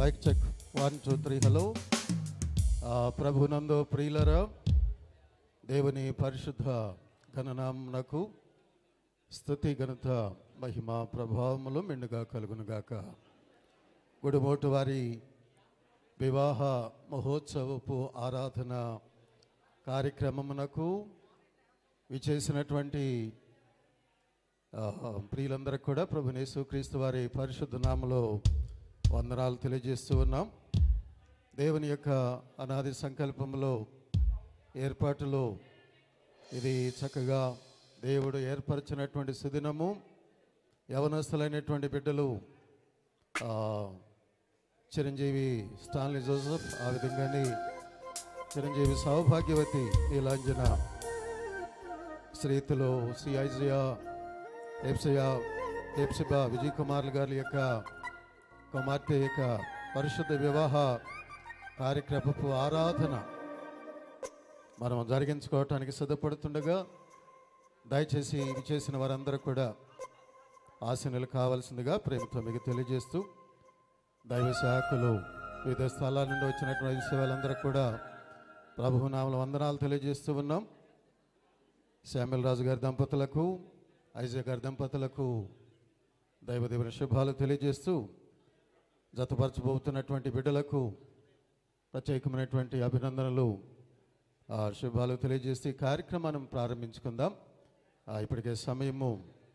Mic check one two three hello ప్రభునందు ప్రియులరా దేవుని పరిశుద్ధ గణనామునకు స్థుతి ఘనత మహిమ ప్రభావములు మెండుగా కలుగునుగాక గుడిమోటు వారి వివాహ మహోత్సవపు ఆరాధన కార్యక్రమమునకు విచేసినటువంటి ఆ, ప్రియులందరికీ కూడా ప్రభు యేసుక్రీస్తు వారి పరిశుద్ధ నామలో వందనాలు తెలియజేస్తూ ఉన్నాం దేవుని యొక్క అనాది సంకల్పంలో ఏర్పాటులో ఇది చక్కగా దేవుడు ఏర్పరిచినటువంటి సుదినము యవనస్తులైనటువంటి బిడ్డలు ఆ, చిరంజీవి స్టాన్లీ జోసెఫ్ ఆ విధంగానే చిరంజీవి సౌభాగ్యవతి నీలాంజన శ్రీతులు శ్రీ ఐజియా ఎప్సయ ఎప్సిబా విజయ్ కుమార్ గారి యొక్క కుమార్తె యొక్క పరిశుద్ధ వివాహ కార్యక్రమపు ఆరాధన మనం జరిగించుకోవటానికి సిద్ధపడుతుండగా దయచేసి ఇవి చేసిన వారందరూ కూడా ఆశీనులు కావాల్సిందిగా ప్రేమతో మీకు తెలియజేస్తూ దైవ శాఖలు వివిధ స్థలాల నుండి వచ్చినటువంటి సేవలందరూ కూడా ప్రభునామల వందనాలు తెలియజేస్తూ ఉన్నాం శ్యామల రాజు గారి దంపతులకు ఐజా గారి దంపతులకు దైవదేవుని శుభాలు తెలియజేస్తూ జతపరచబోతున్నటువంటి బిడ్డలకు ప్రత్యేకమైనటువంటి అభినందనలు ఆ, శుభాలు తెలియజేసి ఈ కార్యక్రమాన్ని ప్రారంభించుకుందాం ఆ, ఇప్పటికే సమయము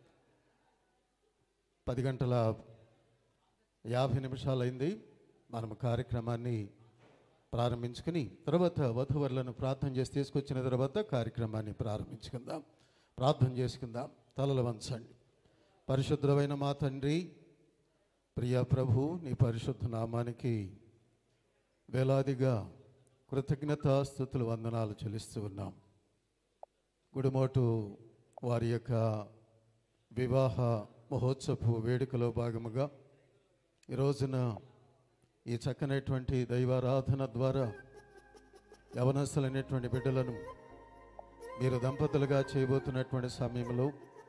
పది గంటల యాభై నిమిషాలైంది మనం కార్యక్రమాన్ని ప్రారంభించుకుని తర్వాత వధువరులను ప్రార్థన చేసి తీసుకొచ్చిన తర్వాత కార్యక్రమాన్ని ప్రారంభించుకుందాం ప్రార్థన చేసుకుందాం తలలు వంచండి పరిశుద్ధమైన మా తండ్రి ప్రియ ప్రభు నీ పరిశుద్ధ నామానికి వేలాదిగా కృతజ్ఞతాస్థుతులు వందనాలు చెల్లిస్తూ ఉన్నాం గుడిమోటు వారి యొక్క వివాహ మహోత్సవ వేడుకలో భాగముగా ఈ రోజున ఈ చక్కనైనటువంటి దైవారాధన ద్వారా యవనస్తులైనటువంటి బిడ్డలను మీరు దంపతులుగా చేయబోతున్నటువంటి సమయంలో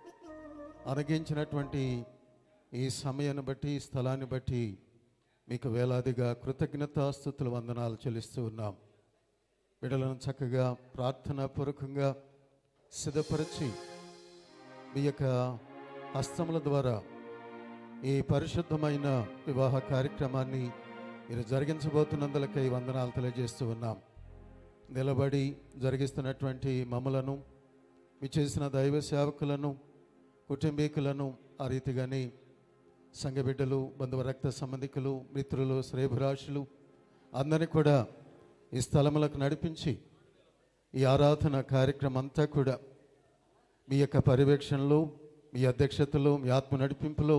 అనగించినటువంటి ఈ సమయాన్ని బట్టి ఈ స్థలాన్ని బట్టి మీకు వేలాదిగా కృతజ్ఞతాస్థుతులు వందనాలు చెల్లిస్తూ ఉన్నాం బిడ్డలను చక్కగా ప్రార్థనాపూర్వకంగా సిద్ధపరిచి మీ యొక్క హస్తముల ద్వారా ఈ పరిశుద్ధమైన వివాహ కార్యక్రమాన్ని మీరు జరిగించబోతున్నందులకై వందనాలు తెలియజేస్తూ ఉన్నాం నిలబడి జరిగిస్తున్నటువంటి మమ్మలను మీ చేసిన దైవ సేవకులను కుటుంబీకులను ఆ రీతిగానే సంఘ బిడ్డలు బంధువు రక్త సంబంధికులు మిత్రులు శ్రేభిరాశులు అందరినీ కూడా ఈ స్థలములకు నడిపించి ఈ ఆరాధన కార్యక్రమం అంతా కూడా మీ యొక్క పర్యవేక్షణలో మీ అధ్యక్షతలో మీ ఆత్మ నడిపింపులో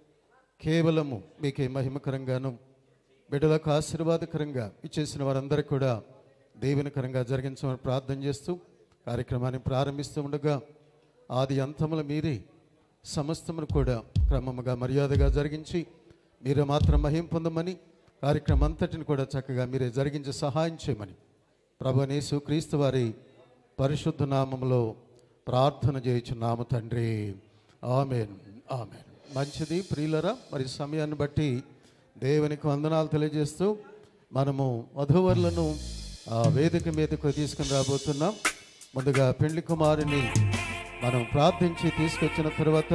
కేవలము మీకే మహిమకరంగాను బిడ్డలకు ఆశీర్వాదకరంగా ఇచ్చేసిన వారందరికీ కూడా దేవునికరంగా జరిగించమని ప్రార్థన చేస్తూ కార్యక్రమాన్ని ప్రారంభిస్తూ ఉండగా ఆది అంతముల మీరే సమస్తమును కూడా క్రమముగా మర్యాదగా జరిగించి మీరే మాత్రం మహిం పొందమని కార్యక్రమం అంతటిని కూడా చక్కగా మీరే జరిగించి సహాయం చేయమని ప్రభనేసు క్రీస్తు వారి పరిశుద్ధ నామములో ప్రార్థన చేయుచున్నాము తండ్రి ఆమెన్ ఆమెన్ మంచిది ప్రియులరా మరి సమయాన్ని బట్టి దేవునికి వందనాలు తెలియజేస్తూ మనము వధువరులను ఆ వేదిక మీదకు తీసుకుని రాబోతున్నాం ముందుగా పెళ్లి కుమారుని మనం ప్రార్థించి తీసుకొచ్చిన తర్వాత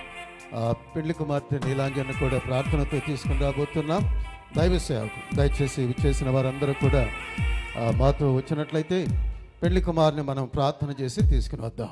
ఆ పెళ్లి కుమార్తె నీలాంజన్ కూడా ప్రార్థనతో తీసుకుని రాబోతున్నాం దైవ సేవకు దయచేసి చేసిన వారందరూ కూడా ఆ, మాతో వచ్చినట్లయితే పెళ్లి కుమారుని మనం ప్రార్థన చేసి తీసుకుని వద్దాం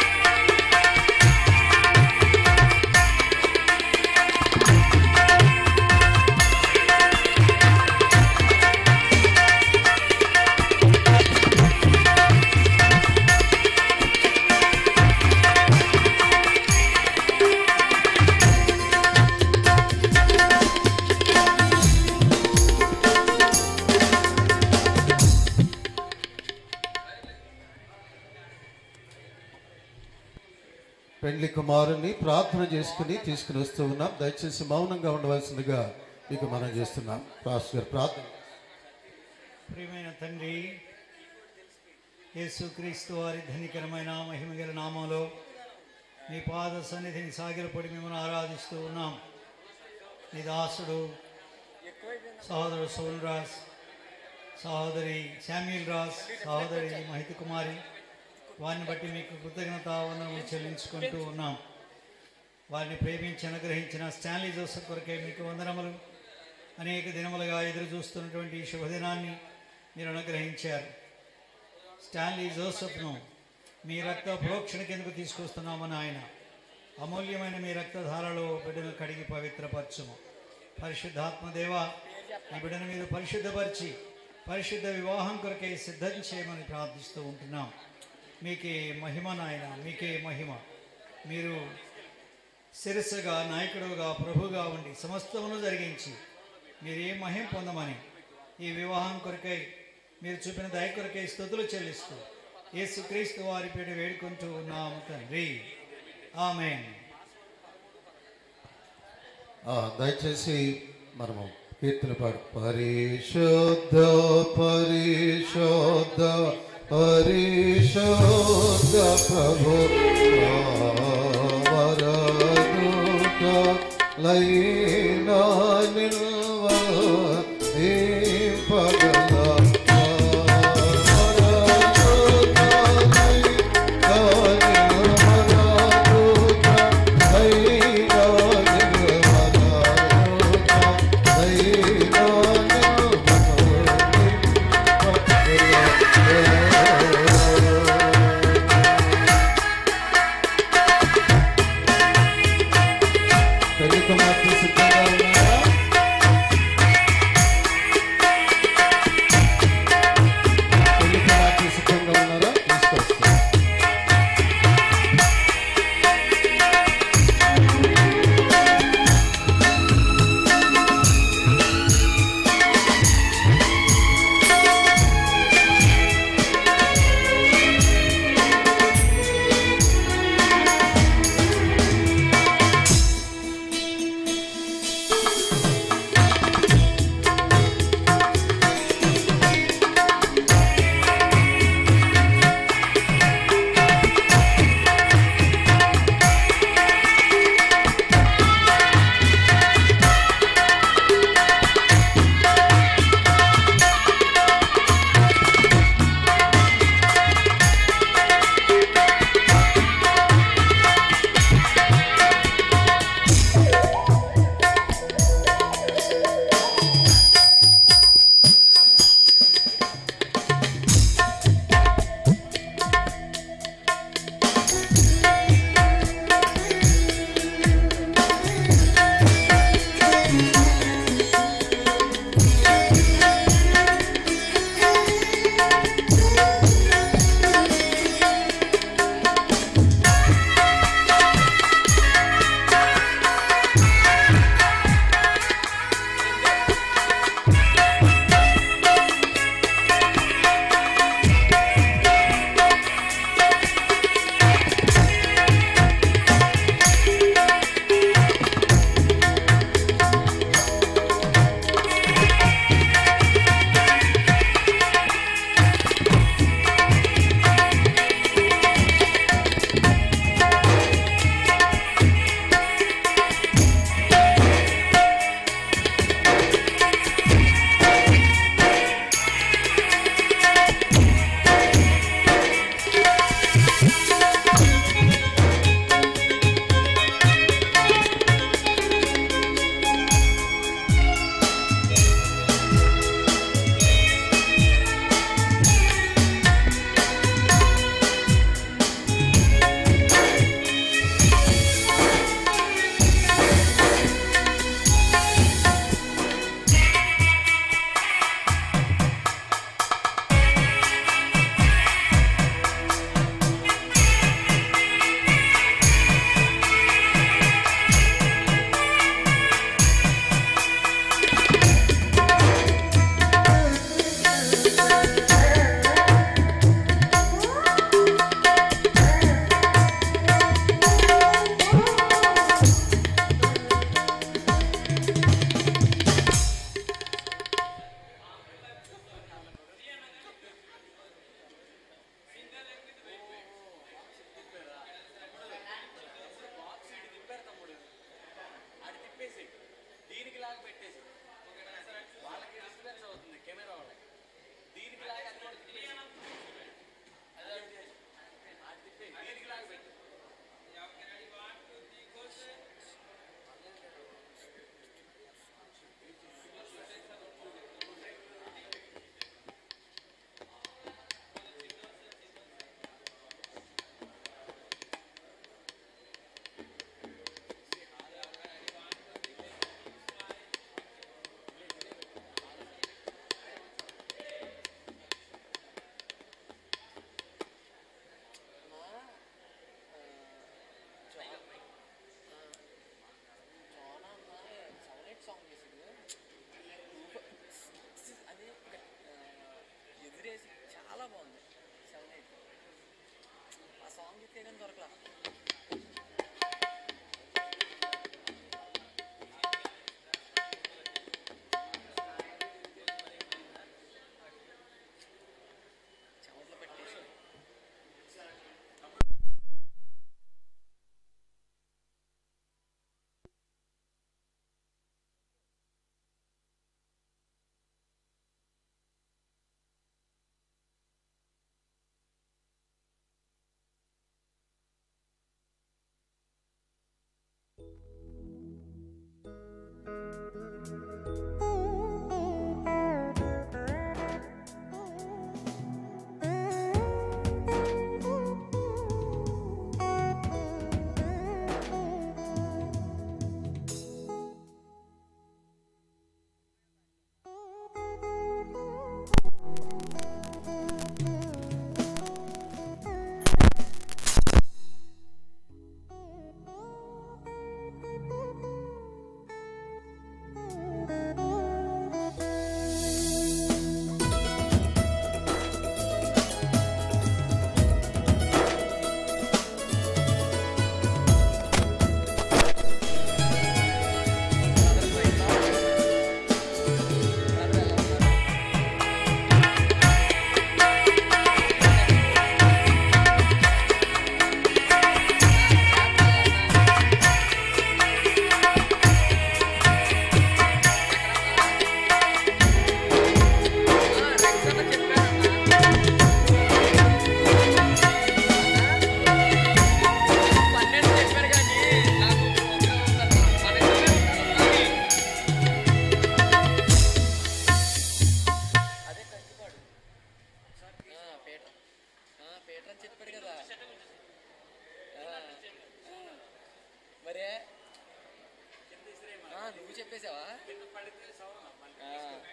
Thank కుమారుని ప్రార్థన చేసుకుని తీసుకుని వస్తూ ఉన్నాం దయచేసి మౌనంగా ఉండవలసిందిగా మీకు మనం చేస్తున్నాం పాస్టర్ గారు ప్రార్థన ప్రియమైన తండ్రి యేసుక్రీస్తు వారి ధనికరమైన మహిమగల నామంలో మీ పాద సన్నిధిని సాగిలపడి మిమ్మల్ని ఆరాధిస్తూ ఉన్నాం మీ దాసుడు సహోదరుడు సోన్ రాజ్ సహోదరి శామ్యుల్ రాజ్ సహోదరి మహిత కుమారి వారిని బట్టి మీకు కృతజ్ఞత వందనములు చెల్లించుకుంటూ ఉన్నాం వారిని ప్రేమించి అనుగ్రహించిన స్టాన్లీ జోసెఫ్ కొరకే మీకు వందనములు అనేక దినములుగా ఎదురు చూస్తున్నటువంటి ఈ శుభదినాన్ని మీరు అనుగ్రహించారు స్టాన్లీ జోసెఫ్ను మీ రక్త ప్రోక్షణ కిందకు తీసుకొస్తున్నామని ఆయన అమూల్యమైన మీ రక్తధారలో బిడ్డను కడిగి పవిత్రపరచుము పరిశుద్ధాత్మ దేవ ఈ బిడ్డను మీరు పరిశుద్ధపరిచి పరిశుద్ధ వివాహం కొరకై సిద్ధం చేయమని ప్రార్థిస్తూ ఉంటున్నాం మీకే మహిమ నాయన మీకే మహిమ మీరు శిరస్సుగా నాయకుడుగా ప్రభుగా ఉండి సమస్తమును జరిగించి మీరు ఏ మహిం పొందమని ఈ వివాహం కొరకై మీరు చూపిన దయ కొరకై స్థుతులు చెల్లిస్తూ యేసుక్రీస్తు వారి పేట వేడుకుంటూ ఉన్నాము తండ్రి ఆమెన్ ఆ, దయచేసి మనము కీర్తన పాడు పరిశుద్ధ పరిశుద్ధ పరిశుద్ధ ప్రభు వరదూత లైనా నిల్వ ఈ పగల సిద్ధంగా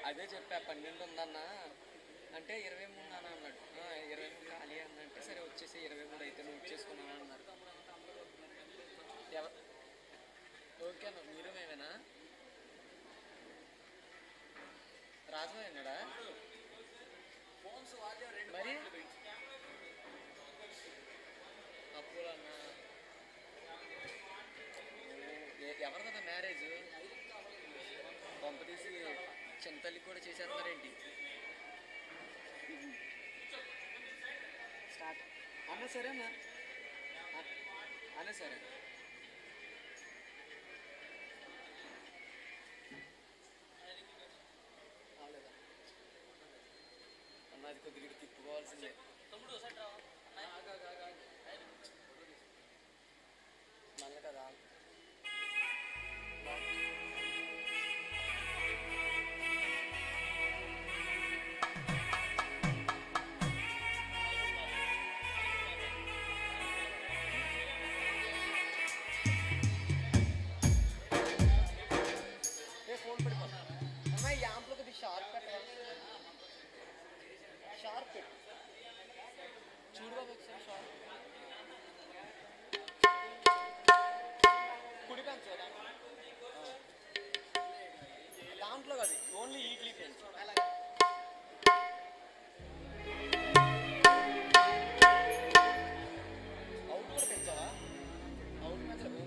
అదే చెప్పా పన్నెండు ఉందన్న అంటే ఇరవై మూడు అన్న అన్నాడు "ఆ, ఇరవై మూడు ఖాళీ అన్న అంటే సరే వచ్చేసి ఇరవై మూడు అయితే నువ్వు ఇచ్చేసుకున్నాను అన్నారు ఎవ- ఓకే అన్న మీరు మేమేనా రాజు అన్నాడా మరి అప్పులన్నా ఎ- ఎవరు కదా మ్యారేజ్ పంప తీసి చింతల్లికి కూడా చేసేస్తున్నారేంటి స్టార్ట్ అన్న సరే అన్న అ- అన్న సరే రాలేదా? అన్న అది కొద్దిగా ఇటు తిప్పుకోవాల్సిందే ఆగు, ఆగు, ఆగు, ఆగు. నల్ల కదా ఏ ఫోన్ పడిపోతా అన్న ఈ యాంప్లో కొద్దిగా షార్ప్ పెట్టవా షార్ప్ పెట్టు చూడు బాబు ఒకసారి షార్ప్ కుడి పెంచు దాంట్లో ఆ. దాంట్లో కాదు ఓన్లీ ఈట్లీ పెంచు అవుట్ కూడా పెంచావా అవుట్ పెంచరా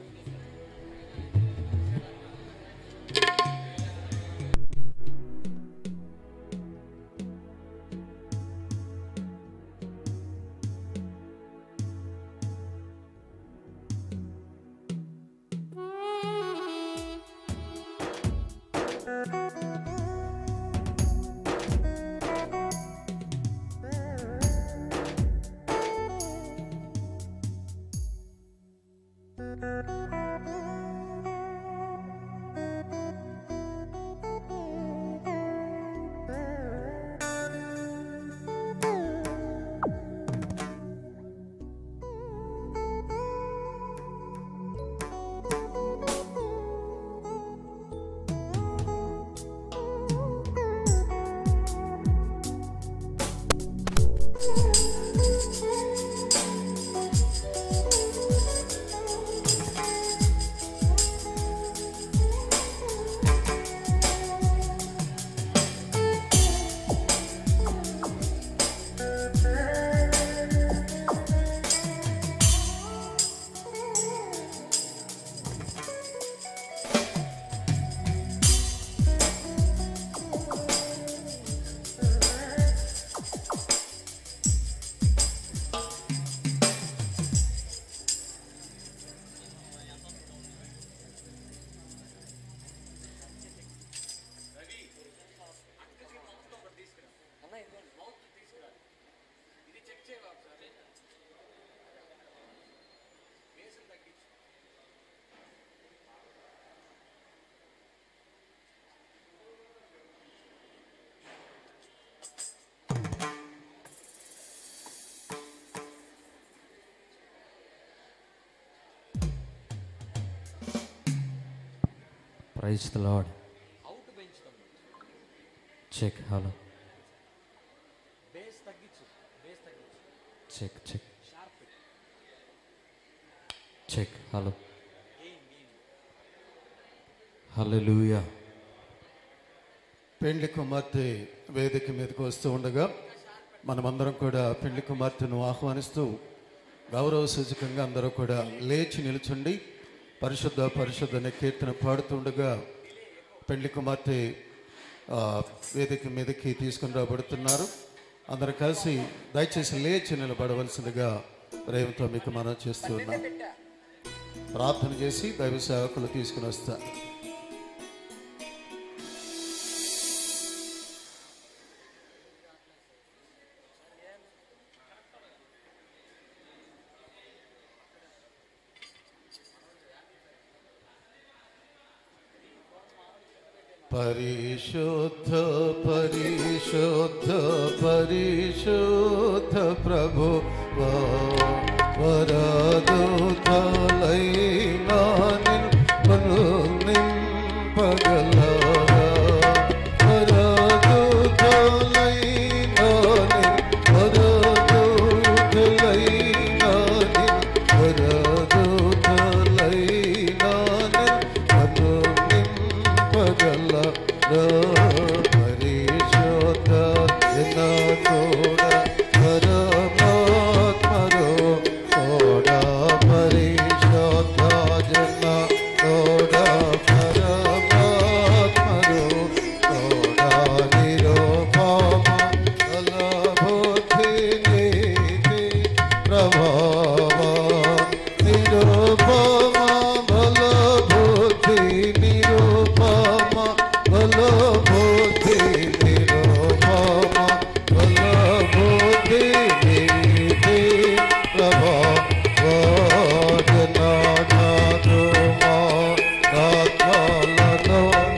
అన్న ఇదిగోండి మౌత్ తీసుకురా ఇది చెక్ చేయవా ఒకసారి బేసులు తగ్గించు ప్రైజ్ ద లాడ్ అవుట్ పెంచుతాం చెక్ హలో బేస్ తగ్గించు బేస్ తగ్గించు check check sharp check hello gain gain hallelujah పెండ్లి కుమార్తె వేదిక మీదకి వస్తూ ఉండగా మనమందరం కూడా పెండ్లి కుమార్తెను ఆహ్వానిస్తూ గౌరవ సూచకంగా అందరూ కూడా లేచి నిలుచుండి పరిశుద్ధ పరిశుద్ధ అనే కీర్తన పాడుతుండగా పెండ్లి కుమార్తె ఆ, వేదిక మీదకి తీసుకుని రాబడుతున్నారు అందరూ కలిసి దయచేసి లేచి నిలబడవలసిందిగా ప్రేమతో మీకు మనం చేస్తూ ఉన్నాం ప్రార్థన చేసి దైవ సేవకులు తీసుకుని వస్తారు పరిశుద్ధ పరిశుద్ధ పరిశుద్ధ ప్రభు వరదూతలైనా నిన్ను నింపగలరా వరదూతలైనా పరిశోధ తోడ పరమాత్మరో తోడ పరిశోధ జన తోడ పరమాత్మరో తోడ నిరోపమ బలబుద్ధి నీతి ప్రభావ నిరుపమ బలబుద్ధి నిరుపమ బలబుద్ధి నిరుపమ బలబుద్ధి నీతి ప్రభావ జనానాదుమా రాత్రాలను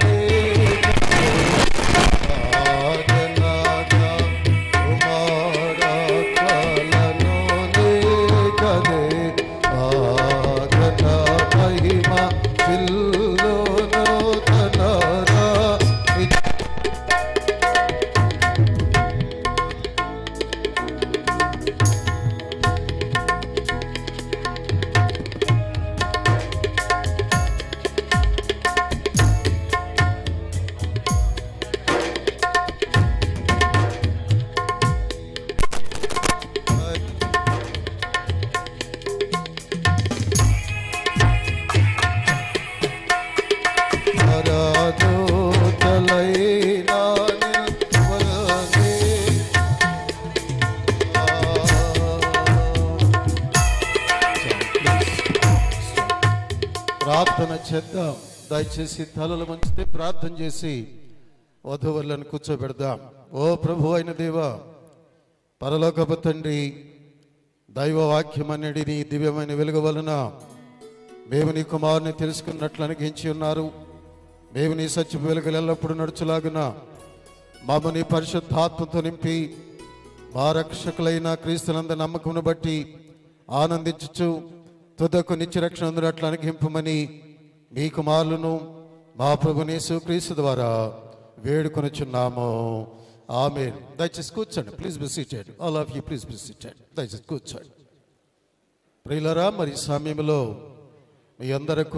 ప్రార్థన చేద్దాం దయచేసి తలలు మంచితే ప్రార్థన చేసి వధువులను కూర్చోబెడదాం ఓ ప్రభు అయిన దేవా పరలోకపు తండ్రి దైవ వాక్యం అనేది నీ దివ్యమైన వెలుగు వలన మేము నీ కుమారుని తెలుసుకున్నట్లు అనుగ్రహించి ఉన్నారు మేము నీ సత్యపు వెలుగులు ఎల్లప్పుడూ నడుచులాగున మాము నీ పరిశుద్ధాత్మతో నింపి మా రక్షకులైన క్రీస్తునంద నమ్మకమును బట్టి ఆనందించుచు తుదకు నిత్యరక్షణ అందునట్లు అనుగ్రహింపమని మీ కుమారులను మా ప్రభుని క్రీస్తు ద్వారా వేడుకొనుచున్నాము ఆమె దయచేసి కూర్చోండి please be seated all of you please be seated దయచేసి కూర్చోండి ప్రియులరా మరి ఈ సమయంలో మీ అందరకు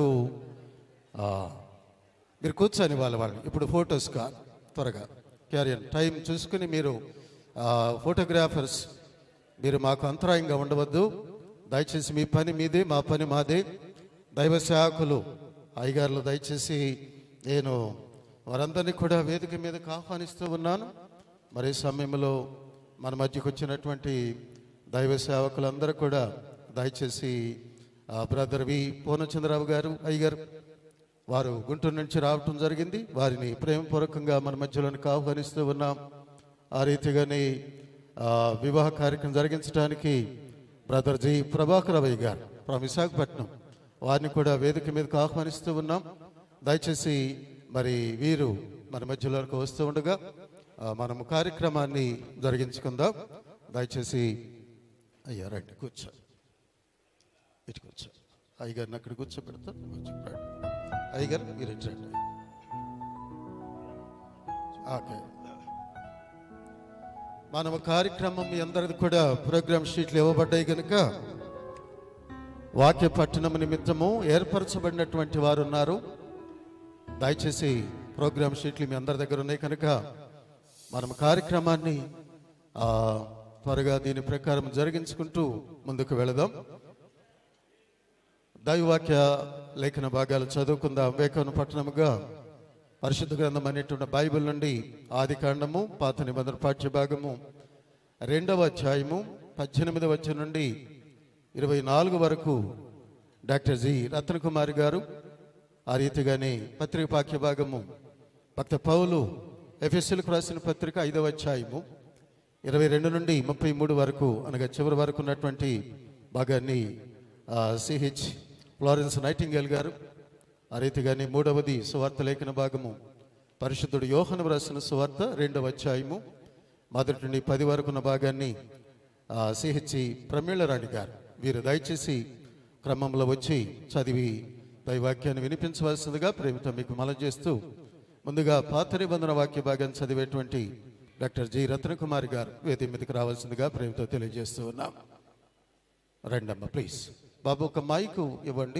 ఆ, మీరు కూర్చొని వాళ్ళ వాళ్ళని ఇప్పుడు ఫొటోస్ కా త్వరగా క్యారియన్ టైం చూసుకుని మీరు ఆ, ఫోటోగ్రాఫర్స్ మీరు మాకు అంతరాయంగా ఉండవద్దు దయచేసి మీ పని మీదే మా పని మాదే దైవ సేవకులు అయ్యగారులు దయచేసి నేను వారందరినీ కూడా వేదిక మీదకి ఆహ్వానిస్తూ ఉన్నాను మరి ఈ సమయంలో మన మధ్యకు వచ్చినటువంటి దైవ సేవకులందరూ కూడా దయచేసి ఆ, బ్రదర్ వి పూర్ణచంద్రరావు గారు అయ్యగారు వారు గుంటూరు నుంచి రావటం జరిగింది వారిని ప్రేమపూర్వకంగా మన మధ్యలోనికి ఆహ్వానిస్తూ ఉన్నాం ఆ రీతిగానే ఆ, వివాహ కార్యక్రమం జరిగించడానికి బ్రదర్ జి ప్రభాకర్ రవయ్య గారు ఫ్రమ్ విశాఖపట్నం వారిని కూడా వేదిక మీదకి ఆహ్వానిస్తూ ఉన్నాం దయచేసి మరి వీరు మన మధ్యలోకి వస్తూ ఉండగా ఆ, మనము కార్యక్రమాన్ని జరిగించుకుందాం దయచేసి అయ్యా రండి కూర్చో ఇటు కూర్చో అయ్యగారిని అక్కడ కూర్చోబెడతా కొంచెం రండి. అయ్యగారు మీరు ఇటు రండి ఓకే మనం కార్యక్రమం మీ అందరిది కూడా ప్రోగ్రామ్ షీట్లు ఇవ్వబడ్డాయి కనుక వాక్య పట్టణం నిమిత్తము ఏర్పరచబడినటువంటి వారు ఉన్నారు దయచేసి ప్రోగ్రామ్ షీట్లు మీ అందరి దగ్గర ఉన్నాయి కనుక మనం కార్యక్రమాన్ని ఆ, త్వరగా దీని ప్రకారం జరిగించుకుంటూ ముందుకు వెళదాం దైవవాక్య లేఖన భాగాలు చదువుకుందాం వేకవన పట్టణముగా పరిశుద్ధ గ్రంథం అనేటువంటి బైబిల్ నుండి ఆది కాండము పాత నిబంధన పాఠ్య భాగము రెండవ అధ్యాయము పద్దెనిమిదవ వచ్చి నుండి ఇరవై నాలుగు వరకు డాక్టర్ జి రత్నకుమారి గారు ఆ రీతిగానే పత్రిక పాఠ్య భాగము భక్త పౌలు ఎఫ్ఎస్ఎల్కు రాసిన పత్రిక ఐదవ అధ్యాయము ఇరవై రెండు నుండి ముప్పై మూడు వరకు అనగా చివరి వరకు ఉన్నటువంటి భాగాన్ని సిహెచ్ ఫ్లారెన్స్ నైటింగేల్ గారు ఆ రీతిగానే మూడవది సువార్త లేఖన భాగము పరిశుద్ధుడు యోహను రాసిన సువార్త రెండవ అధ్యాయము మొదటి నుండి పది వరకు ఉన్న భాగాన్ని సిహెచ్ ప్రమీళరాణి గారు వీరు దయచేసి క్రమంలో వచ్చి చదివి దైవాక్యాన్ని వినిపించవలసిందిగా ప్రేమతో మీకు మనం చేస్తూ ముందుగా పాత నిబంధన వాక్య భాగాన్ని చదివేటువంటి డాక్టర్ జి రత్నకుమారి గారు వేది మీదకి రావాల్సిందిగా ప్రేమతో తెలియజేస్తూ ఉన్నాం రండమ్మ ప్లీజ్ బాబు ఒక మైకు ఇవ్వండి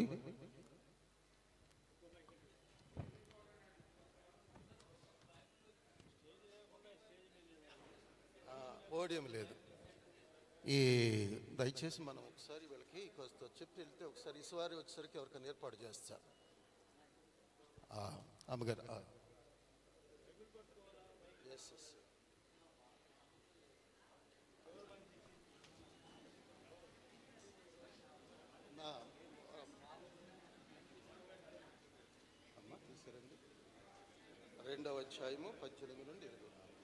పోడియం లేదు ఈ దయచేసి మనం ఒకసారి వీళ్ళకి కొంత చెప్పి వెళ్తే ఒకసారి ఈసారి వచ్చేసరికి ఎవరికైనా ఏర్పాటు చేస్తారు ఆ, అమ్మగారు ఆ. Yes, yes. నా, అమ్మ తీసుకురండి రెండవ అధ్యాయము పద్దెనిమిది నుండి ఇరవై నాలుగు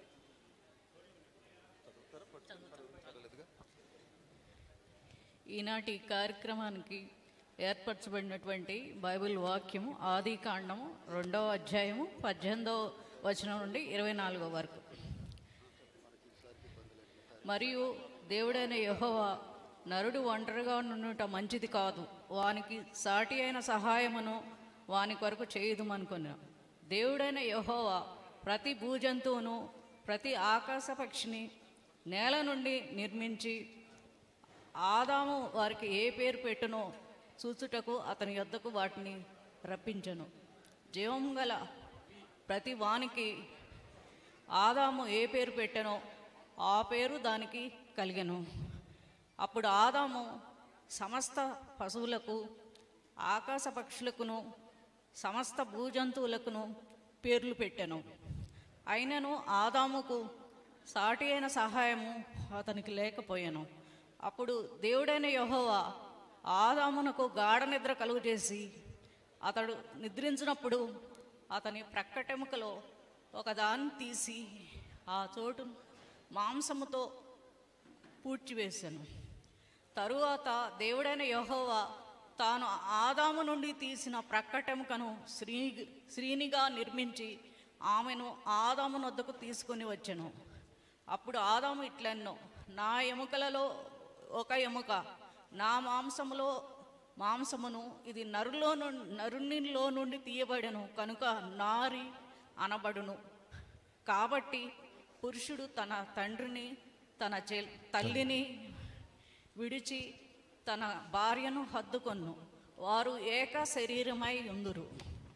చదువుతారా పట్టుకుంటారా? పర్వాలేదుగా ఈనాటి కార్యక్రమానికి ఏర్పరచబడినటువంటి బైబిల్ వాక్యము ఆది కాండము రెండవ అధ్యాయము పద్దెనిమిదవ వచనం నుండి ఇరవై నాలుగో వరకు మరియు దేవుడైన యెహోవా నరుడు ఒంటరిగా నుండుట మంచిది కాదు వానికి సాటి అయిన సహాయమును వాని కొరకు చేయుదుమనుకున్నాను దేవుడైన యెహోవా ప్రతి భూజంతువును ప్రతి ఆకాశ పక్షిని నేల నుండి నిర్మించి ఆదాము వారికి ఏ పేరు పెట్టునో చూచుటకు అతని యొద్దకు వాటిని రప్పించను జీవం గల ప్రతి వానికి ఆదాము ఏ పేరు పెట్టెనో ఆ పేరు దానికి కలిగెను అప్పుడు ఆదాము సమస్త పశువులకు ఆకాశ పక్షులకును సమస్త భూజంతువులకును పేర్లు పెట్టెను అయినను ఆదాముకు సాటి అయిన సహాయము అతనికి లేకపోయాను అప్పుడు దేవుడైన యెహోవా ఆదామునకు గాఢ నిద్ర కలుగు చేసి అతడు నిద్రించినప్పుడు అతని ప్రక్కటెముకలో ఒకదాన్ని తీసి ఆ చోటు మాంసముతో పూడ్చివేశాను తరువాత దేవుడైన యెహోవా తాను ఆదాము నుండి తీసిన ప్రక్కటెముకను శ్రీ శ్రీనిగా నిర్మించి ఆమెను ఆదాము నొద్దకు తీసుకొని వచ్చెను అప్పుడు ఆదాము ఇట్లన్నో నా ఎముకలలో ఒక ఎముక నా మాంసములో మాంసమును ఇది నరులో నుండి నరునిలో నుండి తీయబడెను కనుక నారి అనబడును కాబట్టి పురుషుడు తన తండ్రిని తన చె తల్లిని విడిచి తన భార్యను హద్దుకొన్ను వారు ఏక శరీరమై ఉందురు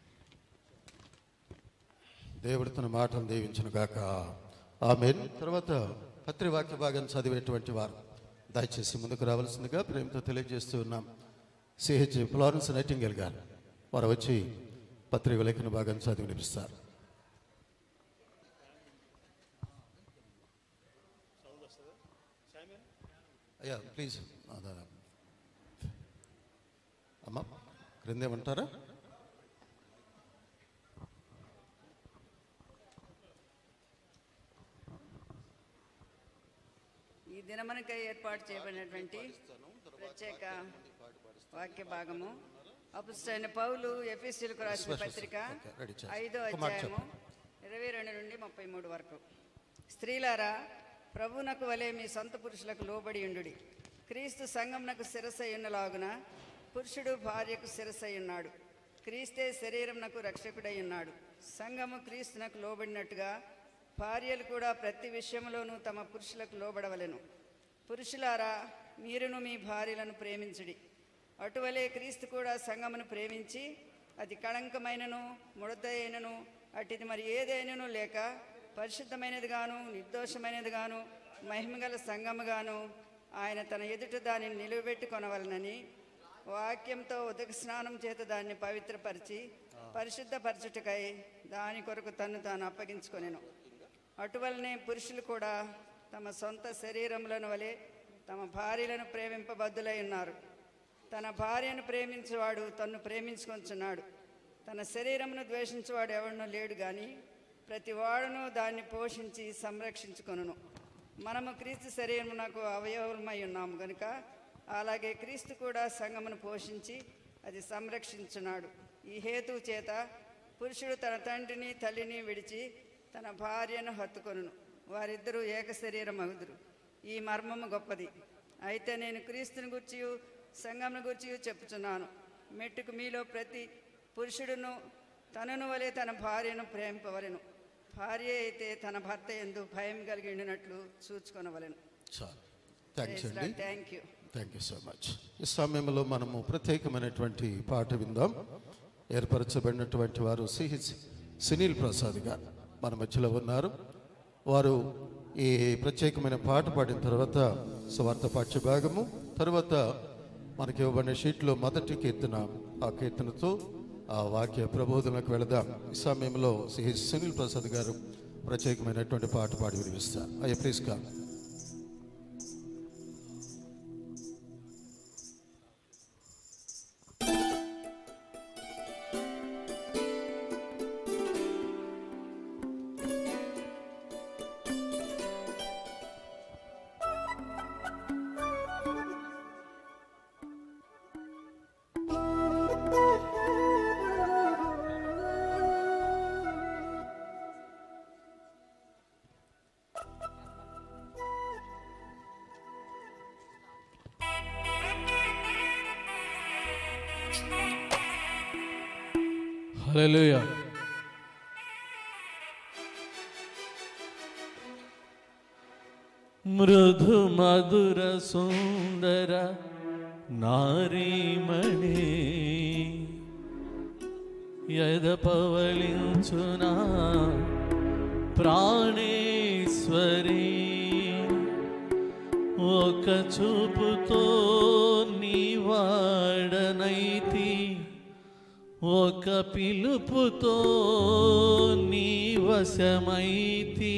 దేవుడు తన మాటను దీవించను గాక ఆమె తర్వాత పత్రివాక్య భాగం చదివేటువంటి వారు దయచేసి ముందుకు రావాల్సిందిగా ప్రేమతో తెలియజేస్తూ ఉన్నాం సిహెచ్ ఫ్లారెన్స్ నైటింగల్ గారు వారు వచ్చి పత్రిక లేఖన భాగం చదివి వినిపిస్తారు అయ్యా ప్లీజ్ అమ్మా క్రిందేమంటారా ఈ దినమునకై ఏర్పాటు చేయబడినటువంటి ప్రత్యేక వాక్య భాగము అపుస్తైన పౌలు ఎఫీసీలకు రాసిన పత్రిక ఓకే, రెడీ చేస్తాను. ఐదో ఒక మాట అధ్యాయము ఇరవై రెండు నుండి ముప్పై మూడు వరకు స్త్రీలారా ప్రభువునకు వలె మీ సొంత పురుషులకు లోబడి ఉండుడి క్రీస్తు సంఘమునకు శిరసై ఉన్నలాగున పురుషుడు భార్యకు శిరసై ఉన్నాడు క్రీస్తే శరీరమునకు రక్షకుడై ఉన్నాడు సంఘము క్రీస్తునకు లోబడినట్టుగా భార్యలు కూడా ప్రతి విషయంలోనూ తమ పురుషులకు లోబడవలెను పురుషులారా మీరును మీ భార్యలను ప్రేమించుడి అటువలే క్రీస్తు కూడా సంఘమును ప్రేమించి అది కళంకమైనను ముడతైనను అటిది మరి ఏదైనను లేక పరిశుద్ధమైనదిగాను నిర్దోషమైనదిగాను మహిమగల సంఘముగాను ఆయన తన ఎదుట దానిని నిలువబెట్టుకొనవలనని వాక్యంతో ఉదక స్నానం చేత దాన్ని పవిత్రపరిచి పరిశుద్ధపరచుటకై దాని కొరకు తన్ను తాను అప్పగించుకొనెను అటువలనే పురుషులు కూడా తమ సొంత శరీరములను వలె తమ భార్యలను ప్రేమింపబద్దులై ఉన్నారు తన భార్యను ప్రేమించేవాడు తన్ను ప్రేమించుకొంచున్నాడు తన శరీరమును ద్వేషించేవాడు ఎవడనూ లేడు కానీ ప్రతి వాడును దాన్ని పోషించి సంరక్షించుకొనును మనము క్రీస్తు శరీరమునకు అవయవమై ఉన్నాము గనుక అలాగే క్రీస్తు కూడా సంఘమును పోషించి అది సంరక్షించున్నాడు ఈ హేతువు చేత పురుషుడు తన తండ్రిని తల్లిని విడిచి తన భార్యను హత్తుకొనును వారిద్దరూ ఏక శరీరం అగుదురు ఈ మర్మము గొప్పది అయితే నేను క్రీస్తుని గుర్చి సంఘమును గుర్చి చెప్పుచున్నాను మెట్టుకు మీలో ప్రతి పురుషుడును తనను వలె తన భార్యను ప్రేమింపవలెను భార్య అయితే తన భర్త ఎందు భయం కలిగి ఉండినట్లు చూచుకొనవలెను చాలు థ్యాంక్స్ అండి thank you thank you so much ఈ సమయంలో మనము ప్రత్యేకమైనటువంటి పాట విందాం ఏర్పరచబడినటువంటి వారు సిహెచ్ సునీల్ ప్రసాద్ గారు మన మధ్యలో ఉన్నారు వారు ఈ ప్రత్యేకమైన పాట పాడిన తర్వాత సువార్త పాఠ్య భాగము తర్వాత మనకి ఇవ్వబడిన షీట్లో మొదటి కీర్తన ఆ కీర్తనతో ఆ వాక్య ప్రబోధనకు వెళదాం ఈ సమయంలో శ్రీ సునీల్ ప్రసాద్ గారు ప్రత్యేకమైనటువంటి పాట పాడి వినిపిస్తారు అయ్యా ప్లీజ్ కా హల్లెలూయా మృదు మధుర సుందర నారీమణి యద పవలించునా ప్రాణేశ్వరి ఒక చూపుతో నీవాడనైతి ఒక పిలుపుతో నీ వశమైతి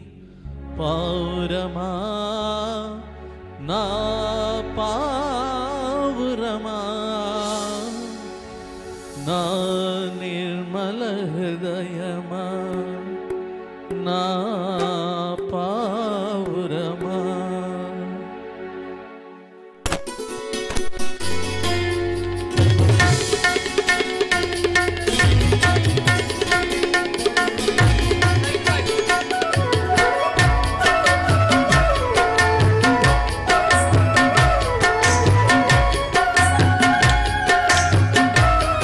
పౌరమా నా పావురమా నా నిర్మల హృదయమా నా పావురమా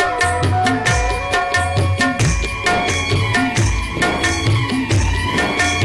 ఆ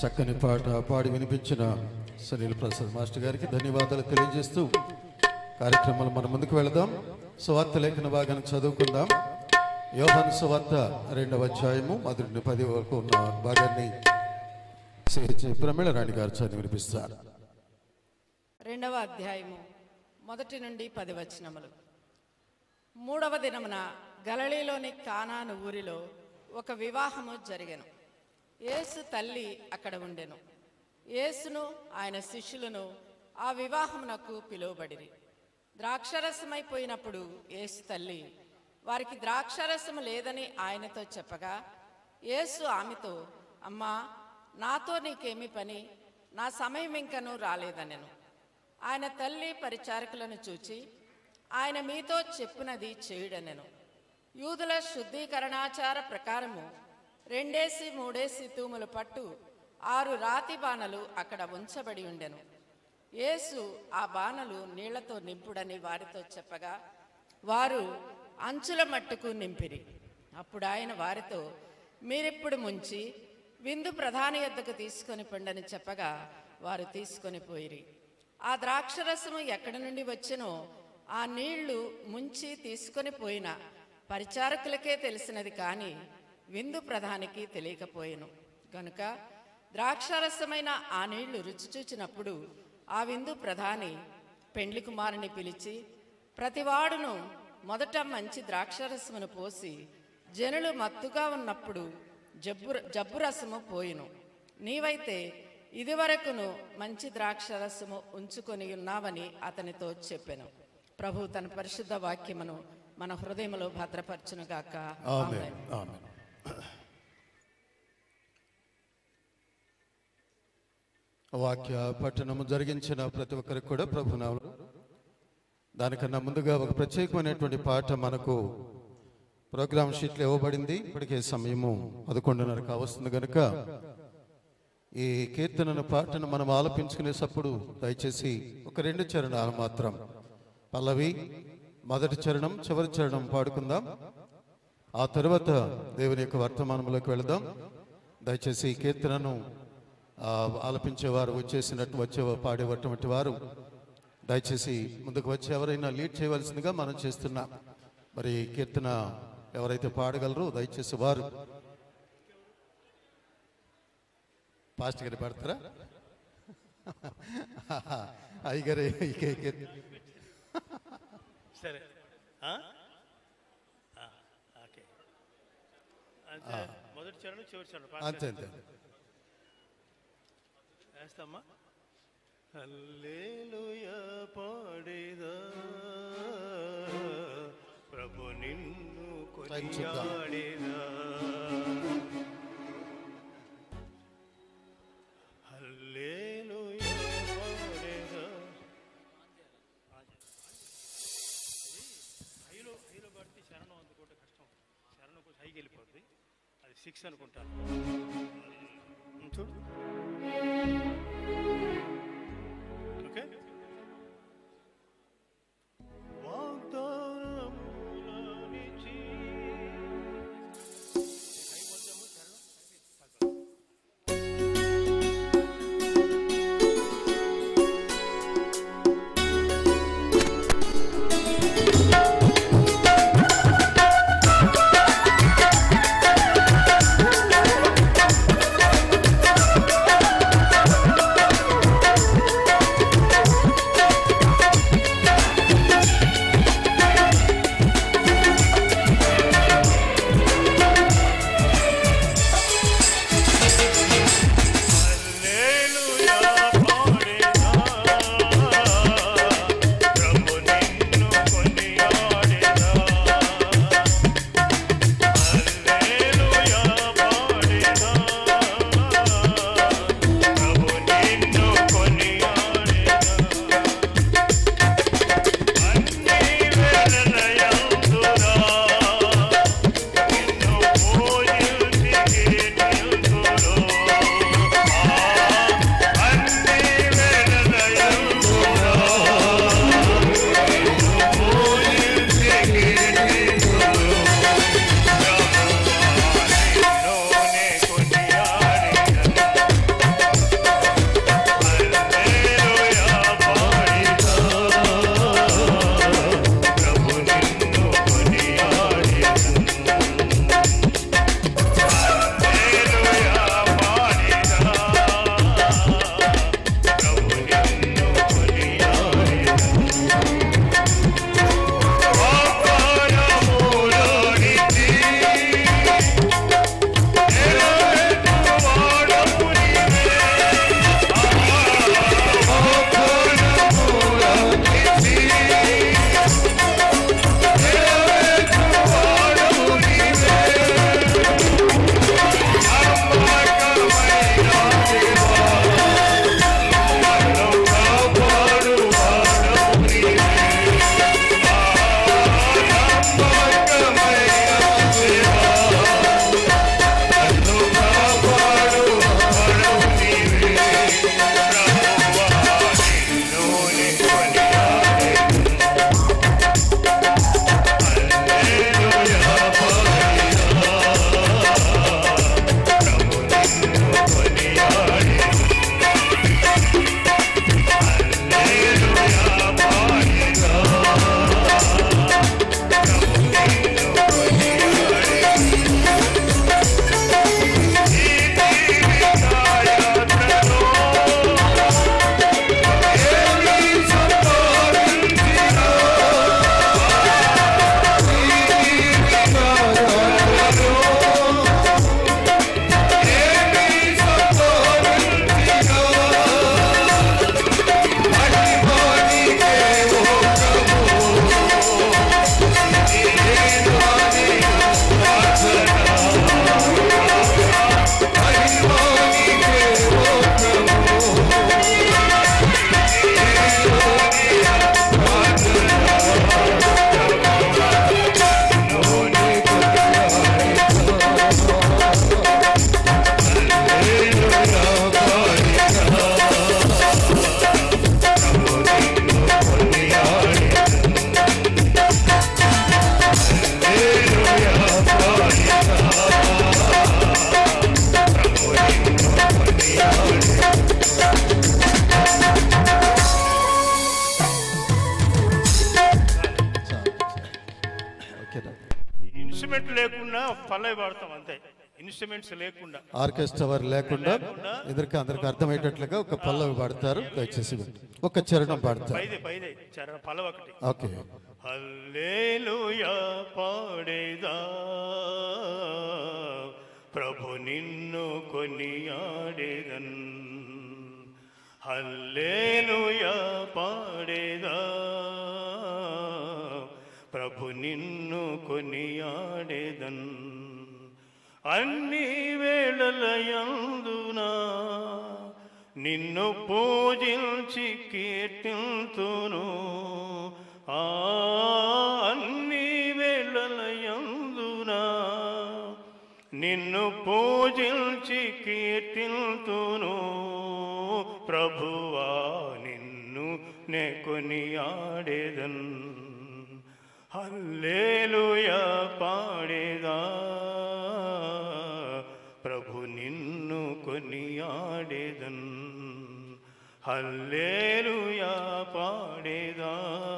చక్కని పాట పాడి వినిపించిన సునీల్ ప్రసాద్ మాస్టర్ గారికి ధన్యవాదాలు తెలియజేస్తూ కార్యక్రమాలు మన ముందుకు వెళదాం సువార్త లేఖన భాగాన్ని చదువుకుందాం యోహాను సువార్త రెండవ అధ్యాయము మొదటి నుండి పది వరకు ఉన్న భాగాన్ని శ్రీ ప్రమీళ రాణి గారు చదివి వినిపిస్తారు రెండవ అధ్యాయము మొదటి నుండి పది వచనములు మూడవ దినమున గలలీలోని కానాను ఊరిలో ఒక వివాహము జరిగెను యేసు తల్లి అక్కడ ఉండెను యేసును ఆయన శిష్యులను ఆ వివాహమునకు పిలువబడిరి ద్రాక్షరసమైపోయినప్పుడు యేసు తల్లి వారికి ద్రాక్షరసము లేదని ఆయనతో చెప్పగా యేసు ఆమెతో అమ్మా నాతో నీకేమి పని నా సమయం ఇంకనూ రాలేదనెను ఆయన తల్లి పరిచారకులను చూచి ఆయన మీతో చెప్పినది చేయుడనెను యూదుల శుద్ధీకరణాచార ప్రకారము రెండేసి మూడేసి తూముల పట్టు ఆరు రాతి బాణలు అక్కడ ఉంచబడి ఉండెను యేసు ఆ బాణలు నీళ్లతో నింపుడని వారితో చెప్పగా వారు అంచుల మట్టుకు నింపిరి అప్పుడు ఆయన వారితో మీరిప్పుడు ముంచి విందు ప్రధాని యొద్దకు తీసుకొని పండని చెప్పగా వారు తీసుకొని పోయిరి ఆ ద్రాక్షరసము ఎక్కడి నుండి వచ్చెనో ఆ నీళ్లు ముంచి తీసుకొని పోయిన పరిచారకులకే తెలిసినది కానీ విందు ప్రధానికి తెలియకపోయెను గనుక ద్రాక్షారసమైన ఆ నీళ్లు రుచి చూచినప్పుడు ఆ విందు ప్రధాని పెండ్లి కుమారుని పిలిచి ప్రతివాడును మొదట మంచి ద్రాక్షరసమును పోసి జనులు మత్తుగా ఉన్నప్పుడు జబ్బు జబ్బు రసము పోయిను నీవైతే ఇదివరకును మంచి ద్రాక్షరసము ఉంచుకొని ఉన్నావని అతనితో చెప్పెను ప్రభు తన పరిశుద్ధ వాక్యమును మన హృదయములో భద్రపరచునుగాక ఆమె ఆమేన్. ఆమె వాక్య పట్టణము జరిగించిన ప్రతి ఒక్కరికి కూడా ప్రభునామలు దానికన్నా ముందుగా ఒక ప్రత్యేకమైనటువంటి పాట మనకు ప్రోగ్రామ్ షీట్లో ఇవ్వబడింది ఇప్పటికే సమయము పదకొండున్నర కావస్తుంది కనుక ఈ కీర్తనను పాటను మనం ఆలపించుకునేటప్పుడు దయచేసి ఒక రెండు చరణాలు మాత్రం పల్లవి మొదటి చరణం చివరి చరణం పాడుకుందాం ఆ తరువాత దేవుని యొక్క వర్తమానంలోకి వెళదాం దయచేసి ఈ కీర్తనను ఆ, ఆలపించేవారు వచ్చేసినట్టు వచ్చే పాడేటటువంటి వారు దయచేసి ముందుకు వచ్చి ఎవరైనా లీడ్ చేయవలసిందిగా మనం చేస్తున్నాం మరి ఈ కీర్తన ఎవరైతే పాడగలరో దయచేసి వారు పాస్ట్ గారి పాడతారా అయ్యగారు ఈ కీ- కీ- సరే ఆ? ఆ, ఓకే అంతే మొదటి చరణం చివరి చరణం పాట అంతే అంతే వేస్తామా హల్లెలూయా పాడేదా ప్రభు నిన్ను టైం చూద్దాం. కొనియాడేదా హల్లెలూయా పాడేదా హైలో హైలో పడితే శరణం అందుకుంటే కష్టం శరణం కొంచెం హైకి వెళ్ళిపోద్ది అది సిక్స్ అనుకుంటాను ఉమ్, చూడు ఓకే వాగ్దానములనిచి హై వద్దాము శరణం ఆ పల్లవి పాడతాం అంతే ఇన్స్ట్రుమెంట్స్ లేకుండా ఆర్కెస్ట్రా వారు లేకుండా ఎదురుగా అందరికి అర్థమయ్యేటట్లుగా ఒక పల్లవి పాడతారు దయచేసి వినండి. ఒక చరణం పాడతారు పైదే పైదే చరణ పల్లవి ఒకటి ఓకే హల్లేలుయా పాడేదా ప్రభు నిన్ను కొనియాడేదన్ హల్లేలుయా పాడేదా ప్రభు నిన్ను కొనియాడేదన్ అన్ని వేళలయందునా నిన్ను పూజించి కీర్తింతును ఆ అన్ని వేళలయందునా నిన్ను పూజించి కీర్తింతును ప్రభువా నిన్ను నే కొనియాడేదన్ హల్లేలుయా పాడేదా ప్రభు నిన్ను కొనియాడేదన్ హల్లేలుయా పాడేదా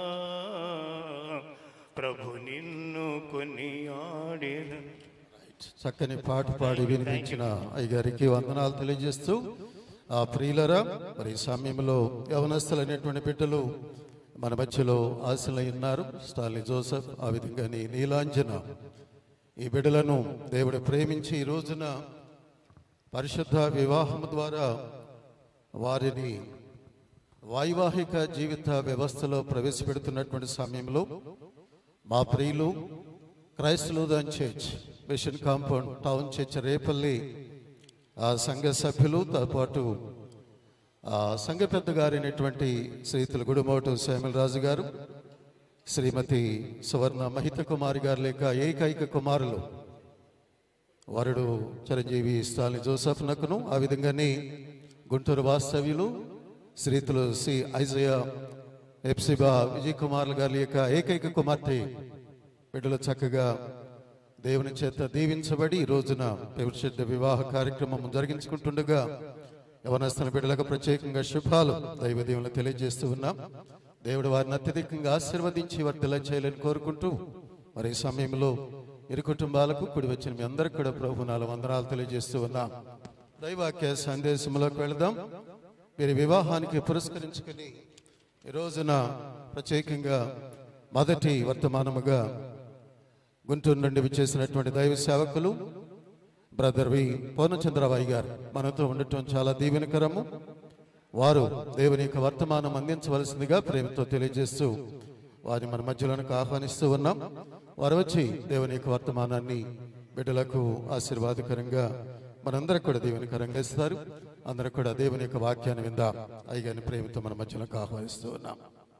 ప్రభు నిన్ను కొనియాడేదన్ చక్కని పాట పాడి వినిపించిన అయ్యగారికి వందనాలు తెలియజేస్తూ ఆ ప్రియులరా మరి ఈ సమయంలో యవనస్తులైనటువంటి బిడ్డలు మన మధ్యలో ఆశలై ఉన్నారు స్టాలిన్ జోసెఫ్ ఆ విధంగాని నీలాంజన ఈ బిడ్డలను దేవుడు ప్రేమించి ఈ రోజున పరిశుద్ధ వివాహం ద్వారా వారిని వైవాహిక జీవిత వ్యవస్థలో ప్రవేశపెడుతున్నటువంటి సమయంలో మా ప్రియులు Christ Lutheran church mission compound town church Repalle ఆ సంఘ సభ్యులతో పాటు ఆ సంఘ పెద్ద గారైనటువంటి శ్రీతుల గుడిమోటు శ్యామల రాజు గారు శ్రీమతి సువర్ణ మహిత కుమారి గారు లేక ఏకైక కుమారులు వరుడు చిరంజీవి స్టాలిన్ జోసఫ్ నకును ఆ విధంగానే గుంటూరు వాస్తవ్యులు శ్రీతులు సి ఐజయ ఎప్సిబా విజయ్ కుమార్ గారి యొక్క ఏకైక కుమార్తె బిడ్డలు చక్కగా దేవుని చేత దీవించబడి ఈ రోజున పరిశుద్ధ వివాహ కార్యక్రమం జరిగించుకుంటుండగా యవనస్తుల బిడ్డలకు ప్రత్యేకంగా శుభాలు దైవ దేవుని తెలియజేస్తూ ఉన్నాం దేవుడు వారిని అత్యధికంగా ఆశీర్వదించి వర్తిలా చేయాలని కోరుకుంటూ మరి ఈ సమయంలో ఇరు కుటుంబాలకు కుడి వచ్చిన మీ అందరికి కూడా ప్రభు నాలుగు వందనాలు తెలియజేస్తూ ఉన్నాం దైవాక్య సందేశంలోకి వెళదాం వీరి వివాహానికి పురస్కరించుకుని ఈ రోజున ప్రత్యేకంగా మొదటి వర్తమానముగా గుంటూరు నుండి విచ్చేసినటువంటి దైవ సేవకులు బ్రదర్ వి పూర్ణచంద్రబాయి గారు మనతో ఉండటం చాలా దీవెనకరము వారు దేవుని యొక్క వర్తమానం అందించవలసిందిగా ప్రేమతో తెలియజేస్తూ వారిని మన మధ్యలోనికి ఆహ్వానిస్తూ ఉన్నాం వారు వచ్చి దేవుని యొక్క వర్తమానాన్ని బిడ్డలకు ఆశీర్వాదకరంగా మనందరికి కూడా దీవెనకరంగా ఇస్తారు అందరూ కూడా దేవుని యొక్క వాక్యాన్ని విందాం అయ్యగాని ప్రేమతో మన మధ్యలోకి ఆహ్వానిస్తూ ఉన్నాం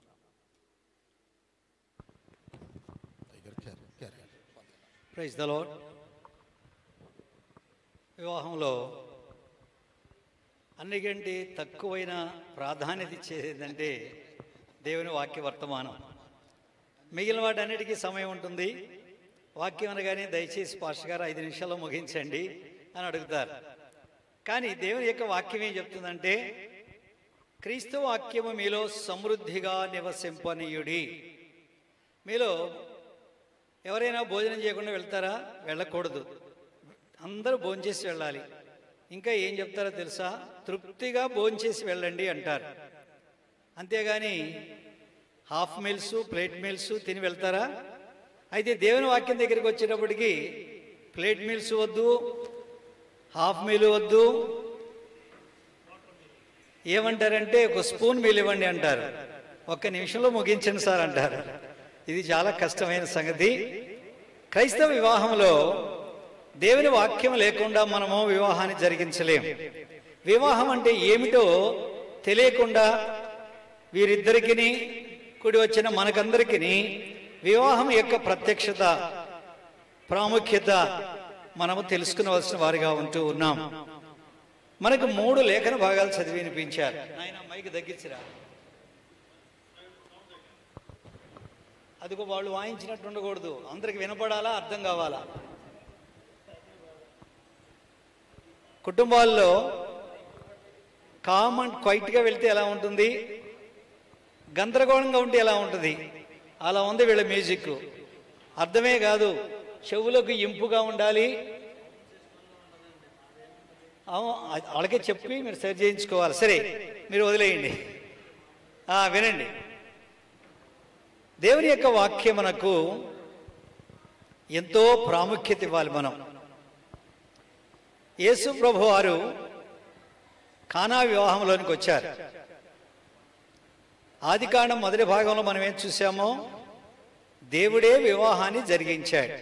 ప్రైజ్ ద లార్డ్ వివాహంలో అన్నికంటే తక్కువైన ప్రాధాన్యత ఇచ్చేది ఏంటంటే దేవుని వాక్య వర్తమానం మిగిలిన వాటన్నిటికీ సమయం ఉంటుంది వాక్యం అనగానే దయచేసి పాస్టర్ గారు ఐదు నిమిషాల్లో ముగించండి అని అడుగుతారు కానీ దేవుని యొక్క వాక్యం ఏం చెప్తుందంటే క్రీస్తు వాక్యము మీలో సమృద్ధిగా నివసింపనీయుడి మీలో ఎవరైనా భోజనం చేయకుండా వెళ్తారా వెళ్ళకూడదు అందరూ భోంచేసి వెళ్ళాలి ఇంకా ఏం చెప్తారో తెలుసా తృప్తిగా భోంచేసి వెళ్ళండి అంటారు అంతేగాని హాఫ్ మీల్స్ ప్లేట్ మీల్స్ తిని వెళ్తారా అయితే దేవుని వాక్యం దగ్గరికి వచ్చేటప్పటికి ప్లేట్ మీల్స్ వద్దు హాఫ్ మీల్ వద్దు ఏమంటారంటే ఒక స్పూన్ మీల్ ఇవ్వండి అంటారు ఒక్క నిమిషంలో ముగించండి సార్ అంటారు ఇది చాలా కష్టమైన సంగతి క్రైస్తవ వివాహంలో దేవుని వాక్యం లేకుండా మనము వివాహాన్ని జరిగించలేం వివాహం అంటే ఏమిటో తెలియకుండా వీరిద్దరికి కూడి వచ్చిన మనకందరికి వివాహం యొక్క ప్రత్యక్షత ప్రాముఖ్యత మనము తెలుసుకునవలసిన వారిగా ఉంటూ ఉన్నాం మనకు మూడు లేఖన భాగాలు చదివి వినిపించారు ఆయన అమ్మాయికి తగ్గించరా అదిగో వాళ్ళు వాయించినట్టు ఉండకూడదు అందరికి వినపడాలా అర్థం కావాలా కుటుంబాల్లో కామ్ అండ్ క్వైట్గా వెళ్తే ఎలా ఉంటుంది గందరగోళంగా ఉంటే ఎలా ఉంటుంది అలా ఉంది వీళ్ళ మ్యూజిక్ అర్థమే కాదు చెవులకు ఇంపుగా ఉండాలి అవును, అది వాళ్ళకే చెప్పి మీరు సరి చేయించుకోవాలి సరే మీరు వదిలేయండి ఆ, వినండి దేవుని యొక్క వాక్యమునకు ఎంతో ప్రాముఖ్యత ఇవ్వాలి మనం యేసు ప్రభు వారు కానా వివాహంలోనికి వచ్చారు ఆదికాండం మొదటి భాగంలో మనం ఏం చూసామో దేవుడే వివాహాన్ని జరిగించాడు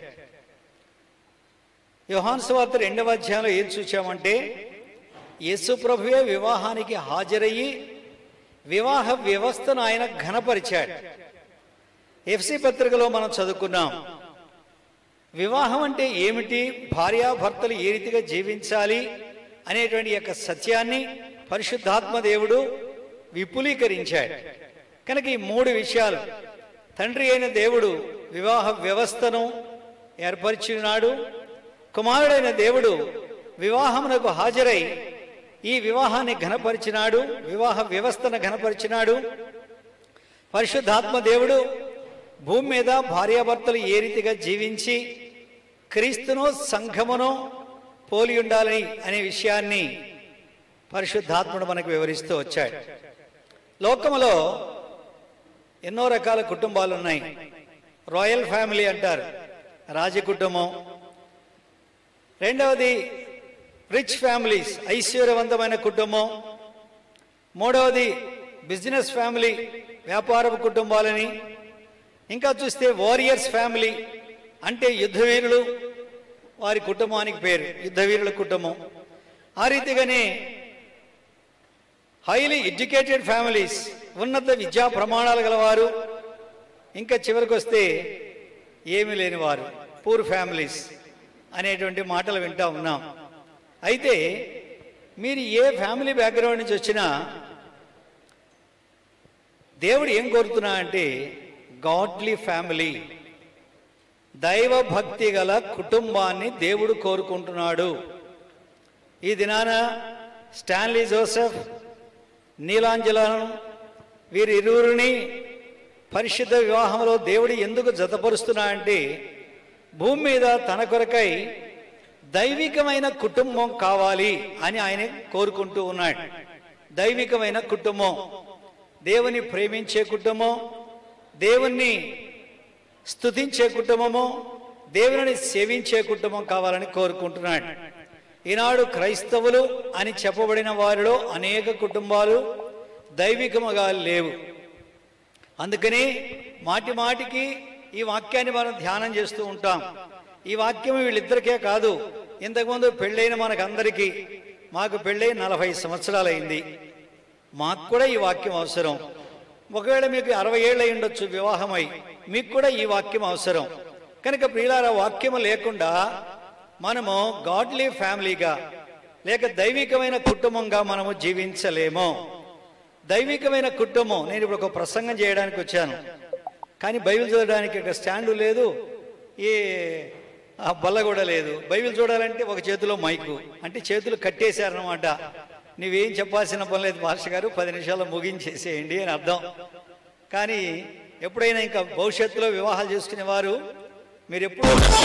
యోహాను సువార్త రెండవ అధ్యాయంలో ఏం చూసామంటే యేసు ప్రభువే వివాహానికి హాజరయ్యి వివాహ వ్యవస్థను ఆయన ఘనపరిచాడు ఎఫ్సి పత్రికలో మనం చదువుకున్నాం వివాహం అంటే ఏమిటి భార్యాభర్తలు ఏ రీతిగా జీవించాలి అనేటువంటి యొక్క సత్యాన్ని పరిశుద్ధాత్మ దేవుడు విపులీకరించాడు కనుక ఈ మూడు విషయాలు తండ్రి అయిన దేవుడు వివాహ వ్యవస్థను ఏర్పరిచినాడు కుమారుడైన దేవుడు వివాహమునకు హాజరై ఈ వివాహాన్ని ఘనపరిచినాడు వివాహ వ్యవస్థను ఘనపరిచినాడు పరిశుద్ధాత్మ దేవుడు భూమి మీద భార్యాభర్తలు ఏ రీతిగా జీవించి క్రీస్తును సంఘమును పోలి ఉండాలని అనే విషయాన్ని పరిశుద్ధాత్ముడు మనకు వివరిస్తూ వచ్చాడు లోకములో ఎన్నో రకాల కుటుంబాలు ఉన్నాయి రాయల్ ఫ్యామిలీ అంటారు రాజ కుటుంబం రెండవది రిచ్ ఫ్యామిలీస్ ఐశ్వర్యవంతమైన కుటుంబం మూడవది బిజినెస్ ఫ్యామిలీ వ్యాపారపు కుటుంబాలని ఇంకా చూస్తే వారియర్స్ ఫ్యామిలీ అంటే యుద్ధవీరులు వారి కుటుంబానికి పేరు యుద్ధవీరుల కుటుంబం ఆ రీతిగానే హైలీ ఎడ్యుకేటెడ్ ఫ్యామిలీస్ ఉన్నత విద్యా ప్రమాణాలు గలవారు ఇంకా చివరికి వస్తే ఏమీ లేని వారు పూర్ ఫ్యామిలీస్ అనేటువంటి మాటలు వింటా ఉన్నాం అయితే మీరు ఏ ఫ్యామిలీ బ్యాక్గ్రౌండ్ నుంచి వచ్చినా దేవుడు ఏం కోరుతున్నా అంటే గాడ్లీ ఫ్యామిలీ దైవ భక్తి గల కుటుంబాన్ని దేవుడు కోరుకుంటున్నాడు ఈ దినాన స్టాన్లీ జోసెఫ్ నీలాంజలను వీరి ఇరువురిని పరిశుద్ధ వివాహంలో దేవుడు ఎందుకు జతపరుస్తున్నా అంటే భూమి మీద తన కొరకై దైవికమైన కుటుంబం కావాలి అని ఆయన కోరుకుంటూ ఉన్నాడు దైవికమైన కుటుంబం దేవుని ప్రేమించే కుటుంబం దేవుణ్ణి స్తుతించే కుటుంబము దేవుని సేవించే కుటుంబం కావాలని కోరుకుంటున్నాడు ఈనాడు క్రైస్తవులు అని చెప్పబడిన వారిలో అనేక కుటుంబాలు దైవికముగా లేవు అందుకని మాటి మాటికి ఈ వాక్యాన్ని మనం ధ్యానం చేస్తూ ఉంటాం ఈ వాక్యం వీళ్ళిద్దరికే కాదు ఇంతకుముందు పెళ్ళైన మనకందరికీ మాకు పెళ్ళై నలభై సంవత్సరాలైంది మాకు కూడా ఈ వాక్యం అవసరం ఒకవేళ మీకు అరవై ఏళ్ళు అయి ఉండొచ్చు వివాహమై మీకు కూడా ఈ వాక్యం అవసరం కనుక ప్రియులార వాక్యము లేకుండా మనము గాడ్లీ ఫ్యామిలీగా లేక దైవికమైన కుటుంబంగా మనము జీవించలేము దైవికమైన కుటుంబం నేను ఇప్పుడు ఒక ప్రసంగం చేయడానికి వచ్చాను కానీ బైబిల్ చదవడానికి ఒక స్టాండు లేదు ఏ ఆ బల్ల కూడా లేదు బైబిల్ చూడాలంటే ఒక చేతిలో మైకు అంటే చేతులు కట్టేశారనమాట నువ్వేం చెప్పాల్సిన పని లేదు మాస్టర్ గారు పది నిమిషాలు ముగించేసేయండి అని అర్థం కానీ ఎప్పుడైనా ఇంకా భవిష్యత్తులో వివాహాలు చేసుకునే వారు మీరు ఎప్పుడు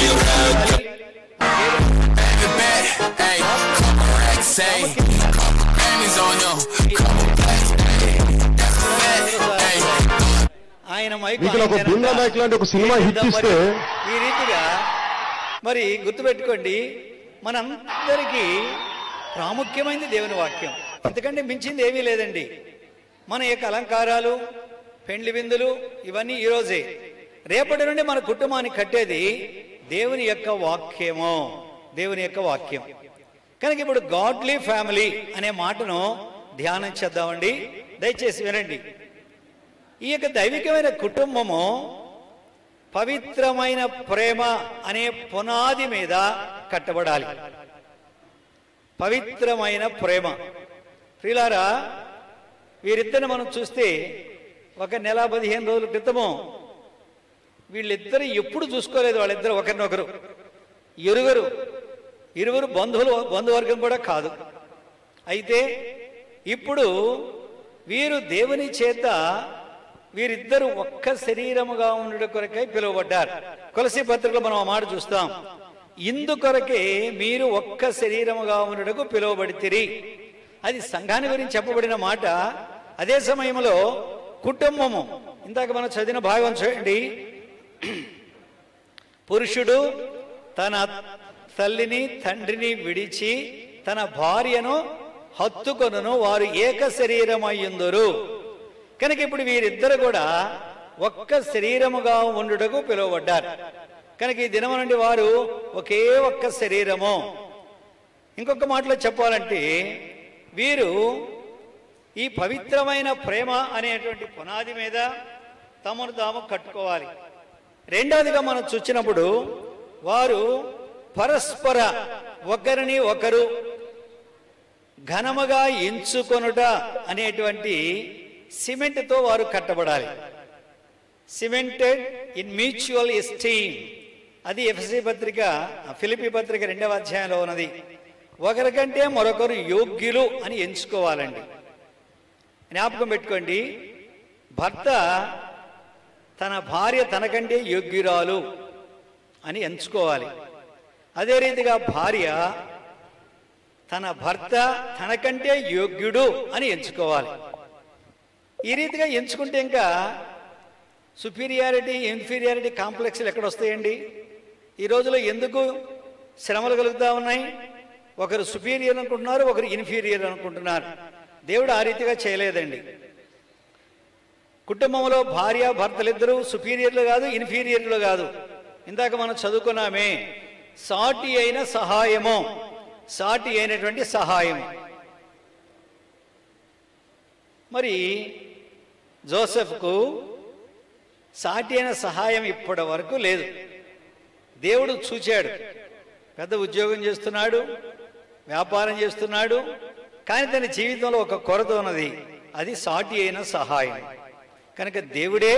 ఆయన మైక్ మీకు ఒక ఆయన బిందా కనుక మైక్ లాంటి ఒక సినిమా హిట్ మరి ఇస్తే ఈ రీతిగా మరి గుర్తుపెట్టుకోండి మనందరికీ ప్రాముఖ్యమైనది దేవుని వాక్యం ఎందుకంటే మించింది ఏమీ లేదండి మన యొక్క అలంకారాలు పెండ్లి విందులు ఇవన్నీ ఈ రోజే రేపటి నుండి మన కుటుంబాన్ని కట్టేది దేవుని యొక్క వాక్యము దేవుని యొక్క వాక్యం కనుక ఇప్పుడు గాడ్లీ ఫ్యామిలీ అనే మాటను ధ్యానం చేద్దామండి దయచేసి వినండి ఈ యొక్క దైవికమైన కుటుంబము పవిత్రమైన ప్రేమ అనే పునాది మీద కట్టబడాలి పవిత్రమైన ప్రేమ ప్రియులారా వీరిద్దరిని మనం చూస్తే ఒక నెల పదిహేను రోజుల క్రితము వీళ్ళిద్దరు ఎప్పుడు చూసుకోలేదు వాళ్ళిద్దరు ఒకరినొకరు ఇరువురు ఇరువురు బంధువులు బంధువర్గం కూడా కాదు అయితే ఇప్పుడు వీరు దేవుని చేత వీరిద్దరూ ఒక్క శరీరముగా ఉండుట కొరకై పిలువబడ్డారు కొలసి పత్రికలో మనం ఆ మాట చూస్తాం ఇందు కొరకే మీరు ఒక్క శరీరముగా ఉండుటకు పిలువబడితిరి అది సంఘాన్ని గురించి చెప్పబడిన మాట అదే సమయంలో కుటుంబము ఇందాక మనం చదివిన భాగం చూడండి పురుషుడు తన తల్లిని తండ్రిని విడిచి తన భార్యను హత్తుకొనును వారు ఏక శరీరమయ్యుందురు కనుక ఇప్పుడు వీరిద్దరు కూడా ఒక్క శరీరముగా ఉండుటకు పిలువబడ్డారు కనుక ఈ దినము నుండి వారు ఒకే ఒక్క శరీరము ఇంకొక మాటలో చెప్పాలంటే వీరు ఈ పవిత్రమైన ప్రేమ అనేటువంటి పునాది మీద తమను తాము కట్టుకోవాలి రెండవదిగా మనం చూసినప్పుడు వారు పరస్పర ఒకరిని ఒకరు ఘనముగా ఎంచుకొనుట అనేటువంటి సిమెంట్తో వారు కట్టబడాలి సిమెంటెడ్ ఇన్ మ్యూచువల్ ఎస్టీమ్ అది ఎఫ్సి పత్రిక ఫిలిపి పత్రిక రెండవ అధ్యాయంలో ఉన్నది ఒకరికంటే మరొకరు యోగ్యులు అని ఎంచుకోవాలండి జ్ఞాపకం పెట్టుకోండి భర్త తన భార్య తనకంటే యోగ్యురాలు అని ఎంచుకోవాలి అదే రీతిగా భార్య తన భర్త తనకంటే యోగ్యుడు అని ఎంచుకోవాలి ఈ రీతిగా ఎంచుకుంటే ఇంకా సుపీరియారిటీ ఇన్ఫీరియారిటీ కాంప్లెక్స్లు ఎక్కడ వస్తాయండి ఈ రోజులో ఎందుకు శ్రమలు కలుగుతూ ఉన్నాయి ఒకరు సుపీరియర్ అనుకుంటున్నారు ఒకరు ఇన్ఫీరియర్ అనుకుంటున్నారు దేవుడు ఆ రీతిగా చేయలేదండి కుటుంబంలో భార్య భర్తలిద్దరూ సుపీరియర్లు కాదు ఇన్ఫీరియర్లు కాదు ఇందాక మనం చదువుకున్నామే సాటి అయిన సహాయము సాటి అయినటువంటి సహాయం మరి జోసెఫ్కు సాటి అయిన సహాయం ఇప్పటి వరకు లేదు దేవుడు చూచాడు పెద్ద ఉద్యోగం చేస్తున్నాడు వ్యాపారం చేస్తున్నాడు కానీ తన జీవితంలో ఒక కొరత ఉన్నది అది సాటి అయిన సహాయం కనుక దేవుడే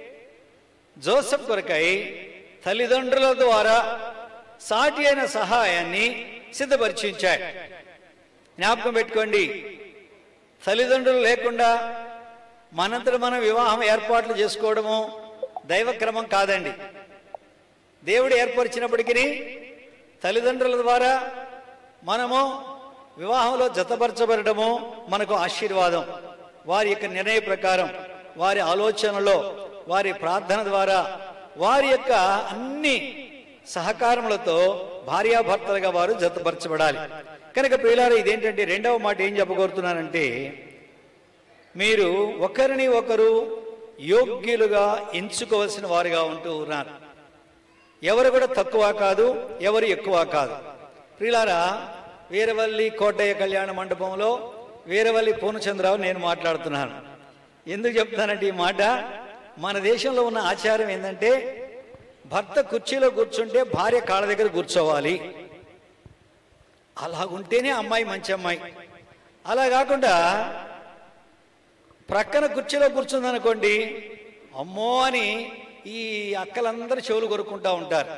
జోసెఫ్ కొరకై తల్లిదండ్రుల ద్వారా సాటి అయిన సహాయాన్ని సిద్ధపరిచించాడు జ్ఞాపకం పెట్టుకోండి తల్లిదండ్రులు లేకుండా మనంతట మనం వివాహం ఏర్పాట్లు చేసుకోవడము దైవక్రమం కాదండి దేవుడు ఏర్పరిచినప్పటికీ తల్లిదండ్రుల ద్వారా మనము వివాహంలో జతపరచబడము మనకు ఆశీర్వాదం వారి యొక్క నిర్ణయ ప్రకారం వారి ఆలోచనలో వారి ప్రార్థన ద్వారా వారి యొక్క అన్ని సహకారములతో భార్యాభర్తలుగా వారు జతపరచబడాలి కనుక ప్రియులారా ఇదేంటంటే రెండవ మాట ఏం చెప్పగోరుతున్నానంటే మీరు ఒకరిని ఒకరు యోగ్యులుగా ఎంచుకోవలసిన వారుగా ఉంటూ ఉన్నారు ఎవరు కూడా తక్కువ కాదు ఎవరు ఎక్కువ కాదు ప్రియులారా వీరవల్లి కోటయ్య కళ్యాణ మండపంలో వీరవల్లి పూర్ణచంద్రరావు నేను మాట్లాడుతున్నాను ఎందుకు చెప్తానంటే ఈ మాట మన దేశంలో ఉన్న ఆచారం ఏంటంటే భర్త కుర్చీలో కూర్చుంటే భార్య కాళ్ళ దగ్గర కూర్చోవాలి అలాగుంటేనే అమ్మాయి మంచి అమ్మాయి అలా కాకుండా ప్రక్కన కుర్చీలో కూర్చుందనుకోండి అమ్మో అని ఈ అక్కలందరూ చెవులు కొరుక్కుంటా ఉంటారు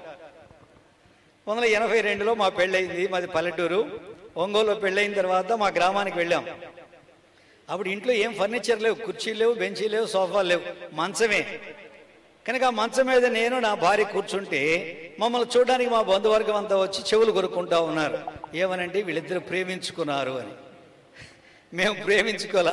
వందల ఎనభై రెండులో మా పెళ్ళయింది మాది పల్లెటూరు ఒంగోలులో పెళ్ళయిన తర్వాత మా గ్రామానికి వెళ్ళాం అప్పుడు ఇంట్లో ఏం ఫర్నిచర్ లేవు కుర్చీలు లేవు బెంచీలు లేవు సోఫాలు లేవు మంచమే కనుక ఆ మంచం మీద నేను నా భార్య కూర్చుంటే మమ్మల్ని చూడడానికి మా బంధువర్గం అంతా వచ్చి చెవులు కొరుక్కుంటా ఉన్నారు ఏమనంటే వీళ్ళిద్దరు ప్రేమించుకున్నారు అని మేము ప్రేమించుకోలా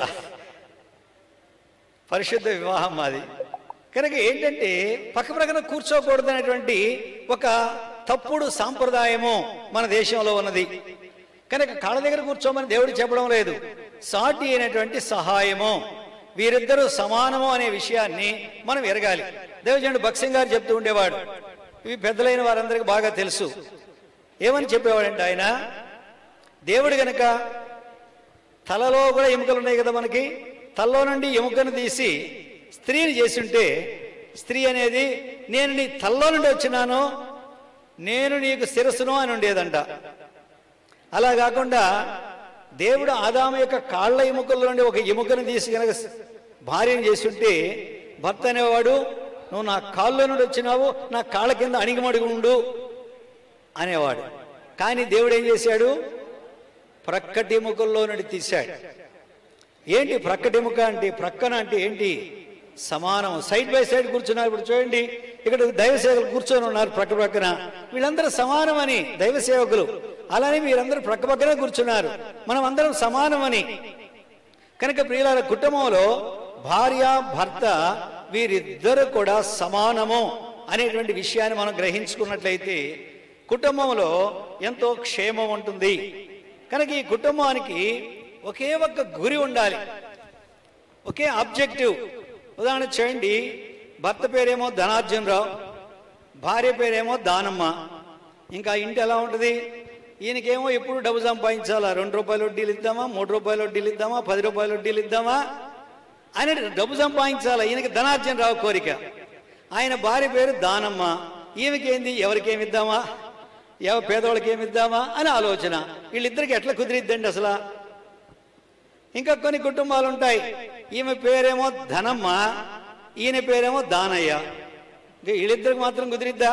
పరిశుద్ధ వివాహం మాది కనుక ఏంటంటే పక్క ప్రక్కన కూర్చోకూడదు అనేటువంటి ఒక తప్పుడు సాంప్రదాయము మన దేశంలో ఉన్నది కనుక కాళ్ళ దగ్గర కూర్చోమని దేవుడు చెప్పడం లేదు సాటి అయినటువంటి సహాయము వీరిద్దరూ సమానము అనే విషయాన్ని మనం ఎరగాలి దేవజనుడు భక్సింగ్ గారు చెప్తూ ఉండేవాడు ఇవి పెద్దలైన వారందరికీ బాగా తెలుసు ఏమని చెప్పేవాడంటే ఆయన దేవుడు గనక తలలో కూడా ఎముకలు ఉన్నాయి కదా మనకి తలలో నుండి ఎముకను తీసి స్త్రీని చేసుంటే స్త్రీ అనేది నేను నీ తల్లో నుండి వచ్చినాను నేను నీకు శిరస్సును అని ఉండేదంట అలా కాకుండా దేవుడు ఆదాము యొక్క కాళ్ళ ఎముకల నుండి ఒక ఎముకను తీసి కనుక భార్యను చేసుంటే భర్త అనేవాడు నువ్వు నా కాళ్ళ నుండి వచ్చినావు నా కాళ్ళ కింద అణిగిమడిగి ఉండు అనేవాడు కానీ దేవుడు ఏం చేశాడు ప్రక్కటెముకల్లో నుండి తీశాడు ఏంటి ప్రక్కటెముక అంటే ప్రక్కన అంటే ఏంటి సమానం సైడ్ బై సైడ్ కూర్చున్నారు ఇప్పుడు చూడండి ఇక్కడ దైవ సేవకులు కూర్చొని ఉన్నారు ప్రక్క ప్రక్కన వీళ్ళందరూ సమానమని దైవ సేవకులు అలానే వీరందరూ ప్రక్క పక్కనే కూర్చున్నారు మనం అందరం సమానమని కనుక ప్రియుల కుటుంబంలో భార్య భర్త వీరిద్దరు కూడా సమానము అనేటువంటి విషయాన్ని మనం గ్రహించుకున్నట్లయితే కుటుంబంలో ఎంతో క్షేమం ఉంటుంది కనుక ఈ కుటుంబానికి ఒకే ఒక్క గురి ఉండాలి ఒకే ఆబ్జెక్టివ్ ఉదాహరణ చేయండి భర్త పేరేమో ధనార్జున్ రావు భార్య పేరేమో దానమ్మ ఇంకా ఇంటి ఎలా ఉంటుంది ఈయనకేమో ఎప్పుడు డబ్బు సంపాదించాలా రెండు రూపాయల వడ్డీలు ఇద్దామా మూడు రూపాయల వడ్డీలు ఇద్దామా పది రూపాయల వడ్డీలు ఇద్దామా అని డబ్బు సంపాదించాలా ఈయనకి ధనార్జున రావు కోరిక ఆయన భార్య పేరు దానమ్మ ఈమెకేంది ఎవరికేమి ఇద్దామా ఎవ పేదవాళ్ళకి ఏమి ఇద్దామా అని ఆలోచన వీళ్ళిద్దరికి ఎట్లా కుదిరిద్దండి అసలు ఇంకా కొన్ని కుటుంబాలు ఉంటాయి ఈమె పేరేమో ధనమ్మ ఈయన పేరేమో దానయ్య ఇంకా వీళ్ళిద్దరికి మాత్రం కుదిరిద్దా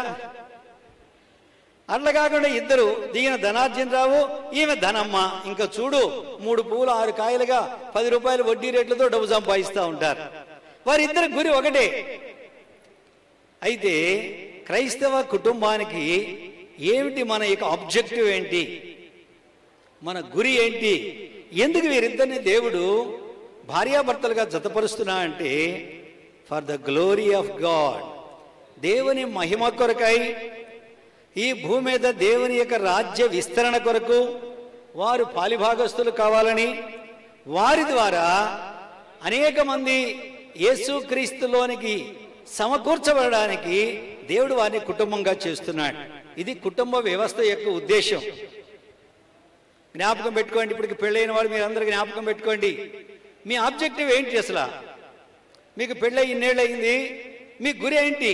అట్లా కాకుండా ఇద్దరు దీని ధనార్జన్ రావు ఈమె ధనమ్మ ఇంకా చూడు మూడు పువ్వులు ఆరు కాయలుగా పది రూపాయలు వడ్డీ రేట్లతో డబ్బు సంపాదిస్తూ ఉంటారు వారిద్దరి గురి ఒకటే అయితే క్రైస్తవ కుటుంబానికి ఏమిటి మన యొక్క ఆబ్జెక్టివ్ ఏంటి మన గురి ఏంటి ఎందుకు వీరిద్దరిని దేవుడు భార్యాభర్తలుగా జతపరుస్తున్నా అంటే for the glory of God దేవుని మహిమ కొరకై ఈ భూమి మీద దేవుని యొక్క రాజ్య విస్తరణ కొరకు వారు పాలిభాగస్తులు కావాలని వారి ద్వారా అనేక మంది యేసుక్రీస్తులోనికి సమకూర్చబడడానికి దేవుడు వారిని కుటుంబంగా చేస్తున్నాడు ఇది కుటుంబ వ్యవస్థ యొక్క ఉద్దేశం జ్ఞాపకం పెట్టుకోండి ఇప్పటికి పెళ్ళైన వాళ్ళు మీరు అందరూ జ్ఞాపకం పెట్టుకోండి మీ ఆబ్జెక్టివ్ ఏంటి అసలు మీకు పెళ్ళై ఇన్నేళ్ళు అయింది మీ గురి ఏంటి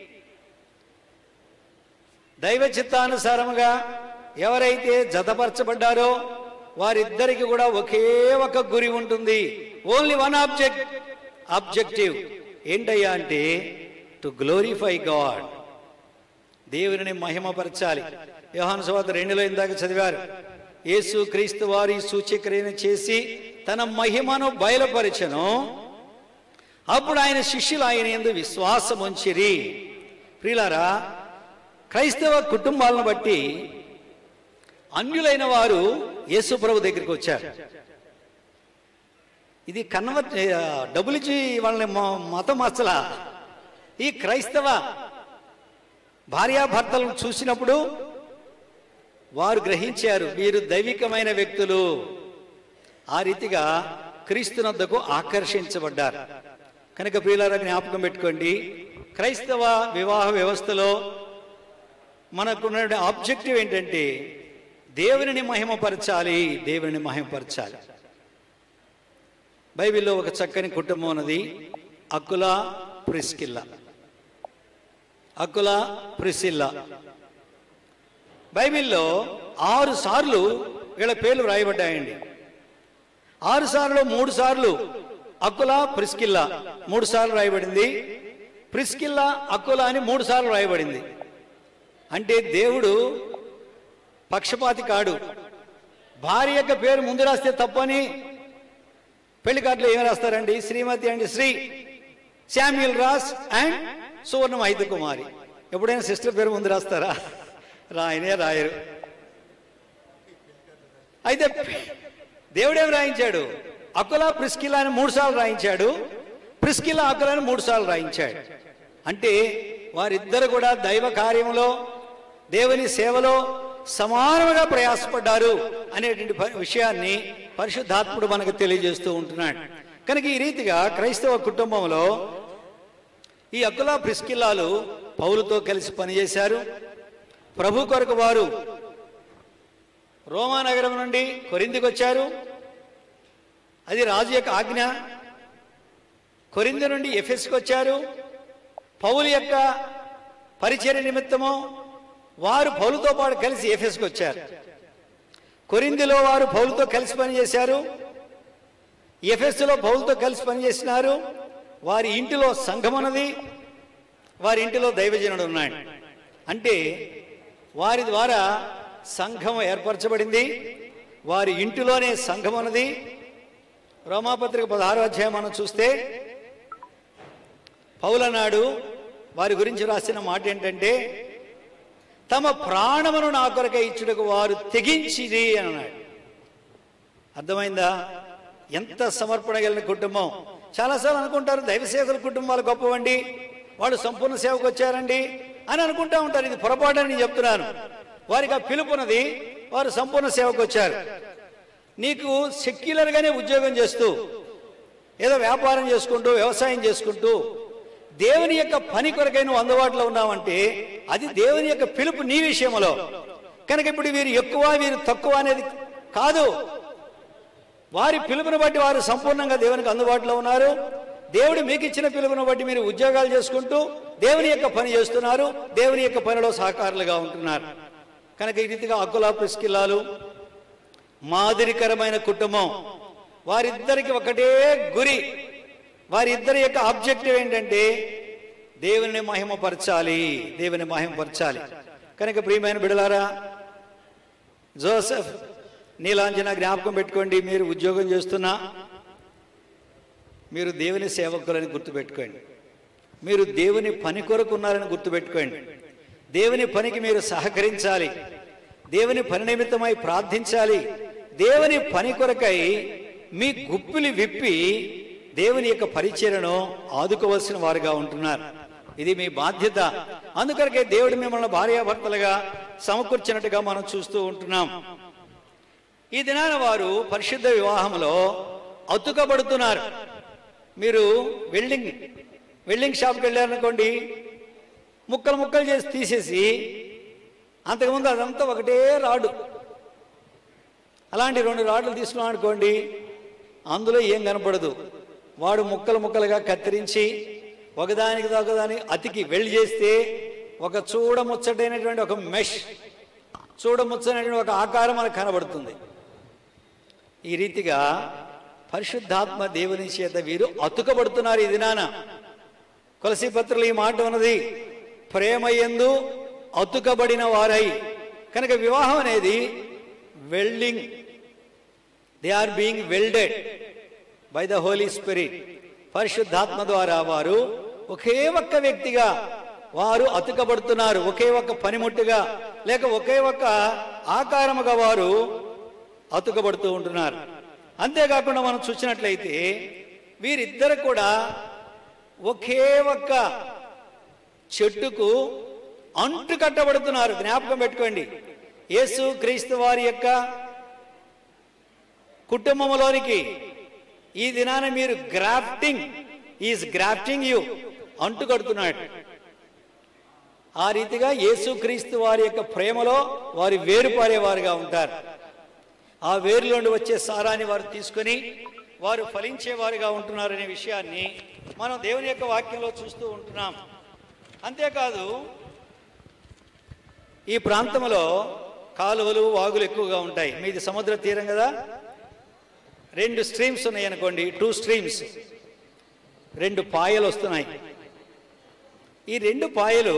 దైవ చిత్తానుసారముగా ఎవరైతే జతపరచబడ్డారో వారిద్దరికి కూడా ఒకే ఒక గురి ఉంటుంది ఓన్లీ వన్ ఆబ్జెక్ట్ ఆబ్జెక్టివ్ ఏంటయ్యా అంటే టు గ్లోరిఫై గాడ్ దేవుని మహిమపరచాలి యోహాను సువార్త రెండులో ఇందాక చదివారు యేసు క్రీస్తు వారి సూచక్రియను చేసి తన మహిమను బయలుపరిచను అప్పుడు ఆయన శిష్యులు ఆయన ఎందు విశ్వాసం ఉంచిరి ప్రియులారా క్రైస్తవ కుటుంబాలను బట్టి అన్యులైన వారు యేసు ప్రభు దగ్గరికి వచ్చారు ఇది కన్వర్ట్ డబ్బులు ఇచ్చి వాళ్ళని మ- మతం మార్చలా ఈ క్రైస్తవ భార్యాభర్తలను చూసినప్పుడు వారు గ్రహించారు వీరు దైవికమైన వ్యక్తులు ఆ రీతిగా క్రీస్తునద్దకు ఆకర్షించబడ్డారు కనుక ప్రియులారా జ్ఞాపకం పెట్టుకోండి క్రైస్తవ వివాహ వ్యవస్థలో మనకున్న ఆబ్జెక్టివ్ ఏంటంటే దేవునిని మహిమపరచాలి దేవుని మహిమపరచాలి బైబిల్లో ఒక చక్కని కుటుంబం ఉన్నది అకుల ప్రిస్కిల్లా అకుల ప్రిసిల్లా బైబిల్లో ఆరు సార్లు వీళ్ళ పేర్లు వ్రాయబడ్డాయండి ఆరు సార్లు మూడు సార్లు అకుల ప్రిస్కిల్లా మూడు సార్లు రాయబడింది ప్రిస్కిల్లా అకుల అని మూడు సార్లు రాయబడింది అంటే దేవుడు పక్షపాతి కాడు భార్య యొక్క పేరు ముందు రాస్తే తప్పని పెళ్లి కార్డులో ఏం రాస్తారండి శ్రీమతి అండి Shri Samuel Ross and Suvarna ఐదు కుమారి ఎప్పుడైనా సిస్టర్ పేరు ముందు రాస్తారా రాయనే రాయరు అయితే దేవుడేం రాయించాడు అకుల ప్రిస్కిలా అని మూడు సార్లు రాయించాడు ప్రిస్కిలా అకుల అని మూడు సార్లు రాయించాడు అంటే వారిద్దరు కూడా దైవ కార్యంలో దేవుని సేవలో సమానముగా ప్రయాసపడ్డారు అనేటువంటి ప- విషయాన్ని పరిశుద్ధాత్ముడు మనకు తెలియజేస్తూ ఉంటున్నాడు కనుక ఈ రీతిగా క్రైస్తవ కుటుంబంలో ఈ అకులా ప్రిస్కిల్లాలు పౌలుతో కలిసి పనిచేశారు ప్రభు కొరకు వారు రోమా నగరం నుండి కొరిందికి వచ్చారు అది రాజు యొక్క ఆజ్ఞ కొరింది నుండి ఎఫెస్కి వచ్చారు పౌలు యొక్క పరిచయ నిమిత్తము వారు పౌలుతో పాటు కలిసి ఎఫెస్కి వచ్చారు కొరిందిలో వారు పౌలుతో కలిసి పనిచేశారు ఎఫెస్లో పౌలుతో కలిసి పనిచేసినారు వారి ఇంటిలో సంఘం ఉన్నది వారి ఇంటిలో దైవజనుడు ఉన్నాడు అంటే వారి ద్వారా సంఘం ఏర్పరచబడింది వారి ఇంటిలోనే సంఘం ఉన్నది రోమాపత్రిక పదహారో అధ్యాయం మనం చూస్తే పౌలనాడు వారి గురించి రాసిన మాట ఏంటంటే తమ ప్రాణమును నా కొరకై ఇచ్చుటకు వారు తెగించిది అని అన్నాడు అర్థమైందా ఎంత సమర్పణ కలిగిన కుటుంబం చాలాసార్లు అనుకుంటారు దైవ సేవకుల కుటుంబాలు గొప్పవండి వాళ్ళు సంపూర్ణ సేవకు వచ్చారండి అని అనుకుంటా ఉంటారు ఇది పొరపాటు అని నేను చెప్తున్నాను వారికి ఆ పిలుపున్నది వారు సంపూర్ణ సేవకు వచ్చారు నీకు సెక్యులర్గానే ఉద్యోగం చేస్తూ ఏదో వ్యాపారం చేసుకుంటూ వ్యవసాయం చేసుకుంటూ దేవుని యొక్క పని కొరకై నువ్వు అందుబాటులో ఉన్నావంటే అది దేవుని యొక్క పిలుపు నీ విషయంలో కనుక ఇప్పుడు వీరు ఎక్కువ వీరు తక్కువ అనేది కాదు వారి పిలుపుని బట్టి వారు సంపూర్ణంగా దేవునికి అందుబాటులో ఉన్నారు దేవుడు మీకు ఇచ్చిన పిలుపుని బట్టి మీరు ఉద్యోగాలు చేసుకుంటూ దేవుని యొక్క పని చేస్తున్నారు దేవుని యొక్క పనిలో సహకారులుగా ఉంటున్నారు కనుక ఈ రీతిగా అక్కులా ప్రిస్కిల్లాలు మాదిరికరమైన కుటుంబం వారిద్దరికి ఒకటే గురి వారిద్దరి యొక్క ఆబ్జెక్టివ్ ఏంటంటే దేవుని మహిమపరచాలి దేవుని మహిమపరచాలి కనుక ప్రియమైన బిడలారా జోసెఫ్ నీలాంజన జ్ఞాపకం పెట్టుకోండి మీరు ఉద్యోగం చేస్తున్నా మీరు దేవుని సేవకులని గుర్తుపెట్టుకోండి మీరు దేవుని పని కొరకు ఉన్నారని గుర్తుపెట్టుకోండి దేవుని పనికి మీరు సహకరించాలి దేవుని పని నిమిత్తమై ప్రార్థించాలి దేవుని పని కొరకై మీ గుప్పిలి విప్పి దేవుని యొక్క పరిచయను ఆదుకోవలసిన వారుగా ఉంటున్నారు ఇది మీ బాధ్యత అందుకొరకే దేవుడు మిమ్మల్ని భార్యాభర్తలుగా సమకూర్చినట్టుగా మనం చూస్తూ ఉంటున్నాం ఈ దినాన వారు పరిశుద్ధ వివాహంలో అతుకబడుతున్నారు మీరు వెల్డింగ్ వెల్డింగ్ షాప్కి వెళ్ళారనుకోండి ముక్కలు ముక్కలు చేసి తీసేసి అంతకుముందు అదంతా ఒకటే రాడు అలాంటి రెండు రాడ్లు తీసుకున్నాం అనుకోండి అందులో ఏం కనపడదు వాడు ముక్కలు ముక్కలుగా కత్తిరించి ఒకదానికి ఒకదాని అతికి వెళ్ళి చేస్తే ఒక చూడముచ్చటైనటువంటి ఒక మెష్ చూడముచ్చనటువంటి ఒక ఆకారం మనకు కనబడుతుంది ఈ రీతిగా పరిశుద్ధాత్మ దేవుని చేత వీరు అతుకబడుతున్నారు ఈ దినాన కొలసి పత్రులు ఈ మాట ఉన్నది ప్రేమ ఎందు అతుకబడిన వారై కనుక వివాహం అనేది welding they are being welded by the Holy Spirit పరిశుద్ధాత్మ ద్వారా వారు ఒకే ఒక్క వ్యక్తిగా వారు అతుకబడుతున్నారు ఒకే ఒక్క పనిముట్టుగా లేక ఒకే ఒక్క ఆకారముగా వారు అతుకబడుతూ ఉంటున్నారు అంతేకాకుండా మనం చూసినట్లయితే వీరిద్దరు కూడా ఒకే ఒక్క చెట్టుకు అంటు కట్టబడుతున్నారు జ్ఞాపకం పెట్టుకోండి యేసు క్రీస్తు వారి యొక్క కుటుంబంలోనికి ఈ దినాన మీరు గ్రాఫ్టింగ్ ఈజ్ గ్రాఫ్టింగ్ యూ అంటు కడుతున్నాడు ఆ రీతిగా యేసు క్రీస్తు వారి యొక్క ప్రేమలో వారి వేరుపారేవారుగా ఉంటారు ఆ వేరులోండి వచ్చే సారాన్ని వారు తీసుకొని వారు ఫలించేవారుగా ఉంటున్నారనే విషయాన్ని మనం దేవుని యొక్క వాక్యంలో చూస్తూ ఉంటున్నాం అంతేకాదు ఈ ప్రాంతంలో కాలువలు వాగులు ఎక్కువగా ఉంటాయి మీది సముద్ర తీరం కదా రెండు స్ట్రీమ్స్ ఉన్నాయి అనుకోండి టూ స్ట్రీమ్స్ రెండు పాయలు వస్తున్నాయి ఈ రెండు పాయలు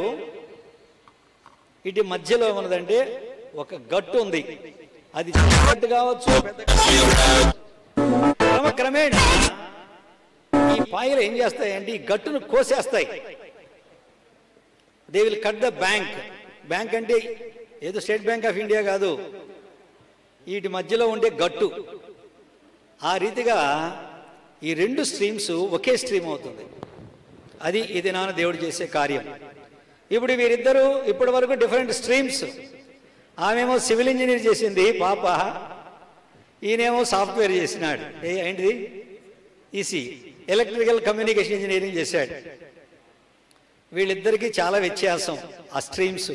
ఇటు మధ్యలో ఉన్నదంటే ఒక గట్టు ఉంది అది చిన్న గట్టు కావచ్చు పెద్ద గట్టు కావచ్చు. క్రమక్రమేణా ఈ పాయలు ఏం చేస్తాయంటే ఈ గట్టును కోసేస్తాయి they will cut the bank bank అంటే ఏదో స్టేట్ బ్యాంక్ ఆఫ్ ఇండియా కాదు వీటి మధ్యలో ఉండే గట్టు ఆ రీతిగా ఈ రెండు స్ట్రీమ్స్ ఒకే స్ట్రీమ్ అవుతుంది అది ఇది నాన్న దేవుడు చేసే కార్యం ఇప్పుడు వీరిద్దరూ ఇప్పటి వరకు డిఫరెంట్ స్ట్రీమ్స్ ఆమెమో సివిల్ ఇంజనీర్ చేసింది పాప ఈయనేమో సాఫ్ట్వేర్ చేసినాడు ఏ ఏంటిది ఈసీ ఎలక్ట్రికల్ కమ్యూనికేషన్ ఇంజనీరింగ్ చేశాడు వీళ్ళిద్దరికీ చాలా వ్యత్యాసం ఆ స్ట్రీమ్స్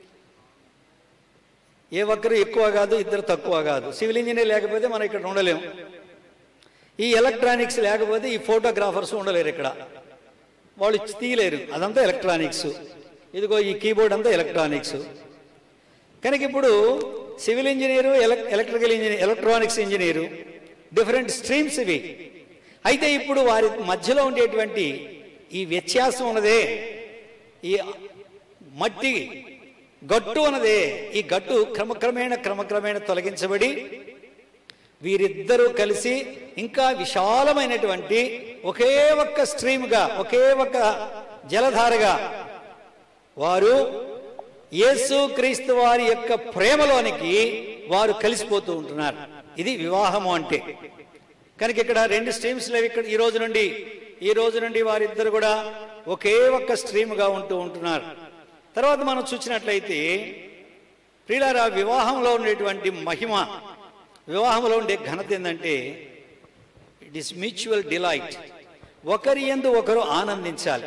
ఏ ఒక్కరు ఎక్కువ కాదు ఇద్దరు తక్కువ కాదు సివిల్ ఇంజనీర్ లేకపోతే మనం ఇక్కడ ఉండలేం ఈ ఎలక్ట్రానిక్స్ లేకపోతే ఈ ఫోటోగ్రాఫర్స్ ఉండలేరు ఇక్కడ వాళ్ళు తీయలేరు అదంతా ఎలక్ట్రానిక్స్ ఇదిగో ఈ కీబోర్డ్ అంతా ఎలక్ట్రానిక్స్ కనుక ఇప్పుడు civil engineer elec electrical engineer electronics engineer different streams ఇవి అయితే ఇప్పుడు వారి మధ్యలో ఉండేటువంటి ఈ వ్యత్యాసం ఉన్నదే ఈ మట్టి గట్టు ఉన్నదే ఈ గట్టు క్రమక్రమేణ క్రమక్రమేణ తొలగించబడి వీరిద్దరూ కలిసి ఇంకా విశాలమైనటువంటి ఒకే ఒక్క స్ట్రీమ్గా ఒకే ఒక్క జలధారగా వారు యేసు క్రీస్తు వారి యొక్క ప్రేమలోనికి వారు కలిసిపోతూ ఉంటున్నారు ఇది వివాహము అంటే కనుక ఇక్కడ రెండు స్ట్రీమ్స్ లేవు ఇక్కడ ఈ రోజు నుండి ఈ రోజు నుండి వారిద్దరు కూడా ఒకే ఒక్క స్ట్రీమ్గా ఉంటూ ఉంటున్నారు తర్వాత మనం చూసినట్లయితే ప్రియులారా వివాహంలో ఉండేటువంటి మహిమ వివాహంలో ఉండే ఘనత ఏంటంటే ఇట్ ఈస్ మ్యూచువల్ డిలైట్ ఒకరి ఎందు ఒకరు ఆనందించాలి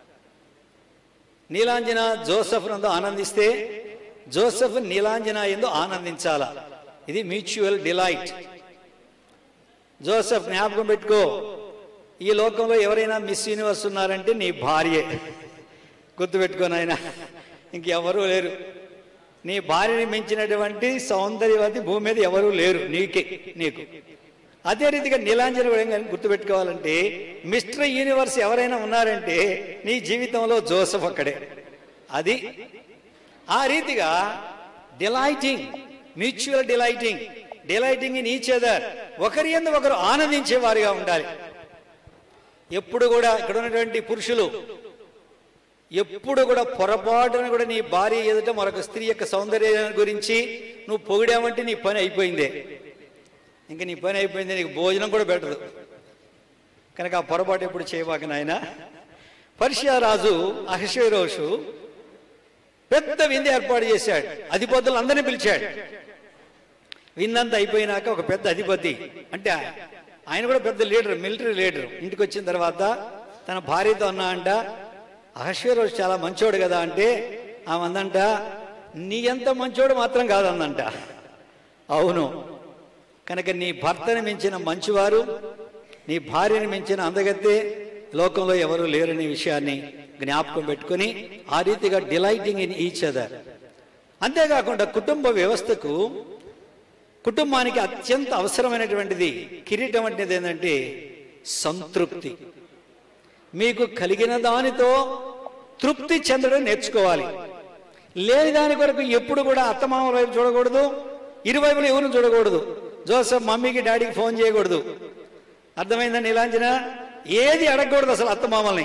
నీలాంజన జోసఫ్ నందు ఆనందిస్తే జోసఫ్ నీలాంజన ఎందు ఆనందించాల ఇది మ్యూచువల్ డిలైట్ జోసఫ్ జ్ఞాపకం పెట్టుకో ఈ లోకంలో ఎవరైనా మిస్ యూనివర్స్ ఉన్నారంటే నీ భార్యే గుర్తుపెట్టుకో నాయన ఇంకెవరూ లేరు నీ భార్యని మించినటువంటి సౌందర్యవతి భూమి మీద ఎవరూ లేరు నీకే నీకు అదే రీతిగా నీలాంజన కూడా ఏం గుర్తుపెట్టుకోవాలంటే మిస్టర్ యూనివర్స్ ఎవరైనా ఉన్నారంటే నీ జీవితంలో జోసఫ్ అక్కడే అది ఆ రీతిగా delighting mutual delighting delighting in each other ఒకరి ఎందు ఒకరు ఆనందించే వారిగా ఉండాలి ఎప్పుడు కూడా ఇక్కడ ఉన్నటువంటి పురుషులు ఎప్పుడు కూడా పొరపాటున కూడా నీ భార్య ఎదుట మరొక స్త్రీ యొక్క సౌందర్యం గురించి నువ్వు పొగిడావంటే నీ పని అయిపోయిందే ఇంకా నీ పని అయిపోయింది నీకు భోజనం కూడా పెట్టదు కనుక ఆ పొరపాటు ఎప్పుడు చేయబాక నాయన పర్షియా రాజు అహశ్వరోషు పెద్ద విందు ఏర్పాటు చేశాడు అధిపతులు అందరినీ పిలిచాడు విందంతా అయిపోయినాక ఒక పెద్ద అధిపతి అంటే ఆయన కూడా పెద్ద లీడర్ మిలిటరీ లీడర్ ఇంటికి వచ్చిన తర్వాత తన భార్యతో అన్నా అంట అహశ్వరోజు చాలా మంచోడు కదా అంటే ఆమె అందంట నీ ఎంత మంచోడు మాత్రం కాదందంట అవును కనుక నీ భర్తని మించిన మంచివారు నీ భార్యని మించిన అందగత్తే లోకంలో ఎవరు లేరనే విషయాన్ని జ్ఞాపకం పెట్టుకుని ఆ రీతిగా డిలైటింగ్ ఇన్ ఈచ్ అదర్ అంతేకాకుండా కుటుంబ వ్యవస్థకు కుటుంబానికి అత్యంత అవసరమైనటువంటిది కిరీటం అంటే ఏంటంటే సంతృప్తి మీకు కలిగిన దానితో తృప్తి చెందడం నేర్చుకోవాలి లేని దాని కొరకు ఎప్పుడు కూడా అత్తమామల వైపు చూడకూడదు ఇరువైపులు ఎవరు చూడకూడదు జోసఫ్ మమ్మీకి డాడీకి ఫోన్ చేయకూడదు అర్థమైందండి ఇలాంచిన ఏది అడగకూడదు అసలు అత్తమామల్ని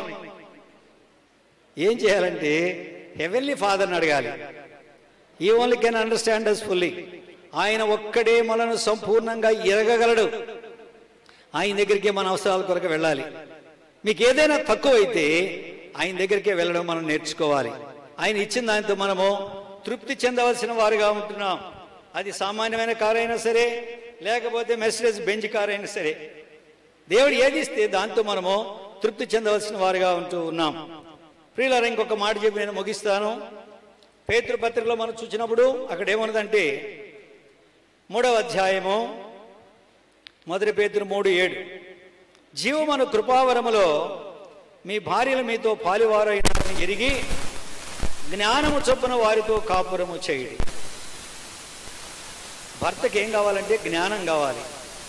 ఏం చేయాలంటే హెవెన్లీ ఫాదర్ని అడగాలి he only can understand us fully ఆయన ఒక్కడే మనను సంపూర్ణంగా ఎరగగలడు ఆయన దగ్గరికి మన అవసరాల కొరకు వెళ్ళాలి మీకు ఏదైనా తక్కువ అయితే ఆయన దగ్గరికే వెళ్ళడం మనం నేర్చుకోవాలి ఆయన ఇచ్చిన దానితో మనము తృప్తి చెందవలసిన వారుగా ఉంటున్నాం అది సామాన్యమైన కారు అయినా సరే లేకపోతే మెర్సిడెస్ బెంచ్ కారు అయినా సరే దేవుడు ఏది ఇస్తే దాంతో మనము తృప్తి చెందవలసిన వారుగా ఉంటూ ఉన్నాం ప్రియులారా ఇంకొక మాట చెప్పి నేను ముగిస్తాను పేతృ పత్రికలో మనం చూసినప్పుడు అక్కడ ఏమన్నదంటే మూడవ అధ్యాయము మొదటి పేతురు మూడు ఏడు జీవమను కృపావరములో మీ భార్యలు మీతో పాలివారైనారని ఎరిగి జ్ఞానము చొప్పున వారితో కాపురము చేయుడి భర్తకి ఏం కావాలంటే జ్ఞానం కావాలి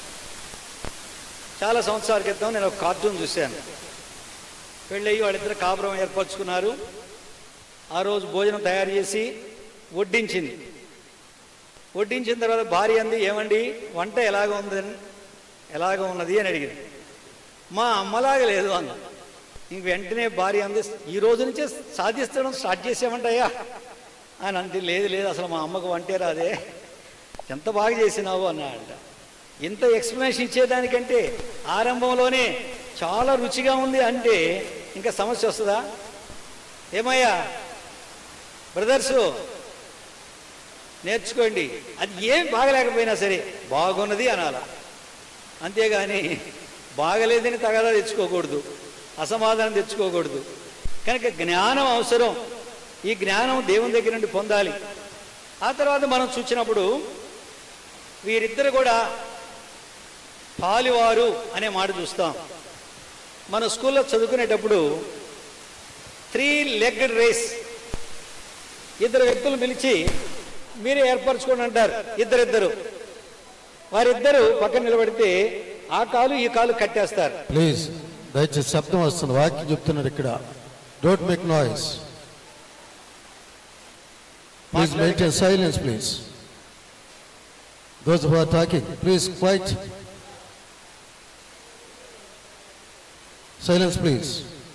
చాలా సంవత్సరాల క్రితం నేను ఒక కార్టూన్ చూశాను పెళ్ళయి వాళ్ళిద్దరు కాపురం ఏర్పరచుకున్నారు ఆ రోజు భోజనం తయారు చేసి వడ్డించింది వడ్డించిన తర్వాత భార్య అంది ఏమండి వంట ఎలాగ ఉందని ఎలాగ ఉన్నది అని అడిగింది మా అమ్మలాగా లేదు అన్న ఇంక వెంటనే భార్య అంది ఈ రోజు నుంచే సాధిస్తడం స్టార్ట్ చేసామంటయ్యా అని అంటే లేదు లేదు అసలు మా అమ్మకు వంటే రాదే ఎంత బాగా చేసినావు అన్నాడంట ఇంత ఎక్స్ప్లెనేషన్ ఇచ్చేదానికంటే ఆరంభంలోనే చాలా రుచిగా ఉంది అంటే ఇంకా సమస్య వస్తుందా ఏమయ్యా బ్రదర్సు నేర్చుకోండి అది ఏం బాగలేకపోయినా సరే బాగున్నది అనాల అంతేగాని బాగలేదని తగదా తెచ్చుకోకూడదు అసమాధానం తెచ్చుకోకూడదు కనుక జ్ఞానం అవసరం ఈ జ్ఞానం దేవుని దగ్గర నుండి పొందాలి ఆ తర్వాత మనం చూసినప్పుడు వీరిద్దరు కూడా పాలివారు అనే మాట చూస్తాం మన స్కూల్లో చదువుకునేటప్పుడు త్రీ లెగ్గడ్ రేస్ ఇద్దరు వ్యక్తులు పిలిచి మీరే ఏర్పరచుకోండి అంటారు ఇద్దరిద్దరు వారిద్దరు పక్కన నిలబడితే ఆ కాలు ఈ కాలు కట్టేస్తారు ప్లీజ్ దయచేసి శబ్దం వస్తుంది వాక్యం చెప్తున్నారు ఇక్కడ don't make noise please maintain silence please those who are talking please quiet silence please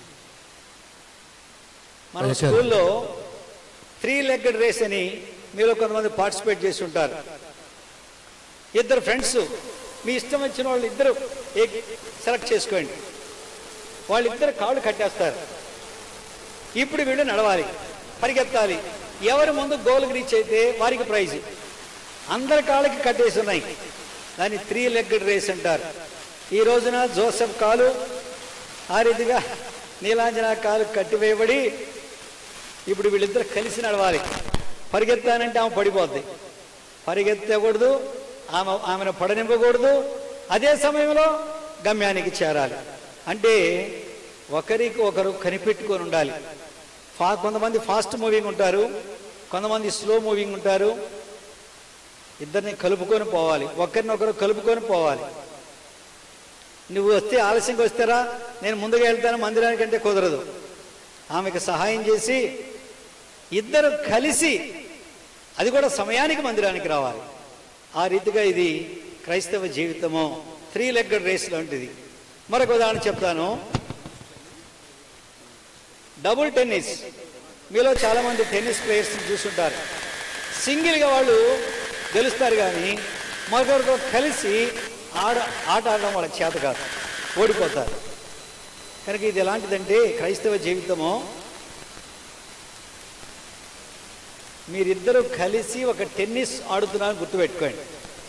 మన Okay. స్కూల్లో త్రీ లెగ్గడ్ రేస్ అని మీలో కొంతమంది పార్టిసిపేట్ చేసి ఉంటారు ఇద్దరు ఫ్రెండ్స్ మీ ఇష్టం వచ్చిన వాళ్ళు ఇద్దరు సెలెక్ట్ చేసుకోండి వాళ్ళిద్దరు కాళ్ళు కట్టేస్తారు ఇప్పుడు వీళ్ళు నడవాలి పరిగెత్తాలి ఎవరి ముందు గోల్కి రీచ్ అయితే వారికి ప్రైజ్ అందరి కాళ్ళకి కట్టేసి ఉన్నాయి దాన్ని త్రీ లెగ్గడ్ రేస్ అంటారు ఈ రోజున జోసెఫ్ కాలు ఆ రీతిగా నీలాంజన కాలు కట్టివేయబడి ఇప్పుడు వీళ్ళిద్దరు కలిసి నడవాలి పరిగెత్తానంటే ఆమె పడిపోద్ది పరిగెత్తకూడదు ఆమె ఆమెను పడనివ్వకూడదు అదే సమయంలో గమ్యానికి చేరాలి అంటే ఒకరికి ఒకరు కనిపెట్టుకొని ఉండాలి ఫా కొంతమంది ఫాస్ట్ మూవింగ్ ఉంటారు కొంతమంది స్లో మూవింగ్ ఉంటారు ఇద్దరిని కలుపుకొని పోవాలి ఒకరినొకరు కలుపుకొని పోవాలి నువ్వు వస్తే ఆలస్యంగా వస్తారా నేను ముందుగా వెళ్తాను మందిరానికంటే కుదరదు ఆమెకు సహాయం చేసి ఇద్దరు కలిసి అది కూడా సమయానికి మందిరానికి రావాలి ఆ రీతిగా ఇది క్రైస్తవ జీవితము త్రీ లెగ్గడ్ రేస్ లాంటిది మరొక ఉదాహరణ చెప్తాను డబుల్ టెన్నిస్ మీలో చాలామంది టెన్నిస్ ప్లేయర్స్ చూసుంటారు సింగిల్గా వాళ్ళు గెలుస్తారు కానీ మరొకరితో కలిసి ఆడ ఆట ఆడడం వాళ్ళ చేత కాదు ఓడిపోతారు కనుక ఇది ఎలాంటిదంటే క్రైస్తవ జీవితము మీరిద్దరూ కలిసి ఒక టెన్నిస్ ఆడుతున్నారని గుర్తుపెట్టుకోండి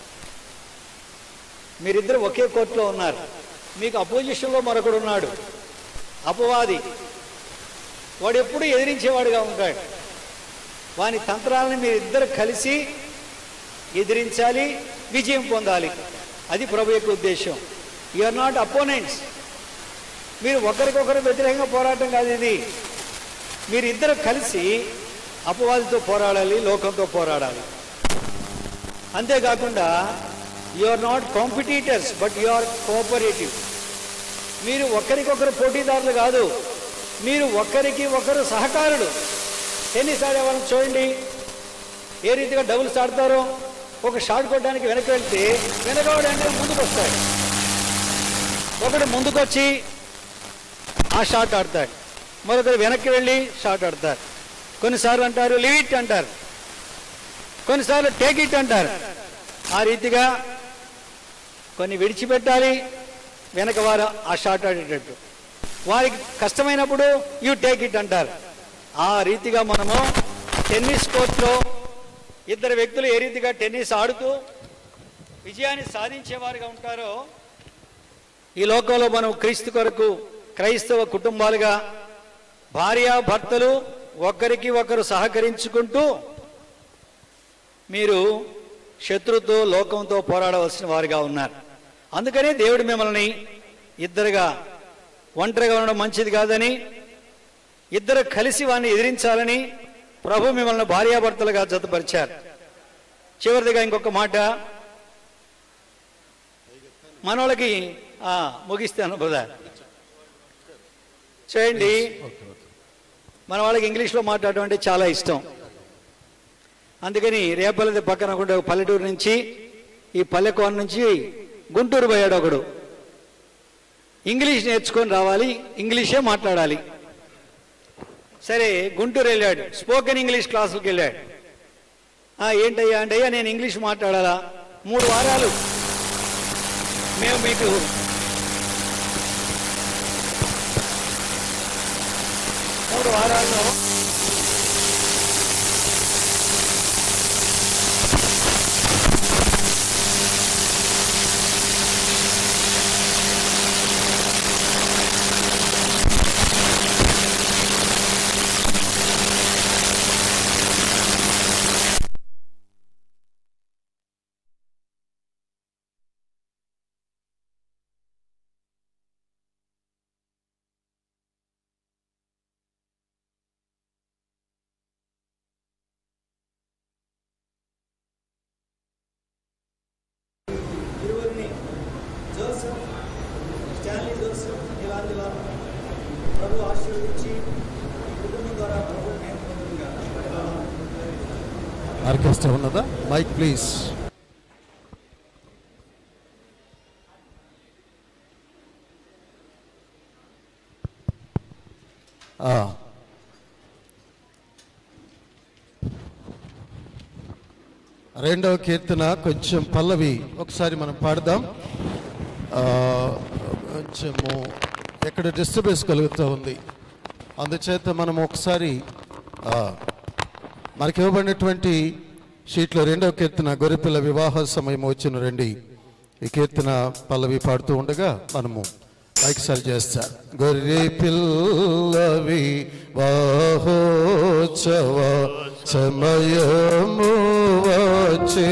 మీరిద్దరు ఒకే కోర్టులో ఉన్నారు మీకు అపోజిషన్లో మరొకడు ఉన్నాడు అపవాది వాడు ఎప్పుడు ఎదిరించేవాడుగా ఉంటాడు వాని తంత్రాలను మీరిద్దరు కలిసి ఎదిరించాలి విజయం పొందాలి అది ప్రభు యొక్క ఉద్దేశం యు ఆర్ నాట్ అపోనెంట్స్ మీరు ఒకరికొకరు వ్యతిరేకంగా పోరాటం కాదు ఇది మీరు ఇద్దరు కలిసి అపవాదితో పోరాడాలి లోకంతో పోరాడాలి అంతేకాకుండా you are not competitors but you are cooperative మీరు ఒకరికొకరు పోటీదారులు కాదు మీరు ఒకరికి ఒకరు సహకారులు టెన్నిస్ ఆడే వాళ్ళని చూడండి ఏ రీతిగా డబుల్స్ ఆడతారో ఒక షాట్ కొట్టడానికి వెనక్కి వెళ్తే వెనకవాడు అంటే ముందుకు వస్తాడు ఒకడు ముందుకొచ్చి ఆ షాట్ ఆడతాడు మరొకరు వెనక్కి వెళ్ళి షాట్ ఆడతారు కొన్నిసార్లు అంటారు లివ్ ఇట్ అంటారు కొన్నిసార్లు టేక్ ఇట్ అంటారు ఆ రీతిగా కొన్ని విడిచిపెట్టాలి వెనక వారు ఆ షాట్ ఆడేటట్టు వారికి కష్టమైనప్పుడు యూ టేక్ ఇట్ అంటారు ఆ రీతిగా మనము టెన్నిస్ కోర్టులో ఇద్దరు వ్యక్తులు ఏ రీతిగా టెన్నిస్ ఆడుతూ విజయాన్ని సాధించేవారుగా ఉంటారో ఈ లోకంలో మనం క్రీస్తు కొరకు క్రైస్తవ కుటుంబాలుగా భార్య భర్తలు ఒకరికి ఒకరు సహకరించుకుంటూ మీరు శత్రుతో లోకంతో పోరాడవలసిన వారుగా ఉన్నారు అందుకనే దేవుడు మిమ్మల్ని ఇద్దరుగా ఒంటరిగా ఉండడం మంచిది కాదని ఇద్దరు కలిసి వాడిని ఎదిరించాలని ప్రభు మిమ్మల్ని భార్యాభర్తలుగా జతపరిచారు చివరిదిగా ఇంకొక మాట మనోళ్ళకి ఆ, ముగిస్తాను బ్రదర్ చూడండి మన వాళ్ళకి ఇంగ్లీష్లో మాట్లాడడం అంటే చాలా ఇష్టం అందుకని రేపల్లెది పక్కన కూడా ఒక పల్లెటూరు నుంచి ఈ పల్లెకోన నుంచి గుంటూరు పోయాడు ఒకడు ఇంగ్లీష్ నేర్చుకొని రావాలి ఇంగ్లీషే మాట్లాడాలి సరే గుంటూరు వెళ్ళాడు స్పోకెన్ ఇంగ్లీష్ క్లాసులకు వెళ్ళాడు "ఆ, ఏంటయ్యా అంటే అయ్యా నేను ఇంగ్లీష్ మాట్లాడాలా మూడు వారాలు మేము మీకు మూడు వారాల్లో ఇరువురిని జోసెఫ్ స్టాన్లీ జోసెఫ్ ఇలాంటి వారు ప్రభు ఆశీర్వదించి ఈ కుటుంబం ద్వారా ప్రభు మేము పొందుగా ఆర్కెస్ట్రా ఉన్నదా మైక్ ప్లీజ్ ఆ. రెండవ కీర్తన కొంచెం పల్లవి ఒకసారి మనం పాడదాం ఆ, కొంచెము ఎక్కడ డిస్టర్బెన్స్ కలుగుతూ ఉంది అందుచేత మనం ఒకసారి ఆ, మనకి ఇవ్వబడినటువంటి షీట్లో రెండవ కీర్తన గొర్రెపిల్ల వివాహ సమయం వచ్చిన రండి ఈ కీర్తన పల్లవి పాడుతూ ఉండగా మనము మైక్ సరి చేస్తారు గొర్రె పిల్లవి వాహోత్సవ సమయము వచ్చే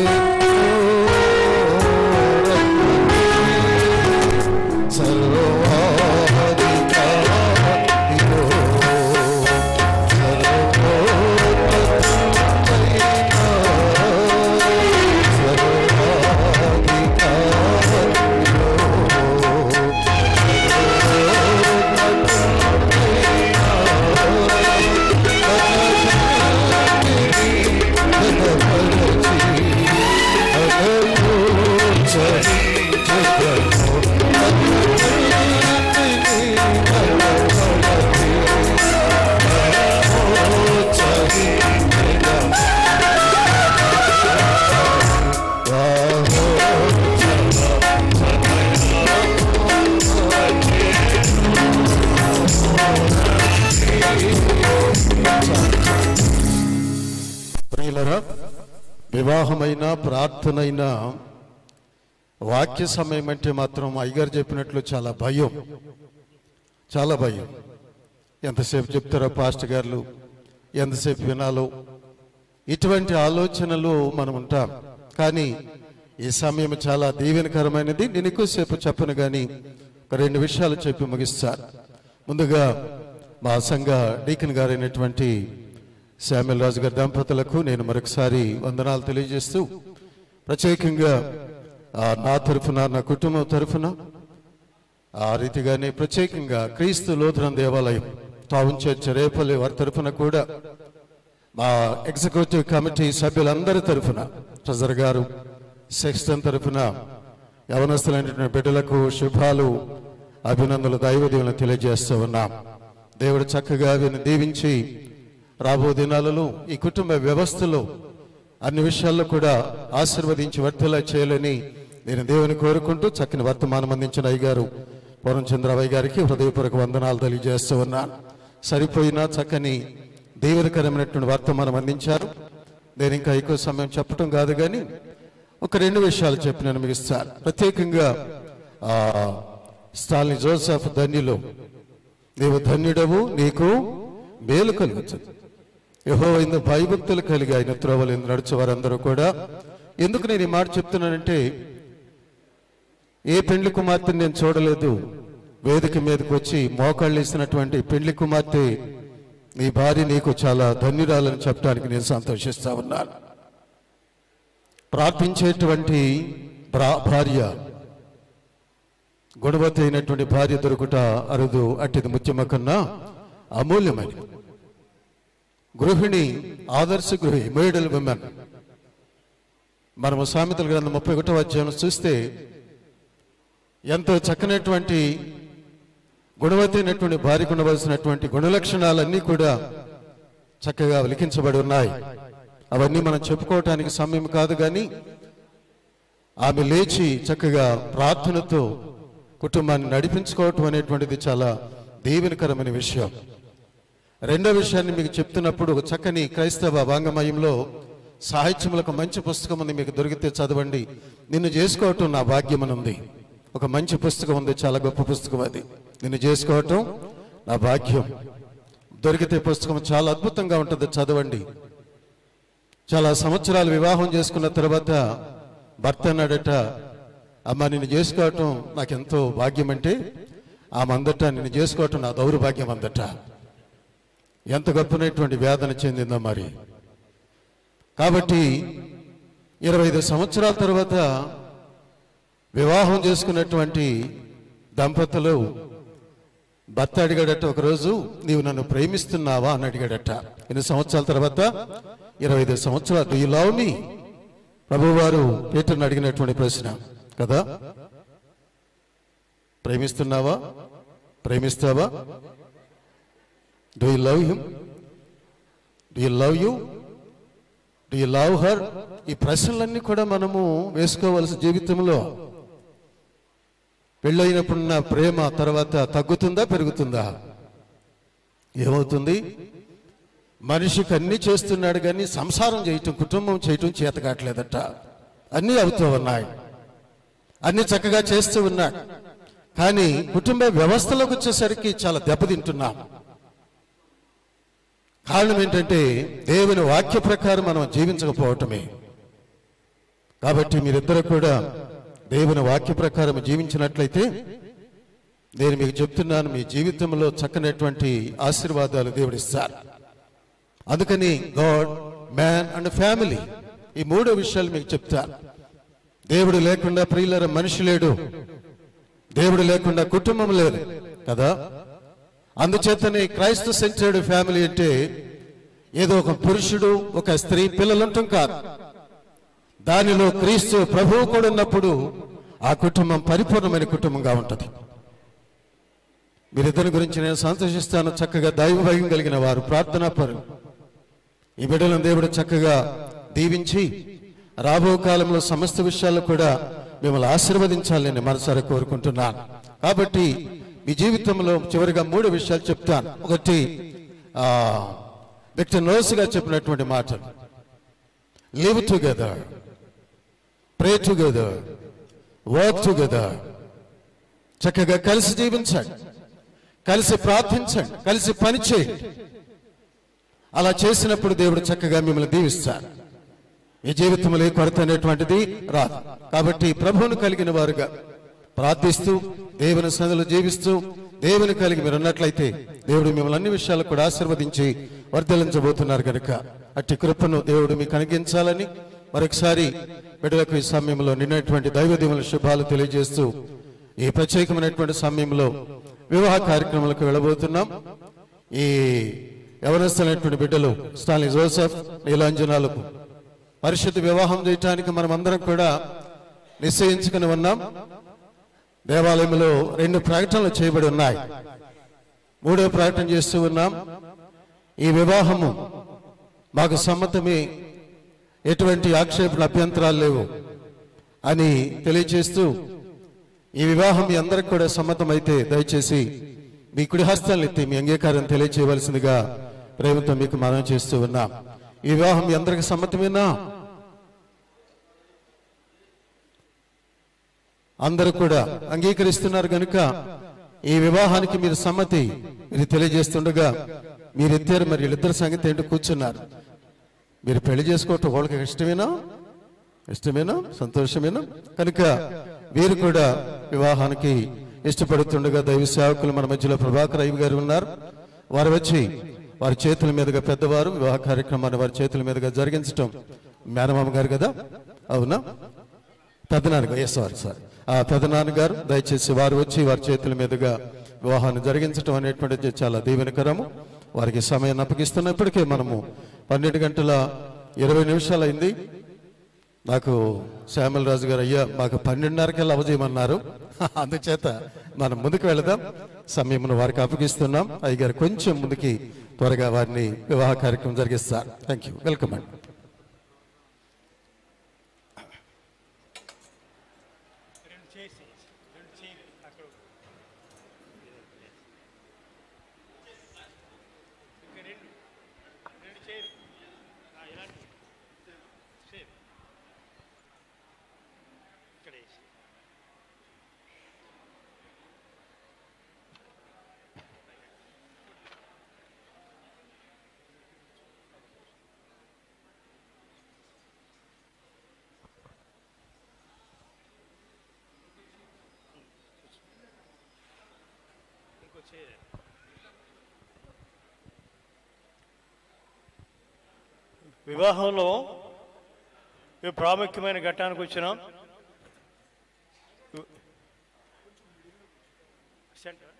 ప్రియులరా వివాహమైన ప్రార్థనైన వాక్య సమయం అంటే మాత్రం అయ్యగారు చెప్పినట్లు చాలా భయం చాలా భయం ఎంతసేపు చెప్తారో పాస్టర్ గారు ఎంతసేపు వినాలో ఇటువంటి ఆలోచనలు మనం ఉంటాం కానీ ఈ సమయం చాలా దీవెనకరమైనది నేను ఎక్కువసేపు చెప్పను కానీ ఒక రెండు విషయాలు చెప్పి ముగిస్తాను ముందుగా మా సంఘ డీకన్ గారైనటువంటి శామ్యుల్ రాజు గారి దంపతులకు నేను మరొకసారి వందనాలు తెలియజేస్తూ ప్రత్యేకంగా ఆ, నా తరఫున నా కుటుంబం తరఫున ఆ రీతిగానే ప్రత్యేకంగా క్రీస్తు లోతురం దేవాలయం టౌన్ చర్చ్ రేపల్లి వారి తరఫున కూడా మా ఎగ్జిక్యూటివ్ కమిటీ సభ్యులందరి తరఫున ట్రెజర్ గారు సెక్స్టన్ తరఫున యవనస్తులైనటువంటి బిడ్డలకు శుభాలు అభినందనలు దైవ దేవులను తెలియజేస్తూ ఉన్నాం దేవుడు చక్కగా వీరిని దీవించి రాబో దినాలలో ఈ కుటుంబ వ్యవస్థలో అన్ని విషయాల్లో కూడా ఆశీర్వదించి వర్తిలా చేయాలని నేను దేవుని కోరుకుంటూ చక్కని వర్తమానం అందించిన అయ్యగారు పూర్వం చంద్రబాయి గారికి హృదయపూర్వక వందనాలు తెలియజేస్తూ ఉన్నాను సరిపోయిన చక్కని దీవెనకరమైనటువంటి వర్తమానం అందించారు నేను ఇంకా ఎక్కువ సమయం చెప్పడం కాదు కానీ ఒక రెండు విషయాలు చెప్పి నేను ముగిస్తాను ప్రత్యేకంగా ఆ, స్టాలిన్ జోసెఫ్ ధన్యులు నీవు ధన్యుడవు నీకు మేలు కలుగుతుంది యహో ఇందు భయభక్తులు కలిగి ఆయన త్రోవలు ఎందు నడిచే వారందరూ కూడా ఎందుకు నేను ఈ మాట చెప్తున్నానంటే ఏ పెండ్లి కుమార్తెని నేను చూడలేదు వేదిక మీదకి వచ్చి మోకాళ్ళు ఇస్తున్నటువంటి పెండ్లి కుమార్తె నీ భార్య నీకు చాలా ధన్యురాలని చెప్పడానికి నేను సంతోషిస్తా ఉన్నాను ప్రార్థించేటువంటి భా- భార్య గుణవతి అయినటువంటి భార్య దొరుకుట అరుదు అట్టిది ముత్యమ కన్నా అమూల్యమైనది గృహిణి ఆదర్శ గృహి మేడల్ విమెన్ మనము సామెతల గ్రంథం ముప్పై ఒకటో అధ్యాయం చూస్తే ఎంతో చక్కనటువంటి గుణవతి అయినటువంటి భార్యకు ఉండవలసినటువంటి గుణలక్షణాలన్నీ కూడా చక్కగా లిఖించబడి ఉన్నాయి అవన్నీ మనం చెప్పుకోవటానికి సమయం కాదు కానీ ఆమె లేచి చక్కగా ప్రార్థనతో కుటుంబాన్ని నడిపించుకోవటం అనేటువంటిది చాలా దీవెనకరమైన విషయం రెండో విషయాన్ని మీకు చెప్తున్నప్పుడు ఒక చక్కని క్రైస్తవ వాంగమయంలో సాహిత్యములకు మంచి పుస్తకం ఉంది మీకు దొరికితే చదవండి నిన్ను చేసుకోవటం నా భాగ్యం అని ఉంది ఒక మంచి పుస్తకం ఉంది చాలా గొప్ప పుస్తకం అది నిన్ను చేసుకోవటం నా భాగ్యం దొరికితే పుస్తకం చాలా అద్భుతంగా ఉంటుంది చదవండి చాలా సంవత్సరాలు వివాహం చేసుకున్న తర్వాత భర్త అన్నాడట అమ్మ నిన్ను చేసుకోవటం నాకెంతో భాగ్యం అంటే ఆమె అందట నిన్ను చేసుకోవటం నా దౌర్భాగ్యం అందట ఎంత గొప్పనటువంటి వేదన చెందిందో మరి కాబట్టి ఇరవై ఐదు సంవత్సరాల తర్వాత వివాహం చేసుకున్నటువంటి దంపతులు భర్త అడిగాడట ఒకరోజు నీవు నన్ను ప్రేమిస్తున్నావా అని అడిగాడట ఎన్ని సంవత్సరాల తర్వాత ఇరవై ఐదు సంవత్సరాలు యు లవ్ మీ ప్రభువారు పీటర్ని అడిగినటువంటి ప్రశ్న కదా ప్రేమిస్తున్నావా ప్రేమిస్తావా do you love him do you love you do you love her ఈ ప్రశ్నలన్నీ కూడా మనము వేసుకోవలసి జీవితంలో పెళ్ళైనప్పుడున్న ప్రేమ తర్వాత తగ్గుతుందా పెరుగుతుందా ఏమవుతుంది మనిషికి అన్ని చేస్తున్నాడు కానీ సంసారం చేయటం కుటుంబం చేయటం చేత కావట్లేదట అన్నీ అవుతూ ఉన్నాయి అన్ని చక్కగా చేస్తూ ఉన్నాడు కానీ కుటుంబ వ్యవస్థలోకి వచ్చేసరికి చాలా దెబ్బతింటున్నాం కారణం ఏంటంటే దేవుని వాక్య ప్రకారం మనం జీవించకపోవటమే కాబట్టి మీరిద్దరు కూడా దేవుని వాక్య ప్రకారం జీవించినట్లయితే నేను మీకు చెప్తున్నాను మీ జీవితంలో చక్కనటువంటి ఆశీర్వాదాలు దేవుడిస్తారు అందుకని గాడ్ మ్యాన్ అండ్ ఫ్యామిలీ ఈ మూడో విషయాలు మీకు చెప్తాను దేవుడు లేకుండా ప్రియులర మనిషి లేడు దేవుడు లేకుండా కుటుంబం లేదు కదా అందుచేతనే క్రైస్త సెంచర్డ్ ఫ్యామిలీ అంటే ఏదో ఒక పురుషుడు ఒక స్త్రీ పిల్లలుంటాం కాదు దానిలో క్రీస్తు ప్రభువు కూడా ఉన్నప్పుడు ఆ కుటుంబం పరిపూర్ణమైన కుటుంబంగా ఉంటుంది మీరిద్దరి గురించి నేను సంతోషిస్తాను చక్కగా దైవభయం కలిగిన వారు ప్రార్థనా పరులు ఈ బిడ్డలను దేవుడు చక్కగా దీవించి రాబో కాలంలో సమస్త విషయాల్లో కూడా మిమ్మల్ని ఆశీర్వదించాలని మనసారా కోరుకుంటున్నాను కాబట్టి మీ జీవితంలో చివరిగా మూడు విషయాలు చెప్తాను ఒకటి ఆ, విక్టర్ నోస్గా చెప్పినటువంటి మాటలు live together pray together work together చక్కగా కలిసి జీవించండి కలిసి ప్రార్థించండి కలిసి పని చేయండి అలా చేసినప్పుడు దేవుడు చక్కగా మిమ్మల్ని దీవిస్తాడు ఈ జీవితంలో ఏ కొరత అనేటువంటిది రాదు కాబట్టి ప్రభువును కలిగిన వారుగా ప్రార్థిస్తూ దేవుని సన్నిధిలో జీవిస్తూ దేవుని కలిగి మీరు ఉన్నట్లయితే దేవుడు మిమ్మల్ని అన్ని విషయాలు కూడా ఆశీర్వదించి వర్ధలించబోతున్నారు కనుక అట్టి కృపను దేవుడు మీకు అనుగించాలని మరొకసారి బిడ్డలకు ఈ సమయంలో నిన్నటువంటి దైవదేవుల శుభాలు తెలియజేస్తూ ఈ ప్రత్యేకమైనటువంటి సమయంలో వివాహ కార్యక్రమాలకు వెళ్ళబోతున్నాం ఈ ఎవరస్తున్నటువంటి బిడ్డలు స్టాలిన్ జోసెఫ్ నీలాంజనాలకు పరిశుద్ధ వివాహం చేయటానికి మనం అందరం కూడా నిశ్చయించుకుని ఉన్నాం దేవాలయంలో రెండు ప్రకటనలు చేయబడి ఉన్నాయి మూడో ప్రకటన చేస్తూ ఉన్నాం ఈ వివాహము మాకు సమ్మతమే ఎటువంటి ఆక్షేపణ అభ్యంతరాలు లేవు అని తెలియచేస్తూ ఈ వివాహం మీ అందరికి కూడా సమ్మతమైతే దయచేసి మీ కుడి హస్తాలను ఎత్తి మీ అంగీకారం తెలియచేయవలసిందిగా ప్రేమతో మీకు మనం చేస్తూ ఉన్నాం ఈ వివాహం మీ అందరికి సమ్మతమేనా అందరూ కూడా అంగీకరిస్తున్నారు కనుక ఈ వివాహానికి మీరు సమ్మతి మీరు తెలియజేస్తుండగా మీరిద్దరు మరి వీళ్ళిద్దరు సంగతి ఏంటో కూర్చున్నారు మీరు పెళ్లి చేసుకోవటం వాళ్ళకి ఇష్టమేనా ఇష్టమేనా సంతోషమేనా కనుక వీరు కూడా వివాహానికి ఇష్టపడుతుండగా దైవ సేవకులు మన మధ్యలో ప్రభాకర్ అయ్య గారు ఉన్నారు వారు వచ్చి వారి చేతుల మీదుగా పెద్దవారు వివాహ కార్యక్రమాన్ని వారి చేతుల మీదుగా జరిగించటం మేనమామ గారు కదా అవునా పెద్దనాన్న ఎస్ సారీ సారీ ఆ పెద్దనాన్న గారు దయచేసి వారు వచ్చి వారి చేతుల మీదుగా వివాహాన్ని జరిగించడం అనేటువంటిది చాలా దీవెనకరము వారికి సమయాన్ని అప్పగిస్తున్న ఇప్పటికే మనము పన్నెండు గంటల ఇరవై నిమిషాలు అయింది నాకు శ్యామల రాజు గారు అయ్యా మాకు పన్నెండున్నరకెళ్ళి అవజేయమన్నారు అందుచేత మనం ముందుకు వెళదాం సమయమును వారికి అప్పగిస్తున్నాం అయ్యగారు కొంచెం ముందుకి త్వరగా వారిని వివాహ కార్యక్రమం జరిగిస్తారు థ్యాంక్ యూ వెల్కమ్ అండి రెండు చేసి రెండు చేయి అక్కడ ఇంకా రెండు రెండు చేయరు ఇలాంటి సేమ్ ఇక్కడ వేసి ఇంకో చేయ వివాహంలో ఈ ప్రాముఖ్యమైన ఘట్టానికి వచ్చినాం సెంటర్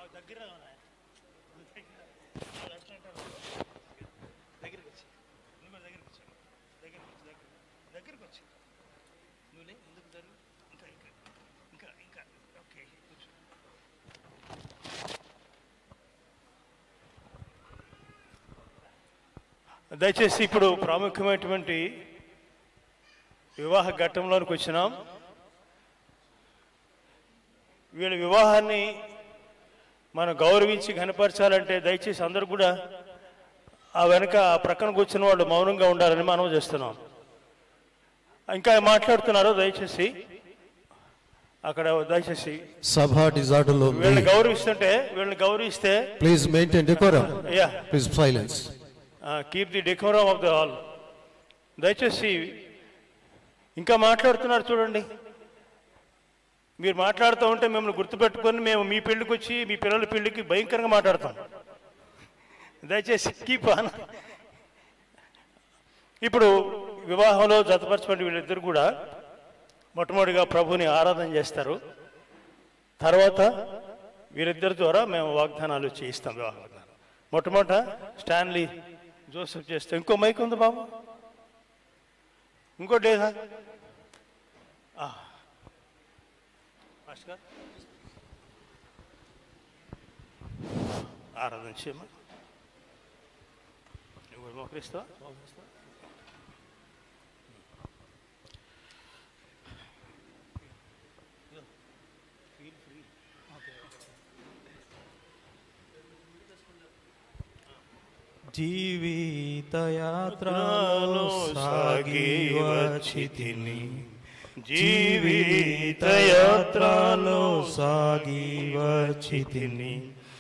దగ్గర రావాలి. దగ్గరికి వచ్చి నువ్వు కూడా దగ్గరికి వచ్చి దగ్గరికి వచ్చి దగ్గర దగ్గరికి వచ్చి నువ్వులే ఎందుకు జరుగు ఇంకా ఇంకా ఇంకా ఇంకా ఓకే కూర్చో దయచేసి ఇప్పుడు ప్రాముఖ్యమైనటువంటి వివాహ ఘట్టంలోనికి వచ్చినాం వీళ్ళ వివాహాన్ని మనం గౌరవించి కనపరచాలంటే దయచేసి అందరూ కూడా ఆ వెనక ఆ ప్రక్కన కూర్చున్న వాళ్ళు మౌనంగా ఉండాలని మనం చేస్తున్నాం ఇంకా మాట్లాడుతున్నారు దయచేసి అక్కడ దయచేసి సభ డిజార్డర్లో వీళ్ళని గౌరవిస్తుంటే వీళ్ళని గౌరవిస్తే please maintain decorum yeah please silence keep the decorum of the hall దయచేసి ఇంకా మాట్లాడుతున్నారు చూడండి మీరు మాట్లాడుతూ ఉంటే మిమ్మల్ని గుర్తుపెట్టుకొని మేము మీ పెళ్ళికి వచ్చి మీ పిల్లల పెళ్ళికి భయంకరంగా మాట్లాడతాం దయచేసి కీప్ ఆన్ ఇప్పుడు వివాహంలో జతపరచబడి వీళ్ళిద్దరు కూడా మొట్టమొదటిగా ప్రభుని ఆరాధన చేస్తారు తర్వాత వీరిద్దరి ద్వారా మేము వాగ్దానాలు చేయిస్తాం వివాహ వాగ్దానాలు మొట్టమొదట స్టాన్లీ జోసెఫ్ చేస్తే ఇంకో మైక్ ఉంది బాబు ఇంకోటి లేదా ఆ. మాస్టర్ గారు ఆరాధన చేయమా నువ్వు కూడా మోకరిస్తావా మోకరిస్తావా? జీవితయాత్రలో సాగి వచ్చితిని జీవితయాత్రలో సాగి వచ్చితిని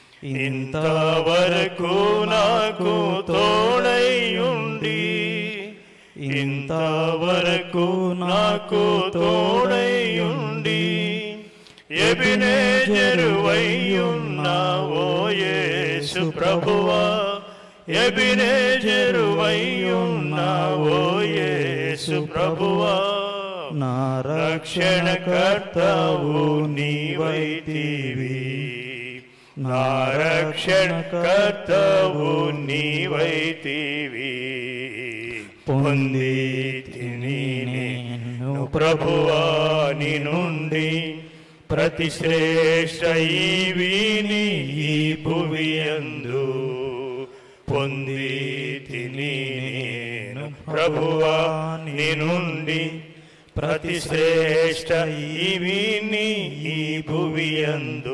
ఇంతవరకు నాకు తోడైయుండి ఇంతవరకు నాకు తోడైయుండి ఎబినే జరువయ్యున్నావో యేసు ప్రభువా ఎబినే జరువయ్యున్నావో యేసు ప్రభువా నా రక్షణకర్తవు నీవైతివి నా రక్షణకర్తవు నీవైతివి పొంది తిని నేను ప్రభువాని నుండి ప్రతి శ్రేష్ట ఈవిని ఈ భువియందు పొంది తిని నేను ప్రభువాని నుండి ప్రతి శ్రేష్ట ఈవిని ఈ భువియందు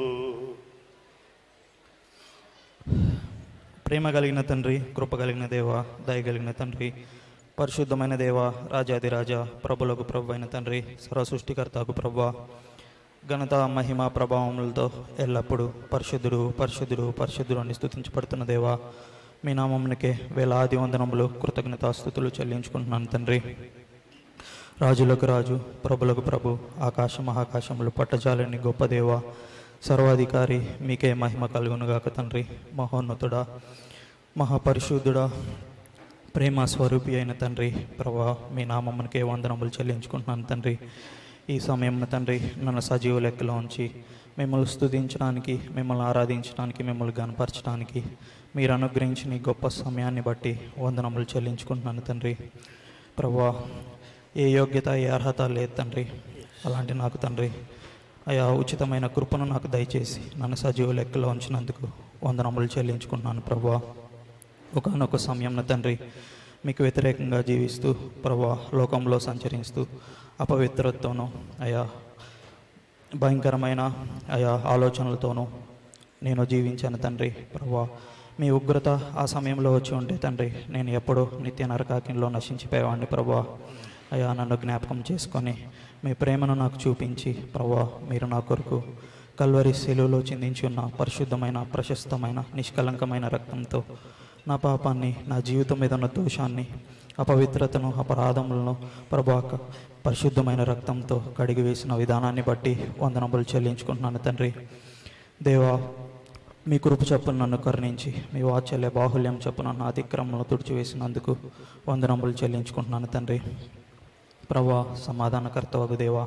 ప్రేమ కలిగిన తండ్రి కృప కలిగిన దేవ దయ కలిగిన తండ్రి పరిశుద్ధమైన దేవ రాజాది రాజా ప్రభులకు ప్రభు అయిన తండ్రి సర్వ సృష్టికర్తకు ప్రభు ఘనత మహిమ ప్రభావములతో ఎల్లప్పుడూ పరిశుద్ధుడు పరిశుద్ధుడు పరిశుద్ధుడు అని స్థుతించబడుతున్న దేవ మీ నామమునకే వేలాది వందనములు కృతజ్ఞతాస్థుతులు చెల్లించుకుంటున్నాను తండ్రి రాజులకు రాజు ప్రభులకు ప్రభు ఆకాశ మహాకాశములు పట్టజాలని గొప్ప దేవ సర్వాధికారి మీకే మహిమ కలుగునుగాక తండ్రి మహోన్నతుడా మహాపరిశుద్ధుడా ప్రేమ స్వరూపి అయిన తండ్రి ప్రభా మీ నామమ్మనికే వందనములు చెల్లించుకుంటున్నాను తండ్రి ఈ సమయం తండ్రి నన్ను సజీవ లెక్కలో ఉంచి మిమ్మల్ని స్తుతించడానికి మిమ్మల్ని ఆరాధించడానికి మిమ్మల్ని గనపరచడానికి మీరు అనుగ్రహించిన ఈ గొప్ప సమయాన్ని బట్టి వందనములు చెల్లించుకుంటున్నాను తండ్రి ప్రభా ఏ యోగ్యత ఏ అర్హత లేదు తండ్రి అలాంటి నాకు తండ్రి అయా ఉచితమైన కృపను నాకు దయచేసి నన్ను సజీవ లెక్కలో ఉంచినందుకు వందనములు చెల్లించుకుంటున్నాను ప్రభా ఒకనొక సమయంలో తండ్రి మీకు వ్యతిరేకంగా జీవిస్తూ ప్రభా లోకంలో సంచరిస్తూ అపవిత్రతతోనూ అయా భయంకరమైన అయా ఆలోచనలతోనూ నేను జీవించాను తండ్రి ప్రభా మీ ఉగ్రత ఆ సమయంలో వచ్చి ఉంటే తండ్రి నేను ఎప్పుడూ నిత్య నరకాకిలో నశించిపోయేవాడిని ప్రభా అయా నన్ను జ్ఞాపకం చేసుకొని మీ ప్రేమను నాకు చూపించి ప్రభా మీరు నా కొరకు కల్వరి శిలువలో చిందించి ఉన్న పరిశుద్ధమైన ప్రశస్తమైన నిష్కలంకమైన రక్తంతో నా పాపాన్ని నా జీవితం మీద ఉన్న దోషాన్ని అపవిత్రతను అపరాధములను ప్రభా పరిశుద్ధమైన రక్తంతో కడిగి వేసిన విధానాన్ని బట్టి వందనములు చెల్లించుకుంటున్నాను తండ్రి దేవా మీ కృప చొప్పున నన్ను కరుణించి మీ వాత్సల్య బాహుల్యం చొప్పున నా అతిక్రమంలో తుడిచివేసినందుకు వందనములు చెల్లించుకుంటున్నాను తండ్రి ప్రభా సమాధానకర్త వగు దేవా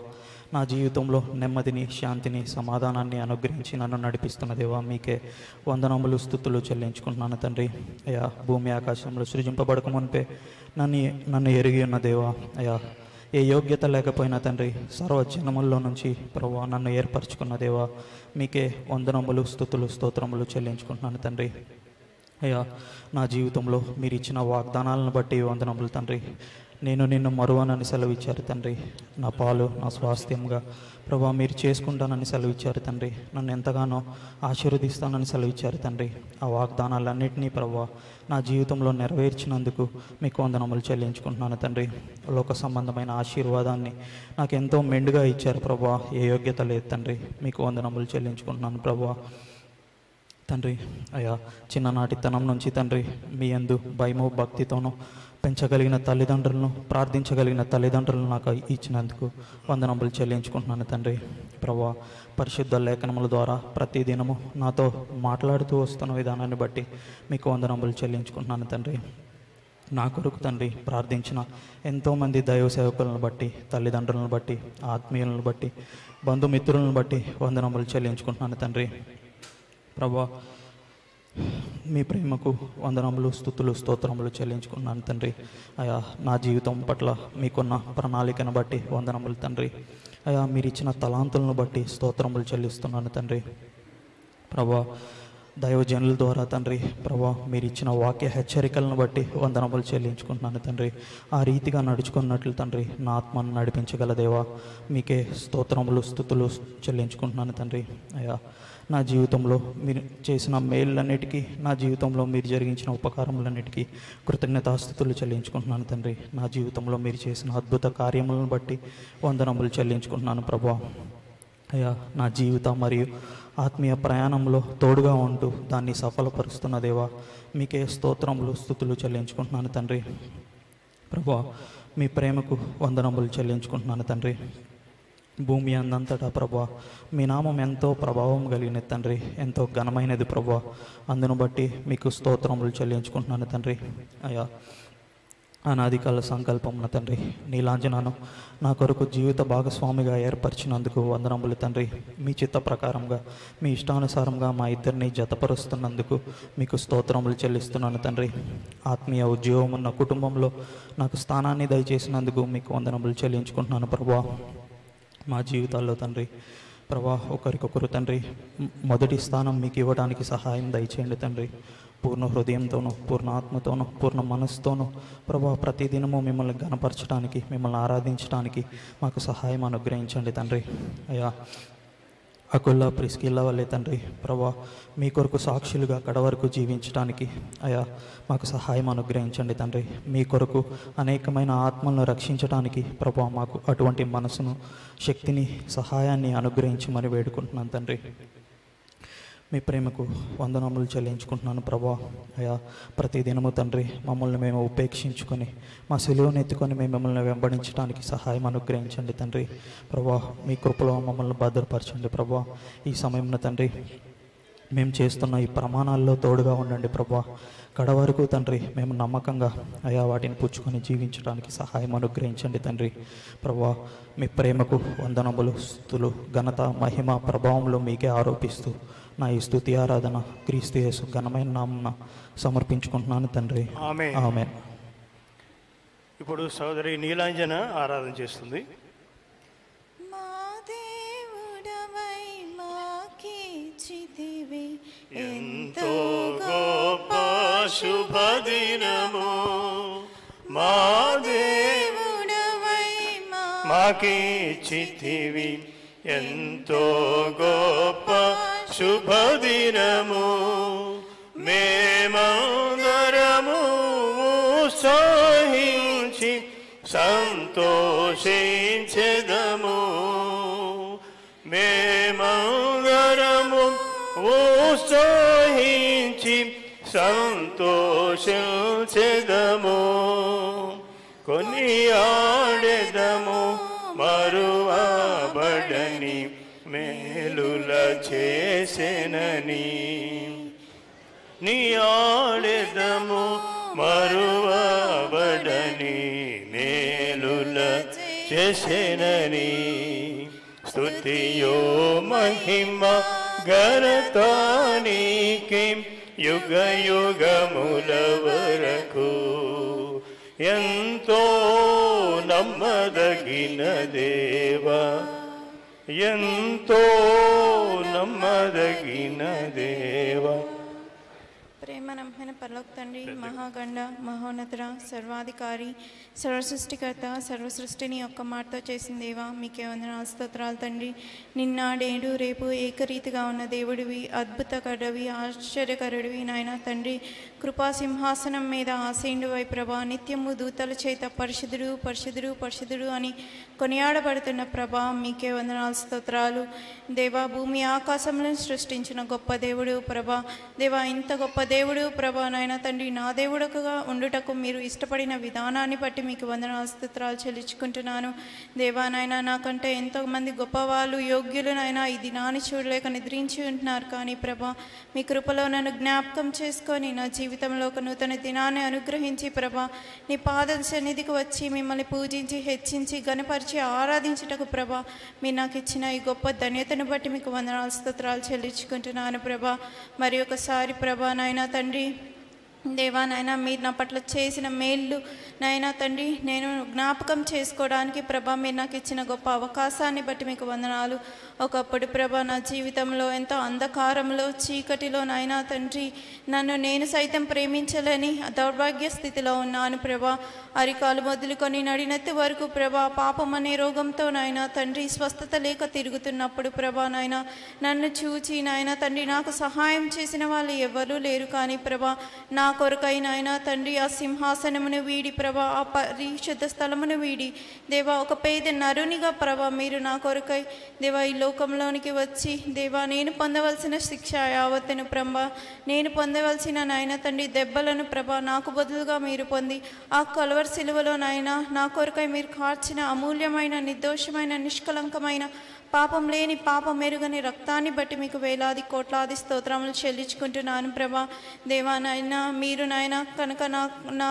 నా జీవితంలో నెమ్మదిని శాంతిని సమాధానాన్ని అనుగ్రహించి నన్ను నడిపిస్తున్న దేవా మీకే వందనములు స్థుతులు చెల్లించుకుంటున్నాను తండ్రి అయ్యా భూమి ఆకాశంలో సృజింపబడక మునిపే నన్ను నన్ను ఎరిగి ఉన్న దేవా అయ్యా ఏ యోగ్యత లేకపోయినా తండ్రి సర్వ జనముల్లో నుంచి ప్రభు నన్ను ఏర్పరచుకున్న దేవా మీకే వందనములు స్థుతులు స్తోత్రములు చెల్లించుకుంటున్నాను తండ్రి అయ్యా నా జీవితంలో మీరు ఇచ్చిన వాగ్దానాలను బట్టి వందనములు తండ్రి నేను నిన్ను మరువనని సెలవిచ్చారు తండ్రి నా పాలు నా స్వాస్థ్యంగా ప్రభా మీరు చేసుకుంటానని సెలవిచ్చారు తండ్రి నన్ను ఎంతగానో ఆశీర్వదిస్తానని సెలవిచ్చారు తండ్రి ఆ వాగ్దానాలన్నింటినీ ప్రభా నా జీవితంలో నెరవేర్చినందుకు మీకు వందనములు చెల్లించుకుంటున్నాను తండ్రి లోక సంబంధమైన ఆశీర్వాదాన్ని నాకు ఎంతో మెండుగా ఇచ్చారు ప్రభా ఏ యోగ్యత లేదు తండ్రి మీకు వందనములు చెల్లించుకుంటున్నాను ప్రభా తండ్రి అయ్యా చిన్ననాటి తనం నుంచి తండ్రి మీ యందు భయము భక్తితోనూ పెంచగలిగిన తల్లిదండ్రులను ప్రార్థించగలిగిన తల్లిదండ్రులను నాకు ఇచ్చినందుకు వందనములు చెల్లించుకుంటున్నాను తండ్రి ప్రభా పరిశుద్ధ లేఖనముల ద్వారా ప్రతి దినము నాతో మాట్లాడుతూ వస్తున్న విధానాన్ని బట్టి మీకు వందనములు చెల్లించుకుంటున్నాను తండ్రి నా కొరకు తండ్రి ప్రార్థించిన ఎంతోమంది దైవ సేవకులను బట్టి తల్లిదండ్రులను బట్టి ఆత్మీయులను బట్టి బంధుమిత్రులను బట్టి వందనములు చెల్లించుకుంటున్నాను తండ్రి ప్రభా మీ ప్రేమకు వందనములు స్థుతులు స్తోత్రములు చెల్లించుకున్నాను తండ్రి అయా నా జీవితం పట్ల మీకున్న ప్రణాళికను బట్టి వందనములు తండ్రి అయా మీరు ఇచ్చిన తలాంతులను బట్టి స్తోత్రములు చెల్లిస్తున్నాను తండ్రి ప్రభా దైవజనుల ద్వారా తండ్రి ప్రభా మీరు ఇచ్చిన వాక్య హెచ్చరికలను బట్టి వందనములు చెల్లించుకుంటున్నాను తండ్రి ఆ రీతిగా నడుచుకున్నట్లు తండ్రి నా ఆత్మను నడిపించగల దేవా మీకే స్తోత్రములు స్థుతులు చెల్లించుకుంటున్నాను తండ్రి అయ్యా నా జీవితంలో మీరు చేసిన మేళ్ళన్నిటికీ నా జీవితంలో మీరు జరిగించిన ఉపకారములన్నిటికీ కృతజ్ఞతాస్థుతులు చెల్లించుకుంటున్నాను తండ్రి నా జీవితంలో మీరు చేసిన అద్భుత కార్యములను బట్టి వందనములు చెల్లించుకుంటున్నాను ప్రభా అయ్యా నా జీవిత మరియు ఆత్మీయ ప్రయాణంలో తోడుగా ఉంటూ దాన్ని సఫలపరుస్తున్న దేవా మీకే స్తోత్రములు స్థుతులు చెల్లించుకుంటున్నాను తండ్రి ప్రభా మీ ప్రేమకు వందనములు చెల్లించుకుంటున్నాను తండ్రి భూమి అందంతటా ప్రభా మీ నామం ఎంతో ప్రభావం కలిగిన తండ్రి ఎంతో ఘనమైనది ప్రభా అందును బట్టి మీకు స్తోత్రములు చెల్లించుకుంటున్నాను తండ్రి అయ్యా అనాది కాల సంకల్పమున తండ్రి నీలాంజనాను నా కొరకు జీవిత భాగస్వామిగా ఏర్పరిచినందుకు వందనములు తండ్రి మీ చిత్త ప్రకారంగా మీ ఇష్టానుసారంగా మా ఇద్దరిని జతపరుస్తున్నందుకు మీకు స్తోత్రములు చెల్లిస్తున్నాను తండ్రి ఆత్మీయ ఉద్యోగం ఉన్న కుటుంబంలో నాకు స్థానాన్ని దయచేసినందుకు మీకు వందనములు చెల్లించుకుంటున్నాను ప్రభా మా జీవితాల్లో తండ్రి ప్రభా ఒకరికొకరు తండ్రి మ్- మొదటి స్థానం మీకు ఇవ్వడానికి సహాయం దయచేయండి తండ్రి పూర్ణ హృదయంతోనూ పూర్ణ ఆత్మతోనూ పూర్ణ మనస్సుతోనూ ప్రభా ప్రతిదినము మిమ్మల్ని గణపరచడానికి మిమ్మల్ని ఆరాధించడానికి మాకు సహాయం అనుగ్రహించండి తండ్రి అయ్యా అకుల్లా ప్రిస్కిల్లా వల్లే తండ్రి ప్రభా మీ కొరకు సాక్షులుగా కడవరకు జీవించడానికి అయా మాకు సహాయం అనుగ్రహించండి తండ్రి మీ కొరకు అనేకమైన ఆత్మలను రక్షించడానికి ప్రభా మాకు అటువంటి మనసును శక్తిని సహాయాన్ని అనుగ్రహించమని వేడుకుంటున్నాను తండ్రి మీ ప్రేమకు వందనములు చెల్లించుకుంటున్నాను ప్రభా అయా ప్రతి దినము తండ్రి మమ్మల్ని మేము ఉపేక్షించుకొని మా సెలువును ఎత్తుకొని మేము మిమ్మల్ని వెంబడించడానికి సహాయం అనుగ్రహించండి తండ్రి ప్రభా మీ కృపలో మమ్మల్ని భద్రపరచండి ప్రభా ఈ సమయంలో తండ్రి మేము చేస్తున్న ఈ ప్రమాణాల్లో తోడుగా ఉండండి ప్రభా కడ వరకు తండ్రి మేము నమ్మకంగా అయా వాటిని పుచ్చుకొని జీవించడానికి సహాయం అనుగ్రహించండి తండ్రి ప్రభా మీ ప్రేమకు వందనములు స్థుతులు ఘనత మహిమ ప్రభావంలో మీకే ఆరోపిస్తూ నా ఈ స్థుతి ఆరాధన క్రీస్తు యేసు ఘనమైన నామన సమర్పించుకుంటున్నాను తండ్రి ఆమేన్. ఆమె ఇప్పుడు సోదరి నీలాంజన ఆరాధన చేస్తుంది ఎంతో గొప్ప శుభదినము మా దేవుడవై మాకిచ్చితివి ఎంతో గొప్ప శుభదినము మేమందరము ఉత్సాహించి సంతోషించెదము మేమందరము ఉత్సాహించి సంతోషించెదము కొన్ని ఆడెదము మరువబడని మేలుల చేసెనని నీ ఆడెదము మరువబడని మేలుల చేసెనని స్తుతియో మహిమ ఘనతానికి యుగ యుగముల వరకు ఎంతో నమ్మదగిన దేవా ఎంతో నమ్మదగిన దేవా ప్రేమ నమ్మకమైన పరలోక తండ్రి మహాగండ మహోన్నతుడ సర్వాధికారి సర్వసృష్టికర్త సర్వసృష్టిని ఒక్క మాటతో చేసిన దేవా మీకే వందనాలు స్తోత్రాలు తండ్రి నిన్న నేడు రేపు ఏకరీతిగా ఉన్న దేవుడివి అద్భుతకరుడివి ఆశ్చర్యకరుడివి నాయన తండ్రి కృపా సింహాసనం మీద ఆసేండువై ప్రభా నిత్యము దూతల చేత పరిశుద్ధుడు పరిశుద్ధుడు పరిశుద్ధుడు అని కొనియాడబడుతున్న ప్రభా మీకే వందనాలు స్తోత్రాలు దేవా భూమి ఆకాశములను సృష్టించిన గొప్ప దేవుడు ప్రభా దేవా ఇంత గొప్ప దేవుడు ప్రభా నాయన తండ్రి నా దేవుడుగా ఉండుటకు మీరు ఇష్టపడిన విధానాన్ని బట్టి మీకు వందనాలు స్తోత్రాలు చెల్లించుకుంటున్నాను దేవా నాయన నాకంటే ఎంతో మంది గొప్పవాళ్ళు యోగ్యులు నాయన ఈ దినాన్ని చూడలేక నిద్రించి ఉంటున్నారు కానీ ప్రభా మీ కృపలో నన్ను జ్ఞాపకం చేసుకొని నా జీవితంలో ఒక నూతన దినాన్ని అనుగ్రహించి ప్రభా నీ పాద సన్నిధికి వచ్చి మిమ్మల్ని పూజించి హెచ్చించి గణపరిచి ఆరాధించుటకు ప్రభా మీరు నాకు ఇచ్చిన ఈ గొప్ప ధన్యతను బట్టి మీకు వందనాలు స్తోత్రాలు చెల్లించుకుంటున్నాను ప్రభా మరి ఒకసారి ప్రభా నాయన తండ్రి దేవా నాయన మీరు నా పట్ల చేసిన మేళ్ళు నాయన తండ్రి నేను జ్ఞాపకం చేసుకోవడానికి ప్రభా మీరు నాకు ఇచ్చిన గొప్ప అవకాశాన్ని బట్టి మీకు వందనాలు ఒకప్పుడు ప్రభా నా జీవితంలో ఎంతో అంధకారంలో చీకటిలో నాయన తండ్రి నన్ను నేను సైతం ప్రేమించలేని దౌర్భాగ్య స్థితిలో ఉన్నాను ప్రభా అరికాలు మొదలుకొని నడినెత్తి వరకు ప్రభా పాపం అనే రోగంతో నాయన తండ్రి స్వస్థత లేక తిరుగుతున్నప్పుడు ప్రభా నాయన నన్ను చూచి నాయన తండ్రి నాకు సహాయం చేసిన వాళ్ళు ఎవరూ లేరు కానీ ప్రభా నా కొరకై నాయన తండ్రి ఆ సింహాసనమును వీడి ప్రభా ఆ పరిశుద్ధ స్థలమును వీడి దేవా ఒక పేద నరునిగా ప్రభా మీరు నా కొరకై దేవా ఈ లోకంలోనికి వచ్చి దేవా నేను పొందవలసిన శిక్ష యావత్తును ప్రభా నేను పొందవలసిన నాయన తండ్రి దెబ్బలను ప్రభా నాకు బదులుగా మీరు పొంది ఆ కలవర్ సిలువలో నాయన నా కొరకై మీరు కార్చిన అమూల్యమైన నిర్దోషమైన నిష్కలంకమైన పాపం లేని పాపం మెరుగని రక్తాన్ని బట్టి మీకు వేలాది కోట్లాది స్తోత్రములు చెల్లించుకుంటున్నాను ప్రభా దేవా నాయన మీరు నాయన కనుక నా నా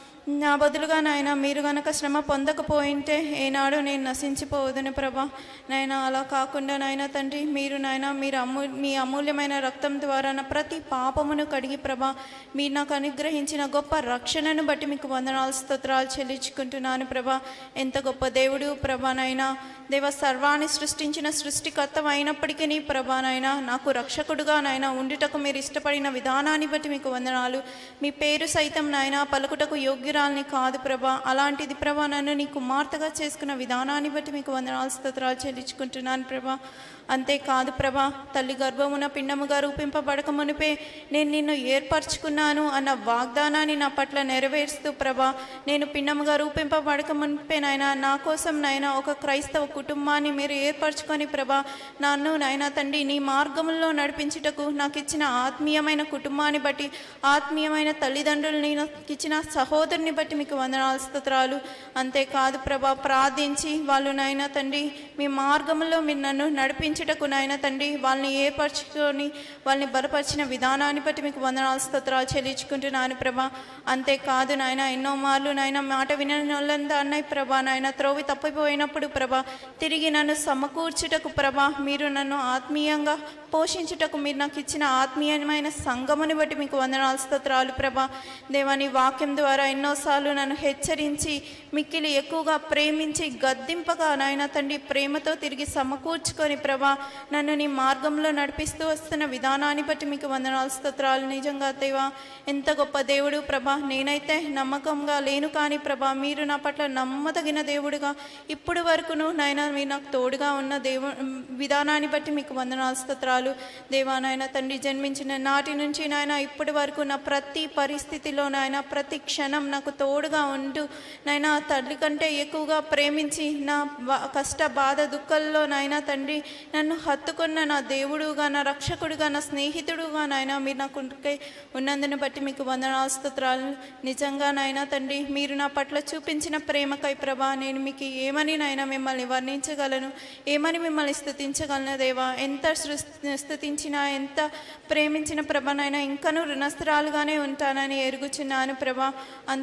నా బదులుగా నాయన మీరు గనక శ్రమ పొందకపోయింటే ఏనాడు నేను నశించిపోవదును ప్రభా నాయన అలా కాకుండా నాయన తండ్రి మీరు నాయన మీరు అమూ మీ అమూల్యమైన రక్తం ద్వారా నా ప్రతి పాపమును కడిగి ప్రభా మీరు నాకు అనుగ్రహించిన గొప్ప రక్షణను బట్టి మీకు వందనాలు స్తోత్రాలు చెల్లించుకుంటున్నాను ప్రభా ఎంత గొప్ప దేవుడు ప్రభా నాయన దేవ సర్వాన్ని సృష్టించిన సృష్టికర్త అయినప్పటికీ ప్రభానైనా నాకు రక్షకుడుగా నాయన ఉండుటకు మీరు ఇష్టపడిన విధానాన్ని బట్టి మీకు వందనాలు మీ పేరు సైతం నాయన పలుకుటకు యోగ్యురాల్ని కాదు ప్రభా అలాంటిది ప్రభా నన్ను నీ కుమార్తెగా చేసుకున్న విధానాన్ని బట్టి మీకు వందనాలు స్తోత్రాలు చెల్లించుకుంటున్నాను ప్రభా అంతేకాదు ప్రభా తల్లి గర్భమున పిండముగా రూపింపబడక మునిపే నేను నిన్ను ఏర్పరచుకున్నాను అన్న వాగ్దానాన్ని నా పట్ల నెరవేరుస్తూ ప్రభా నేను పిండముగా రూపింపబడక మునిపే నాయన నా కోసం నాయన ఒక క్రైస్తవ కుటుంబాన్ని మీరు ఏర్పరచుకొని ప్రభా నన్ను నాయన తండ్రి నీ మార్గంలో నడిపించుటకు నాకు ఇచ్చిన ఆత్మీయమైన కుటుంబాన్ని బట్టి ఆత్మీయమైన తల్లిదండ్రులని నాకు ఇచ్చిన సహోదరుని బట్టి మీకు వందనాలు స్తోత్రాలు అంతేకాదు ప్రభా ప్రార్థించి వాళ్ళు నాయన తండ్రి మీ మార్గంలో మీరు నన్ను నడిపించుటకు నాయన తండ్రి వాళ్ళని ఏర్పరచుకొని వాళ్ళని బలపరిచిన విధానాన్ని బట్టి మీకు వందనాలు స్తోత్రాలు చెల్లించుకుంటున్నాను ప్రభా అంతేకాదు నాయన ఎన్నో మార్లు నాయన మాట వినని వాళ్ళంతా అన్నయ్య ప్రభా నాయన త్రోవి తప్పిపోయినప్పుడు ప్రభా తిరిగి నన్ను సమకూర్చుటకు ప్రభా మీరు నన్ను ఆత్మీయంగా పోషించుటకు మీరు నాకు ఇచ్చిన ఆత్మీయమైన సంగముని బట్టి మీకు వందనాలు స్తోత్రాలు ప్రభా దేవాని వాక్యం ద్వారా ఎన్నోసార్లు నన్ను హెచ్చరించి మిక్కిలి ఎక్కువగా ప్రేమించి గద్దింపగా నాయన తండ్రి ప్రేమతో తిరిగి సమకూర్చుకొని ప్రభా నన్ను నీ మార్గంలో నడిపిస్తూ వస్తున్న విధానాన్ని బట్టి మీకు వందనాలు స్తోత్రాలు నిజంగా దేవా ఎంత గొప్ప దేవుడు ప్రభా నేనైతే నమ్మకంగా లేను కానీ ప్రభా మీరు నా పట్ల నమ్మదగిన దేవుడుగా ఇప్పుడు వరకును నాయన మీరు నాకు తోడుగా ఉన్న దేవు విధానాన్ని బట్టి మీకు వందనాలు స్తోత్రాలు దేవా నాయన తండ్రి జన్మించిన నాటి నుంచి నాయన ఇప్పటి వరకు నా ప్రతి పరిస్థితిలో నాయన ప్రతి క్షణం నాకు తోడుగా ఉంటూ నాయన తల్లి కంటే ఎక్కువగా ప్రేమించి నా బా- కష్ట బాధ దుఃఖాల్లో నాయన తండ్రి నన్ను హత్తుకున్న నా దేవుడుగా నా రక్షకుడుగా నా స్నేహితుడుగా నాయన మీరు నాకు ఉంటే ఉన్నందుని బట్టి మీకు వందనాలు స్తోత్రాలు నిజంగా నాయన తండ్రి మీరు నా పట్ల చూపించిన ప్రేమకై ప్రభా నేను మీకు ఏమని నాయన మిమ్మల్ని వర్ణించగలను ఏమని మిమ్మల్ని స్థుతించగలను దేవా ఎంత సృ- స్థుతించినా ఎంత ప్రేమించిన ప్రభనైనా ఇంకనూ రుణస్థురాలుగానే ఉంటానని ఎరుగుచున్నాను ప్రభా అంతే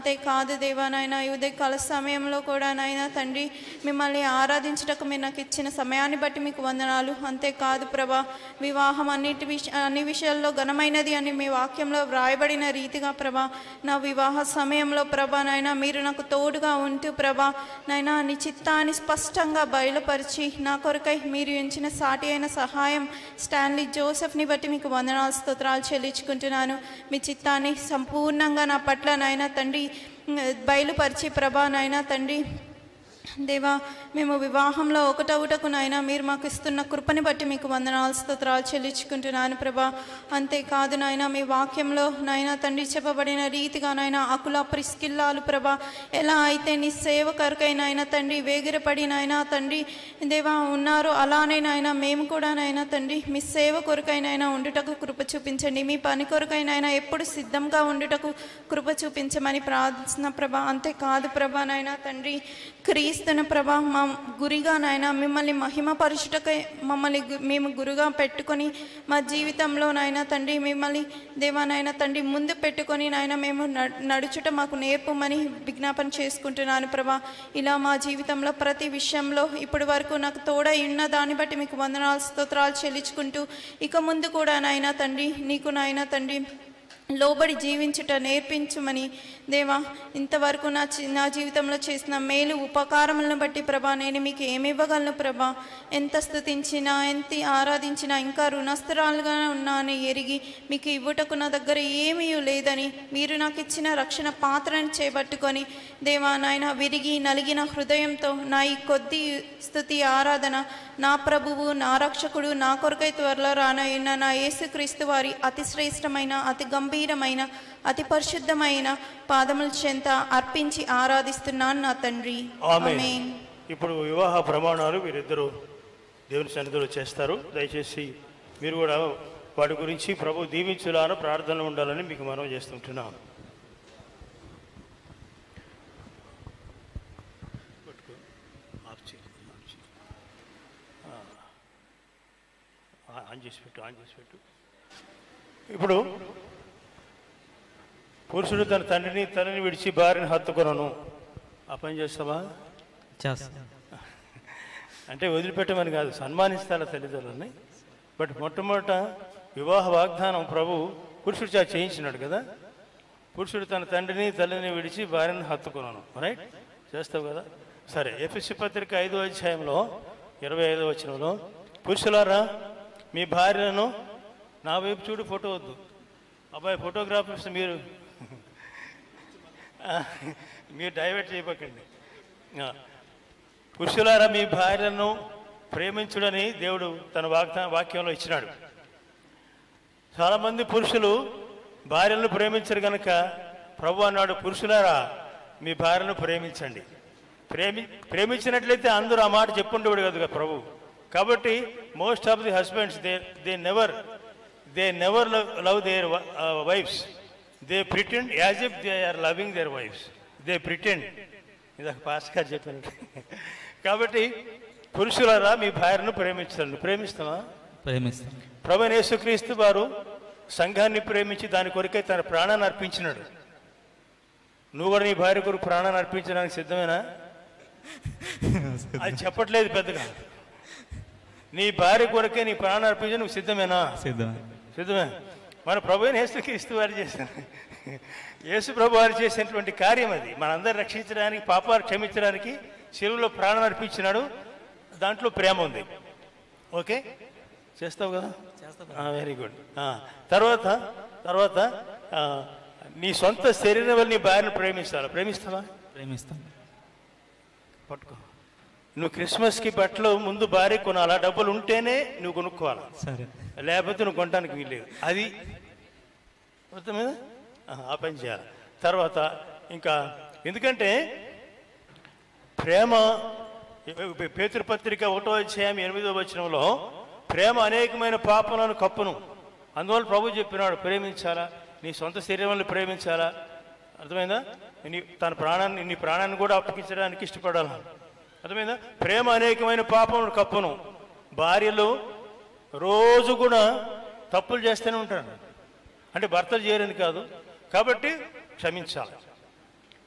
అంతేకాదు దేవా నాయన ఈ ఉదయకాల సమయంలో కూడా నాయన తండ్రి మిమ్మల్ని ఆరాధించటకు మీరు నాకు ఇచ్చిన సమయాన్ని బట్టి మీకు వందనాలు అంతేకాదు ప్రభా వివాహం అన్నిటి విష అన్ని విషయాల్లో ఘనమైనది అని మీ వాక్యంలో వ్రాయబడిన రీతిగా ప్రభా నా వివాహ సమయంలో ప్రభా నాయన మీరు నాకు తోడుగా ఉంటూ ప్రభా నాయన నీ చిత్తాన్ని స్పష్టంగా బయలుపరిచి నా కొరకై మీరు ఎంచిన సాటి అయిన సహాయం స్టాన్లీ జోసెఫ్ని బట్టి మీకు వందనాలు స్తోత్రాలు చెల్లించుకుంటున్నాను మీ చిత్తాన్ని సంపూర్ణంగా నా పట్ల నాయన తండ్రి బయలుపరిచి ప్రభా నాయన తండ్రి దేవా మేము వివాహంలో ఒకటవుటకు నాయన మీరు మాకు ఇస్తున్న కృపని బట్టి మీకు వందనాలు స్తోత్రాలు చెల్లించుకుంటున్నాను ప్రభా అంతేకాదు నాయన మీ వాక్యంలో నాయన తండ్రి చెప్పబడిన రీతిగా నాయన అకుల ప్రిస్కిల్లాలు ప్రభా ఎలా అయితే నీ సేవ కొరకై నాయన తండ్రి వేగిరపడి నాయన తండ్రి దేవా ఉన్నారు అలానే నాయన మేము కూడా నాయన తండ్రి మీ సేవ కొరకై నాయన ఉండుటకు కృప చూపించండి మీ పని కొరకై నాయన ఎప్పుడు సిద్ధంగా ఉండుటకు కృప చూపించమని ప్రార్థిస్తున్న ప్రభా అంతేకాదు ప్రభా నాయన తండ్రి క్రీస్తున ప్రభా మా గురిగా నాయన మిమ్మల్ని మహిమపరచుటకై మమ్మల్ని గు- మేము గురుగా పెట్టుకొని మా జీవితంలో నాయన తండ్రి మిమ్మల్ని దేవా నాయన తండ్రి ముందు పెట్టుకొని నాయన మేము నడ్- నడుచుట మాకు నేర్పమని విజ్ఞాపన చేసుకుంటున్నాను ప్రభా ఇలా మా జీవితంలో ప్రతి విషయంలో ఇప్పటి వరకు నాకు తోడై ఉన్న దాన్ని బట్టి మీకు వందనాలు స్తోత్రాలు చెల్లించుకుంటూ ఇక ముందు కూడా నాయన తండ్రి నీకు నాయన తండ్రి లోబడి జీవించుట నేర్పించుమని దేవా ఇంతవరకు నా చి- నా జీవితంలో చేసిన మేలు ఉపకారములను బట్టి ప్రభా నేను మీకు ఏమి ఇవ్వగలను ప్రభా ఎంత స్థుతించినా ఎంత ఆరాధించినా ఇంకా రుణస్థురాలుగా ఉన్నా అని ఎరిగి మీకు ఇవ్వటకు నా దగ్గర ఏమీ లేదని మీరు నాకు ఇచ్చిన రక్షణ పాత్రను చేపట్టుకొని దేవా నాయన విరిగి నలిగిన హృదయంతో నా ఈ కొద్ది స్థుతి ఆరాధన నా ప్రభువు నా రక్షకుడు నా కొరకై త్వరలో రానయ్యున్న నా యేసుక్రీస్తు వారి అతి శ్రేష్టమైన అతి గంభీరమైన అతి పరిశుద్ధమైన పాదముల చెంత అర్పించి ఆరాధిస్తున్నాను నా తండ్రి ఆమె ఆమేన్. ఇప్పుడు వివాహ ప్రమాణాలు వీరిద్దరూ దేవుని సన్నిధిలో చేస్తారు దయచేసి మీరు కూడా వాటి గురించి ప్రభు దీవించులాను ప్రార్థనలు ఉండాలని మీకు మనం చేస్తుంటున్నాం పట్టుకో. ఆఫ్ చేయి, ఆఫ్ చేయి. ఆ. ఆ, ఆన్ చేసి పెట్టు ఆన్ చేసి పెట్టు ఇప్పుడు పురుషుడు తన తండ్రిని తల్లిని విడిచి భార్యని హత్తుకొనను ఆ పని చేస్తావా చేస్తాను అంటే వదిలిపెట్టమని కాదు సన్మానిస్తారా తల్లిదండ్రులని బట్ మొట్టమొదట వివాహ వాగ్దానం ప్రభు పురుషుడు చా చేయించినాడు కదా పురుషుడు తన తండ్రిని తల్లిని విడిచి భార్యను హత్తుకున్నాను రైట్ చేస్తావు కదా సరే ఎఫ్ఎస్సి పత్రిక ఐదో అధ్యాయంలో ఇరవై ఐదో వచనంలో పురుషులారా మీ భార్యలను నా వైపు చూడు ఫోటో వద్దు అబ్బాయి ఫోటోగ్రాఫర్స్ మీరు మీరు డైవర్ట్ చేయబకండి ఆ. పురుషులారా మీ భార్యను ప్రేమించుడని దేవుడు తన వాగ్దా వాక్యంలో ఇచ్చినాడు చాలామంది పురుషులు భార్యలను ప్రేమించరు గనక ప్రభు అన్నాడు పురుషులారా మీ భార్యను ప్రేమించండి ప్రేమి ప్రేమించినట్లయితే అందరూ ఆ మాట చెప్పుండేవాడు కదా ప్రభు కాబట్టి most of the husbands they they never they never love their wives they pretend as if they are loving their wives they pretend ఇదొక పాస్ గారు చెప్పినట్టు కాబట్టి పురుషులారా మీ భార్యను ప్రేమించండి ప్రేమిస్తామా ప్రేమిస్తాను ప్రభు యేసుక్రీస్తు వారు సంఘాన్ని ప్రేమించి దాని కొరకే తన ప్రాణాన్ని అర్పించినాడు నువ్వు కూడా నీ భార్య కొరకు ప్రాణాన్ని అర్పించడానికి సిద్ధమేనా అది చెప్పట్లేదు పెద్దగా నీ భార్య కొరకే నీ ప్రాణాన్ని అర్పించ నువ్వు సిద్ధమేనా సిద్ధమే సిద్ధమే మన ప్రభు యేసుక్రీస్తు వారు చేశారు యేసు ప్రభు వారు చేసినటువంటి కార్యం అది మనందరు రక్షించడానికి పాపాలు క్షమించడానికి శిలువలో ప్రాణం అర్పించినాడు దాంట్లో ప్రేమ ఉంది ఓకే చేస్తావు కదా వెరీ గుడ్ తర్వాత తర్వాత ఆ, నీ సొంత శరీరం వల్ల నీ భార్యను ప్రేమిస్తావా ప్రేమిస్తావా ప్రేమిస్తాను పట్టుకో నువ్వు క్రిస్మస్కి బట్టలు ముందు భార్య కొనాలా డబ్బులు ఉంటేనే నువ్వు కొనుక్కోవాలా సరే లేకపోతే నువ్వు కొనడానికి వీల్లేదు అది మొత్తం మీద ఆహా, ఆ పని చేయాలి తర్వాత ఇంకా ఎందుకంటే ప్రేమ పేతురు పత్రిక ఒకటో అధ్యాయం ఎనిమిదో వచనంలో ప్రేమ అనేకమైన పాపలను కప్పును అందువల్ల ప్రభు చెప్పినాడు ప్రేమించాలా నీ సొంత శరీరాన్ని ప్రేమించాలా అర్థమైందా నీ తన ప్రాణాన్ని నీ ప్రాణాన్ని కూడా అప్పగించడానికి ఇష్టపడాలి అర్థమైందా ప్రేమ అనేకమైన పాపములను కప్పును భార్యలు రోజు కూడా తప్పులు చేస్తూనే ఉంటారు అంటే భర్తలు చేయరని కాదు కాబట్టి క్షమించాలి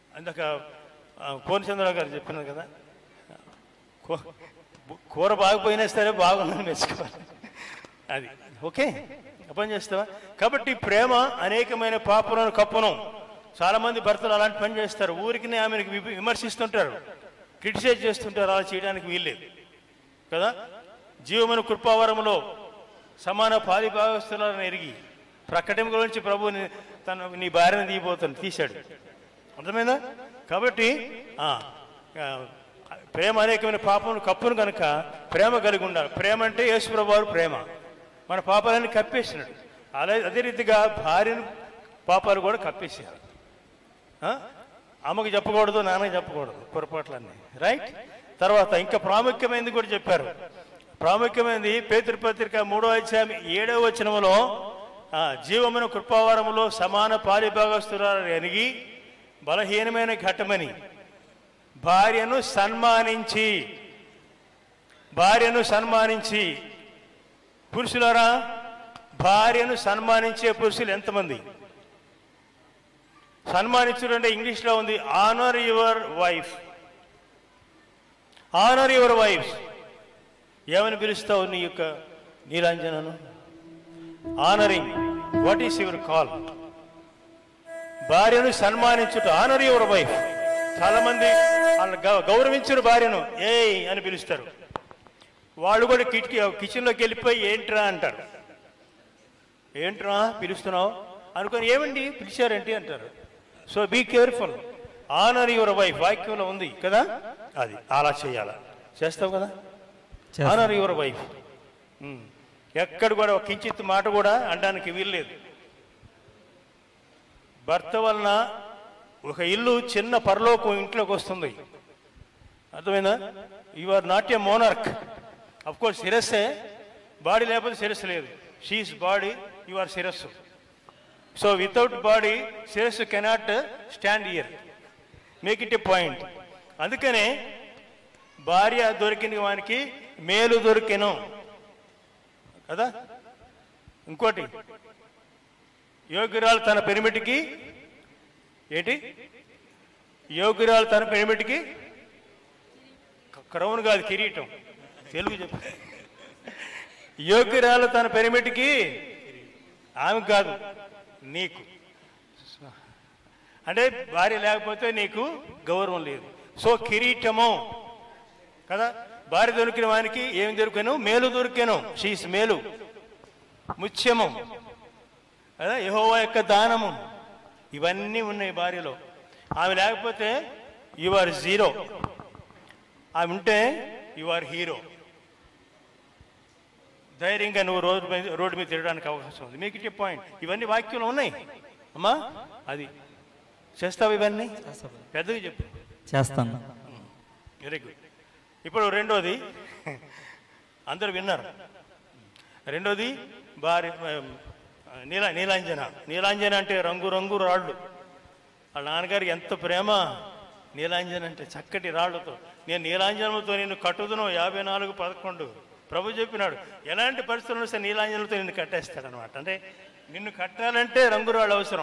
అందుక కోనచంద్రరావు గారు చెప్పినారు కదా కూ- కూర బాగుపోయినా సరే బాగుందని మెచ్చుకోవాలి అది ఓకే అర్థం చేస్తావా కాబట్టి ప్రేమ అనేకమైన పాపలను కప్పును చాలామంది భర్తలు అలాంటి పని చేస్తారు ఊరికి ఆమెను వి- విమర్శిస్తుంటారు క్రిటిసైజ్ చేస్తుంటారు అలా చేయడానికి వీల్లేదు కదా జీవమైన కృపావరంలో సమాన పాలి భాగస్తులను ఎరిగి ప్రకటన గురించి ప్రభు ని- తన నీ భార్యను తీయబోతాను తీశాడు అర్థమైందా కాబట్టి ఆ, ఆ, ప్రేమ అనేకమైన పాపములు కప్పును కనుక ప్రేమ కలిగి ఉండాలి ప్రేమ అంటే యేసుప్రభు వారు ప్రేమ మన పాపాలన్నీ కప్పేసినాడు అలా అదే రీతిగా భార్యను పాపాలు కూడా కప్పేసేయాలి ఆ? అమ్మకి చెప్పకూడదు నాన్నకి చెప్పకూడదు పొరపాట్లన్నీ రైట్ తర్వాత ఇంకా ప్రాముఖ్యమైనది కూడా చెప్పారు ప్రాముఖ్యమైనది పేతృ పత్రిక మూడో అధ్యాయం ఏడవ వచనములో ఆ, జీవమైన కృపావారములో సమాన పాలిభాగస్తురాలని ఎనిగి బలహీనమైన ఘటమని భార్యను సన్మానించి భార్యను సన్మానించి పురుషులారా భార్యను సన్మానించే పురుషులు ఎంతమంది సన్మానించుడు అంటే ఇంగ్లీష్లో ఉంది honour your wife honour your wife ఏమని పిలుస్తావు నీ యొక్క నీలాంజనను honouring what is your call భార్యను సన్మానించుట ఆనర్ యువర్ వైఫ్ చాలా మంది వాళ్ళ గౌ- గౌరవించిన భార్యను ఏయ్ అని పిలుస్తారు వాళ్ళు కూడా కిటికీ కిచెన్లోకి వెళ్ళిపోయి ఏంట్రా అంటారు ఏంట్రా పిలుస్తున్నావు అనుకొని ఏమండి పిలిచారేంటి అంటారు so be careful honour your wife వాక్యంలో ఉంది కదా అది అలా చేయాలా చేస్తావు కదా చేస్తాను. ఆనర్ యువర్ వైఫ్ ఎక్కడ కూడా ఒక కించిత్ మాట కూడా అనడానికి వీల్లేదు భర్త వలన ఒక ఇల్లు చిన్న పరలోకం ఇంట్లోకి వస్తుంది అర్థమైందా you are not a monarch of course శిరస్సే బాడీ లేకపోతే శిరస్సు లేదు షీస్ బాడీ యు ఆర్ శిరస్సు సో వితౌట్ బాడీ శిరస్సు cannot stand here make it a point అందుకనే భార్య దొరికిన వానికి మేలు దొరికెను కదా ఇంకోటి యోగ్యురాలు తన పెరిమిటికి ఏంటి యోగ్యురాలు తన పెరిమిటికి క్రౌన్ కాదు కిరీటం తెలుగు చెప్పు యోగ్యురాలు తన పెరిమిటికి ఆమె కాదు నీకు అంటే భార్య లేకపోతే నీకు గౌరవం లేదు సో కిరీటము కదా భార్య దొరికిన వానికి ఏం దొరికాను మేలు దొరికాను షీస్ మేలు ముత్యము కదా యహోవా యొక్క దానము ఇవన్నీ ఉన్నాయి భార్యలో ఆమె లేకపోతే యు ఆర్ జీరో ఆమె ఉంటే యు ఆర్ హీరో ధైర్యంగా నువ్వు రోడ్డు మీద రోడ్డు మీద తిరగడానికి అవకాశం ఉంది మీకు ఇచ్చే పాయింట్ ఇవన్నీ వాక్యంలో ఉన్నాయి అమ్మా అది చేస్తావు ఇవన్నీ పెద్దగా చెప్పు చేస్తాను వెరీ గుడ్ ఇప్పుడు రెండోది అందరూ విన్నారు రెండోది భార్య ఆ, నీల నీలాంజన నీలాంజన అంటే రంగు రంగు రాళ్ళు వాళ్ళ నాన్నగారికి ఎంత ప్రేమ నీలాంజన అంటే చక్కటి రాళ్లతో నేను నీలాంజనముతో నిన్ను కట్టుదును యాభై నాలుగు పదకొండు ప్రభు చెప్పినాడు ఎలాంటి పరిస్థితుల్లో సరే నీలాంజనలతో నిన్ను కట్టేస్తాడనమాట అంటే నిన్ను కట్టాలంటే రంగురాళ్ళు అవసరం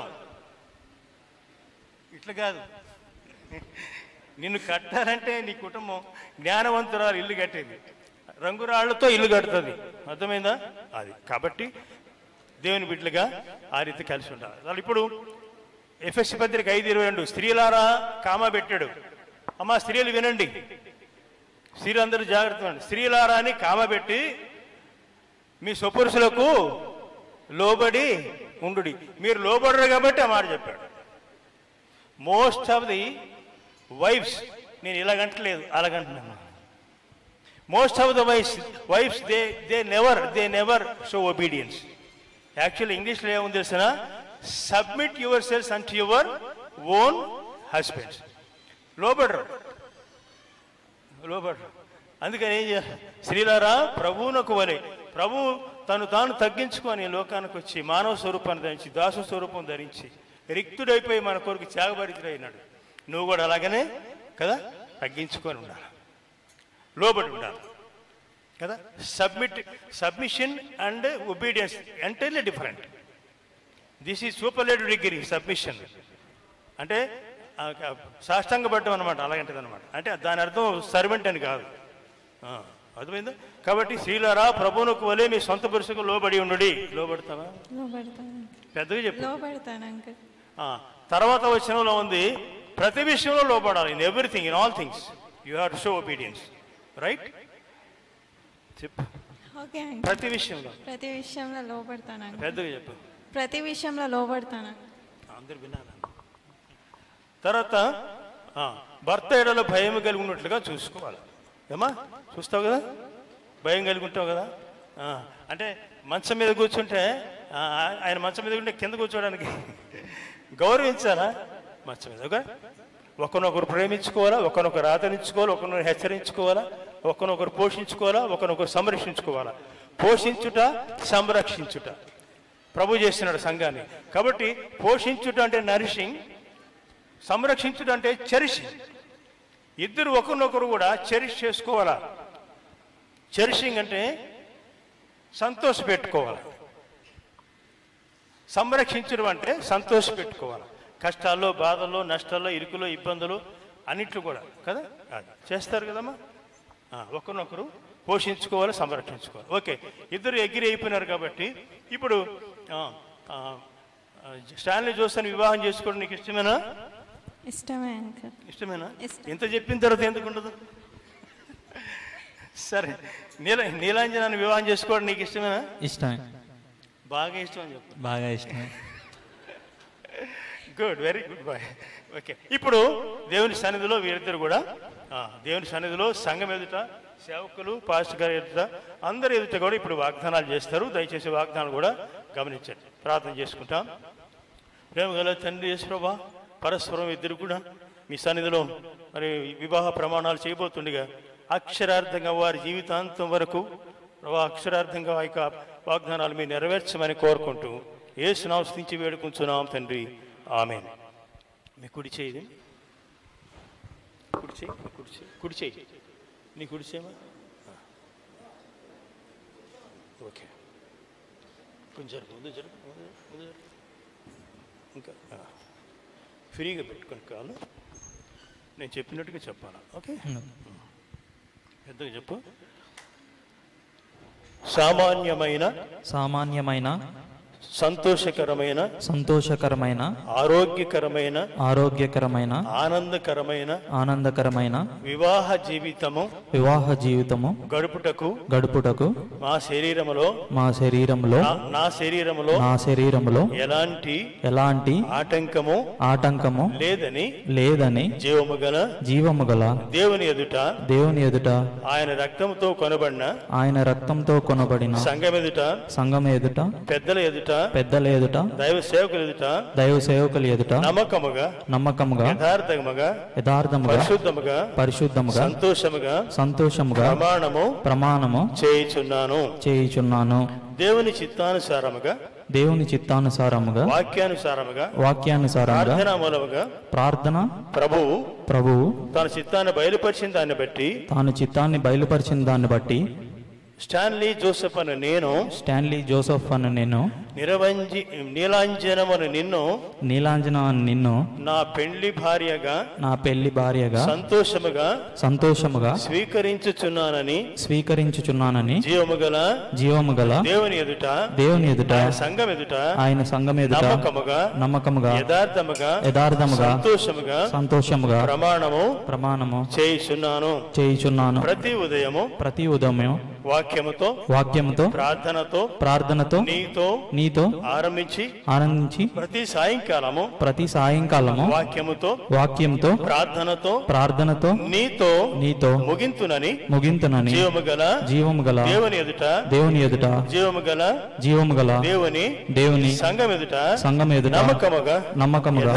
ఇట్లా కాదు నిన్ను కట్టాలంటే నీ కుటుంబం జ్ఞానవంతురాలు ఇల్లు కట్టేది రంగురాళ్లతో ఇల్లు కడుతుంది అర్థమైందా అది కాబట్టి దేవుని బిడ్డలుగా ఆ రీతి కలిసి ఉండాలి అసలు ఇప్పుడు ఎఫ్ఎస్సి పత్రిక ఐదు ఇరవై రెండు స్త్రీలారా కామా పెట్టాడు అమ్మా స్త్రీలు వినండి స్త్రీలందరూ జాగ్రత్త ఉండండి. స్త్రీలారా అని కామ పెట్టి మీ స్వపురుషులకు లోబడి ఉండు మీరు లోబడరు కాబట్టి ఆ మాట చెప్పాడు మోస్ట్ ఆఫ్ ది వైఫ్స్ నేను ఇలాగంటలేదు అలాగంటున్నాను most of the wives wives they they never they never show obedience actual ఇంగ్లీష్లో ఏముంది తెలిసిన submit yourselves unto your own husbands లోబడరు లోబడరు అందుకని ఏం చేయాలి స్త్రీలారా ప్రభువునకు వలె ప్రభు తను తాను తగ్గించుకొని లోకానికి వచ్చి మానవ స్వరూపాన్ని ధరించి దాసు స్వరూపం ధరించి రిక్తుడైపోయి మన కొరకు త్యాగభరితుడైనాడు నువ్వు కూడా అలాగనే కదా తగ్గించుకొని ఉండాలి లోబడి ఉండాలి కదా submit submission and obedience entirely different this is superlative degree submission అంటే సాష్టాంగ పడ్డం అనమాట అలాగంటది అనమాట అంటే దాని అర్థం సర్వెంట్ అని కాదు ఆ, అర్థమైందా కాబట్టి శ్రీలారా ప్రభువునకు వలే మీ సొంత పురుషుకు లోబడి ఉండుడి లోబడతావా లోబడతాను పెద్దగా చెప్పు లోబడతాను అంకుల్ ఆ, తర్వాత వచనంలో ఉంది ప్రతి విషయంలో లోపడాలి in everything in all things you have to show obedience right చెప్పు ఓకే అంకుల్ ప్రతి విషయంలో ప్రతి విషయంలో లోబడతాను అంకుల్ పెద్దగా చెప్పు ప్రతి విషయంలో లోబడతాను అందరు వినాలి తర్వాత ఆ, భర్త ఎడలో భయం కలిగి ఉన్నట్లుగా చూసుకోవాలి ఏమా చూస్తావు కదా భయం కలిగి ఉంటావు కదా ఆ, అంటే మంచం మీద కూర్చుంటే ఆ, ఆయన మంచం మీద ఉంటే కింద కూర్చోవడానికి గౌరవించాలా మంచం మీద ఓకే ఒకరినొకరు ప్రేమించుకోవాలా ఒకరినొకరు ఆదరించుకోవాలా ఒకరినొకరు హెచ్చరించుకోవాలా ఒకరినొకరు పోషించుకోవాలా ఒకరినొకరు సంరక్షించుకోవాలా పోషించుట సంరక్షించుట ప్రభు చేస్తున్నాడు సంఘాన్ని కాబట్టి పోషించుట అంటే నరిషింగ్ సంరక్షించుట అంటే చెరిషింగ్ ఇద్దరు ఒకరినొకరు కూడా చెరిష్ చేసుకోవాలా చెరిషింగ్ అంటే సంతోష పెట్టుకోవాలి సంరక్షించడం అంటే సంతోష పెట్టుకోవాలి కష్టాల్లో బాధల్లో నష్టాల్లో ఇరుకులో ఇబ్బందులు అన్నిట్లు కూడా కదా అది చేస్తారు కదమ్మా ఆ, ఒకరినొకరు పోషించుకోవాలి సంరక్షించుకోవాలి ఓకే ఇద్దరు ఎగిరి అయిపోయినారు కాబట్టి ఇప్పుడు ఆ, ఆ, ఆ, స్టాన్లీ జోసన్ వివాహం చేసుకోవడం నీకు ఇష్టమేనా ఇష్టమే అంకుల్ ఇష్టమేనా ఇంత చెప్పిన తర్వాత ఎందుకు ఉండదు సరే నీల నీలాంజనాన్ని వివాహం చేసుకోవడం నీకు ఇష్టమేనా ఇష్టమే బాగా ఇష్టం అని చెప్పు బాగా ఇష్టమే good very good boy okay ఇప్పుడు దేవుని సన్నిధిలో వీరిద్దరు కూడా ఆ, దేవుని సన్నిధిలో సంఘం ఎదుట సేవకులు పాస్టర్ గారి ఎదుట అందరి ఎదుట కూడా ఇప్పుడు వాగ్దానాలు చేస్తారు దయచేసి వాగ్దానాలు కూడా గమనించండి ప్రార్థన చేసుకుంటాం ప్రేమ గల తండ్రి యేసుప్రభా పరస్పరం ఇద్దరు కూడా మీ సన్నిధిలో మరి వివాహ ప్రమాణాలు చేయబోతుండగా అక్షరార్థంగా వారి జీవితాంతం వరకు ప్రభా అక్షరార్థంగా ఆ యొక్క వాగ్దానాలు మీరు నెరవేర్చమని కోరుకుంటూ ఏ స్థించి వేడుకుంటున్నాం తండ్రి ఆమె మీ కుడి చేయి కుడి చేయి నీ కుడి చేయి కుడి చేయి నీ కుడి చేయమా ఓకే కొంచెం జరుపు ముందు జరుపు ముందు ముందు జరుపు ఇంకా ఆ. ఫ్రీగా పెట్టుకొని కాదు నేను చెప్పినట్టుగా చెప్పాలా ఓకే పెద్దగా చెప్పు సామాన్యమైన సామాన్యమైన సంతోషకరమైన సంతోషకరమైన ఆరోగ్యకరమైన ఆరోగ్యకరమైన ఆనందకరమైన ఆనందకరమైన వివాహ జీవితము వివాహ జీవితము గడుపుటకు గడుపుటకు మా శరీరములో మా శరీరంలో నా- నా శరీరములో నా శరీరంలో ఎలాంటి ఎలాంటి ఆటంకము ఆటంకము లేదని లేదని జీవము గల జీవము గల దేవుని ఎదుట దేవుని ఎదుట ఆయన రక్తంతో కొనబడిన ఆయన రక్తంతో కొనబడిన సంఘం ఎదుట సంఘం ఎదుట పెద్దల ఎదుట పెద్దల ఎదుట దైవ సేవకుల ఎదుట దైవ సేవకుల ఎదుట నమ్మకముగా నమ్మకముగా యథార్థముగా యథార్థముగా పరిశుద్ధముగా పరిశుద్ధముగా సంతోషముగా సంతోషముగా ప్రమాణము ప్రమాణము చేయుచున్నాను చేయుచున్నాను దేవుని చిత్తానుసారముగా దేవుని చిత్తానుసారముగా వాక్యానుసారముగా వాక్యానుసారంగా ప్రార్థనా మూలముగా ప్రార్థన ప్రభువు ప్రభువు తన చిత్తాన్ని బయలుపరిచిన దాన్ని బట్టి తాను చిత్తాన్ని బయలుపరిచిన దాన్ని బట్టి స్టాన్లీ జోసెఫ్ అను నేను స్టాన్లీ జోసెఫ్ అను నేను నిరవంజి నీలాంజనమను నిన్ను నీలాంజన అను నిన్ను నా పెండ్లి భార్యగా నా పెళ్లి భార్యగా సంతోషముగా సంతోషముగా స్వీకరించుచున్నానని స్వీకరించుచున్నానని జీవము గల జీవము గల దేవుని ఎదుట దేవుని ఎదుట ఆయన సంఘం ఎదుట ఆయన సంఘం ఎదుట నమ్మకముగా నమ్మకముగా యథార్థముగా యథార్థముగా సంతోషముగా సంతోషముగా ప్రమాణము ప్రమాణము చేయుచున్నాను చేయుచున్నాను ప్రతి ఉదయము ప్రతి ఉదయం వాక్యముతో వాక్యముతో ప్రార్థనతో ప్రార్థనతో నీతో నీతో ఆరంభించి ఆనందించి ప్రతి సాయంకాలము ప్రతి సాయంకాలము వాక్యముతో వాక్యంతో ప్రార్థనతో ప్రార్థనతో నీతో నీతో ముగింతునని ముగింతునని జీవము గల జీవము గల దేవుని ఎదుట దేవుని ఎదుట జీవము గల జీవము గల దేవుని దేవుని సంఘం ఎదుట సంఘం ఎదుట నమ్మకముగా నమ్మకముగా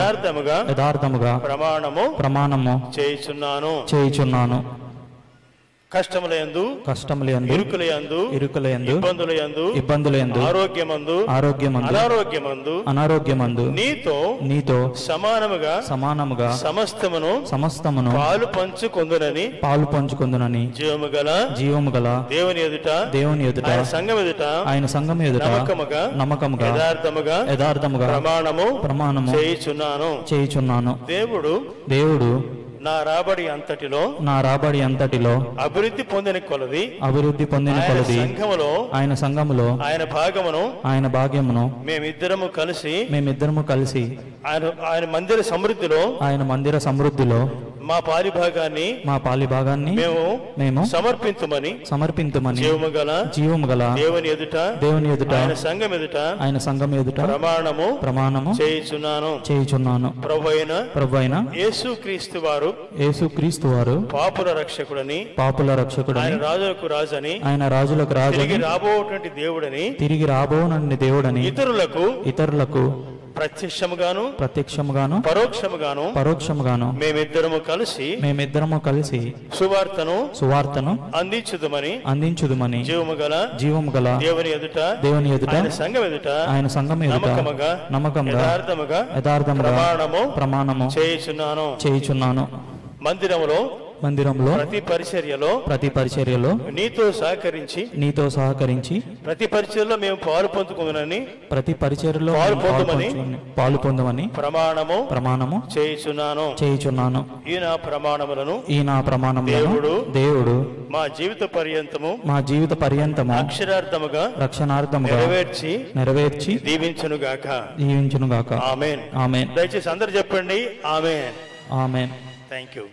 కష్టములయందు కష్టములందు ఇరుకులయందు ఇరుకులయందు ఇబ్బందులయందు ఇబ్బందులయందు ఆరోగ్యమందు ఆరోగ్యమందు అనారోగ్యమందు అనారోగ్యమందు నీతో నీతో సమానముగా సమానముగా సమస్తమును సమస్తమును పాలు పంచుకొందునని పాలు పంచుకుందునని జీవము గల జీవము గల దేవుని ఎదుట దేవుని ఎదుట ఆయన సంఘం ఎదుట ఆయన సంఘం ఎదుట నమ్మకముగా నమ్మకముగా యథార్థముగా యథార్థముగా ప్రమాణము ప్రమాణము చేయుచున్నాను చేయుచున్నాను దేవుడు దేవుడు నా రాబడి అంతటిలో నా రాబడి అంతటిలో అభివృద్ధి పొందిన కొలది అభివృద్ధి పొందిన ఆయన కొలది సంఘములో ఆయన సంఘములో ఆయన భాగమును ఆయన భాగ్యమును మేమిద్దరము కలిసి మేమిద్దరము కలిసి ఆయన ఆయన మందిర సమృద్ధిలో ఆయన మందిర సమృద్ధిలో మా పాలి భాగాన్ని మా పాలి భాగాన్ని మేము మేము సమర్పించమని సమర్పించమని జీవము గల జీవము గల దేవుని ఎదుట దేవుని ఎదుట ఆయన సంఘం ఎదుట ఆయన సంఘం ఎదుట ప్రమాణము ప్రమాణము చేయుచున్నాను చేయుచున్నాను ప్రభు అయిన ప్రభు అయిన యేసు క్రీస్తు వారు యేసు క్రీస్తు వారు పాపుల రక్షకుడని పాపుల రక్షకుడని ఆయన రాజులకు రాజని ఆయన రాజులకు తిరిగి రాజని రాబోటువంటి దేవుడని తిరిగి రాబోనని దేవుడని ఇతరులకు ఇతరులకు ప్రత్యక్షముగాను ప్రత్యక్షముగాను పరోక్షముగాను పరోక్షముగాను మేమిద్దరము కలిసి మేమిద్దరము కలిసి సువార్తను సువార్తను అందించుదమని అందించుదుమని జీవము గల జీవము గల దేవుని ఎదుట దేవుని ఎదుట ఆయన సంఘం ఎదుట ఆయన సంఘం ఎదుట నమ్మకముగా నమ్మకముగా యథార్థముగా యథార్థముగా ప్రమాణము ప్రమాణము చేయుచున్నాను చేయుచున్నాను మందిరములో మందిరంలో ప్రతి పరిచర్యలో ప్రతి పరిచర్యలో నీతో సహకరించి నీతో సహకరించి ప్రతి పరిచర్యలో మేము పాలు పొందుకుందని ప్రతి పరిచర్లో పాలు మేము పాలు పొందుమని పంచుకొని- పాలు పొందమని ప్రమాణము ప్రమాణము చేయుచున్నాను చేయుచున్నాను ఈ నా ప్రమాణములను ఈ నా ప్రమాణములను దేవుడు దేవుడు మా జీవిత పర్యంతము మా జీవిత పర్యంతము అక్షరార్థముగా రక్షణార్థముగా నెరవేర్చి నెరవేర్చి దీవించునుగాక దీవించునుగాక ఆమెన్ ఆమెన్ దయచేసి అందరు చెప్పండి ఆమెన్ ఆమెన్ థ్యాంక్ యూ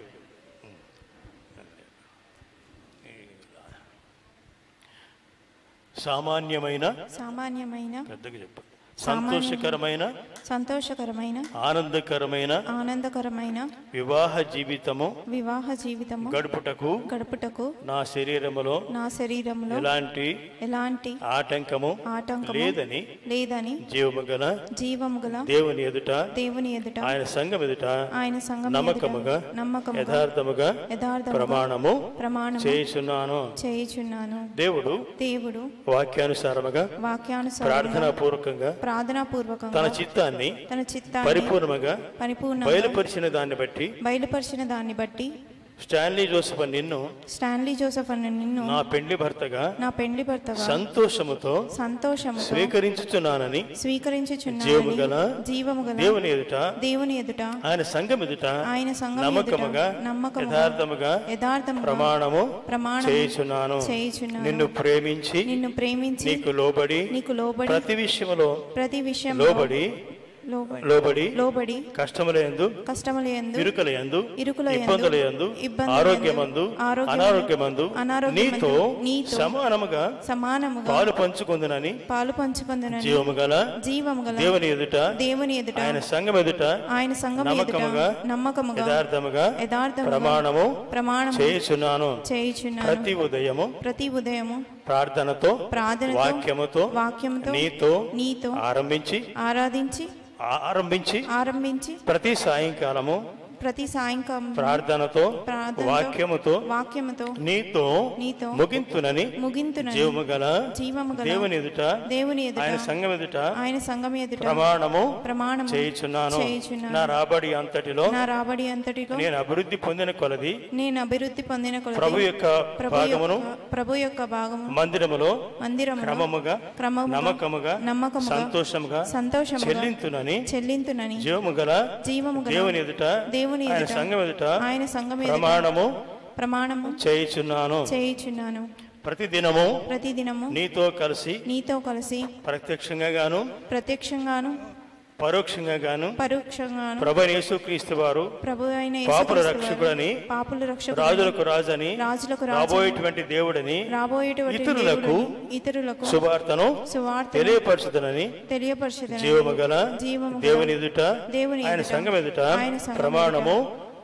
సామాన్యమైన సామాన్యమైన పెద్దగా చెప్పండి సామాన్యమైన- సంతోషకరమైన సంతోషకరమైన ఆనందకరమైన ఆనందకరమైన వివాహ జీవితము వివాహ జీవితము గడుపుటకు గడుపుటకు నా శరీరములో నా శరీరంలో ఎలాంటి ఎలాంటి ఆటంకము ఆటంకము లేదని లేదని జీవము గల జీవము గల దేవుని ఎదుట దేవుని ఎదుట ఆయన సంఘం ఎదుట ఆయన సంఘం నమ్మకముగా నమ్మకముగా యథార్థముగా యథార్థముగా ప్రమాణము ప్రమాణము చేయుచున్నాను చేయుచున్నాను దేవుడు దేవుడు వాక్యానుసారముగా వాక్యానుసారంగా ప్రార్థనా పూర్వకంగా ప్రార్థనాపూర్వకంగా తన చిత్తాన్ని తన చిత్తాన్ని పరిపూర్ణంగా పరిపూర్ణంగా బయలుపరిచిన దాన్ని బట్టి బయలుపరిచిన దాన్ని బట్టి స్టాన్లీ జోసఫ్ నిన్ను స్టాన్లీ జోసెఫ్ అన్న నిన్ను నా పెండ్లి భర్తగా నా పెండ్లి భర్తగా సంతోషముతో సంతోషము స్వీకరించుచున్నానని జీవము స్వీకరించుచున్నానని గల జీవము గల దేవుని ఎదుట దేవుని ఎదుట ఆయన సంఘం ఎదుట ఆయన సంఘం నమ్మకముగా ఎదుట నమ్మకముగా యథార్థముగా యథార్థముగా ప్రమాణము ప్రమాణము చేయుచున్నాను చేయుచున్నాను. నిన్ను ప్రేమించి నిన్ను ప్రేమించి నీకు లోబడి నీకు లోబడి ప్రతి విషయములో ప్రతి విషయంలో లోబడి లోబడి లోబడి లోబడి కష్టములందు కష్టములందు ఇరుకలయందు ఇరుకులయందు, ఇబ్బందులయందు ఇబ్బందులయందు, ఆరోగ్యమందు ఆరోగ్యమందు, అనారోగ్యమందు అనారోగ్యమందు, నీతో నీతో సమానముగా సమానముగా పాలు పంచుకుందునని పాలు పంచుకొందునని జీవము గల జీవము గల దేవుని ఎదుట దేవుని ఎదుట ఆయన సంఘం ఎదుట ఆయన సంఘం ఎదుట నమ్మకముగా నమ్మకముగా యథార్థముగా యథార్థముగా ప్రమాణము ప్రమాణము చేయుచున్నాను చేయుచున్నాను ప్రతి ఉదయము ప్రతి ఉదయము ప్రార్థనతో ప్రార్థనతో వాక్యముతో వాక్యముతో నీతో నీతో ఆరంభించి ఆరాధించి ఆరంభించి ఆరంభించి ప్రతి సాయంకాలము ప్రతి సాయంకాలం ప్రార్థనతో ప్రార్థనతో, వాక్యముతో వాక్యముతో నీతో నీతో ముగింతునని ముగింతునని జీవము గల జీవము గల దేవుని ఎదుట దేవుని ఎదుట ఆయన సంఘం ఎదుట ఆయన సంఘం ఎదుట ప్రమాణము ప్రమాణము చేయుచున్నాను చేయుచున్నాను. నా రాబడి అంతటిలో నా రాబడి అంతటిలో నేను అభివృద్ధి పొందిన కొలది నేను అభివృద్ధి పొందిన కొలది ప్రభు యొక్క ప్రభు భాగమును యొక్క- ప్రభు యొక్క భాగము మందిరములో మందిరములో క్రమముగా క్రమముగా నమ్మకముగా నమ్మకముగా సంతోషముగా సంతోషముగా చెల్లింతునని చెల్లింతునని జీవము గల జీవము గల దేవుని ఎదుట దేవుని ఆయన ఎదుట సంఘం ఎదుట ఆయన సంఘం ఎదుట ప్రమాణము ప్రమాణము చేయుచున్నాను చేయుచున్నాను ప్రతిదినము ప్రతిదినము నీతో కలిసి నీతో కలిసి ప్రత్యక్షంగా గాను ప్రత్యక్షంగాను పరోక్షంగా గాను పరోక్షంగాను ప్రభు యేసుక్రీస్తు వారు ప్రభు అయిన పాపుల యేసుక్రీస్తు రక్షకుడని వారు, పాపుల రక్షకుడని, రాజులకు రాజని రాజులకు రాజని, రాబోయేటువంటి దేవుడని రాబోయేటువంటి ఇతరులకు దేవుడని, ఇతరులకు సువార్తను సువార్తను తెలియపరచుదనని తెలియపరచుదనని, జీవము గల జీవము గల దేవుని ఎదుట దేవుని ఆయన ఎదుట, సంఘం ఎదుట ఆయన సంఘం ప్రమాణము ఎదుట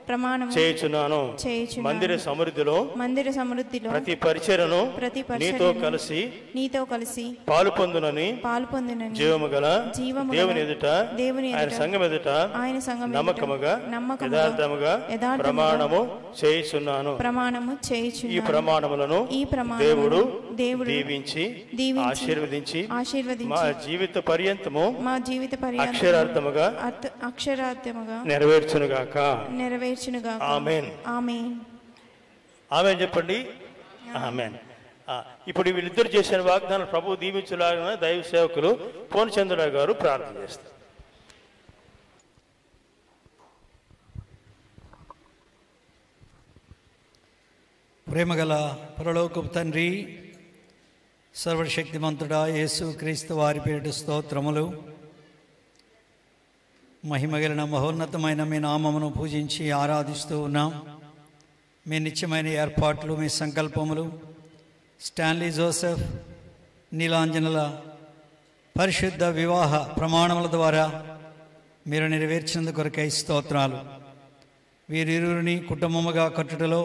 ప్రమాణము చేయుచున్నాను చేయుచున్నాను. మందిర సమృద్ధిలో మందిర సమృద్ధిలో ప్రతి పరిచయను ప్రతి నీతో పరిచర్యను కలిసి నీతో కలిసి పాలు పొందునని పాలు పొందినని జీవము గల జీవము గల దేవుని ఎదుట దేవుని ఆయన ఎదుట సంఘం ఎదుట ఆయన సంఘం ఎదుట నమ్మకముగా నమ్మకముగా యథార్థముగా యథార్థముగా ప్రమాణము చేయుచున్నాను ప్రమాణము ఈ చేయుచున్నాను ప్రమాణములను ఈ ప్రమాణములను దేవుడు దేవుడు దీవించి దీవించి ఆశీర్వదించి ఆశీర్వదించి మా జీవిత పర్యంతము మా జీవిత పర్యంతము అక్షరార్థముగా అర్థ అక్షరార్థముగా నెరవేర్చునుగాక నెరవేర్చునుగా ఆమేన్. ఆమేన్ ఆమె చెప్పండి ఆమెన్ ఆ, ఇప్పుడు వీళ్ళిద్దరు చేసిన వాగ్దానం ప్రభు దీవించులాగిన దైవ సేవకులు పూర్ణచంద్రరావు గారు ప్రార్థన చేస్తారు ప్రేమగల పరలోకపు తండ్రి సర్వశక్తిమంతుడా యేసు క్రీస్తు వారి పేరిట స్తోత్రములు మహిమగలిన మహోన్నతమైన మీ నామమును పూజించి ఆరాధిస్తూ ఉన్నాం మీ నిత్యమైన ఏర్పాట్లు మీ సంకల్పములు స్టాన్లీ జోసెఫ్ నీలాంజనుల పరిశుద్ధ వివాహ ప్రమాణముల ద్వారా మీరు నెరవేర్చినందుకు కొరకై స్తోత్రాలు వీరిరువురిని కుటుంబముగా కట్టుటలో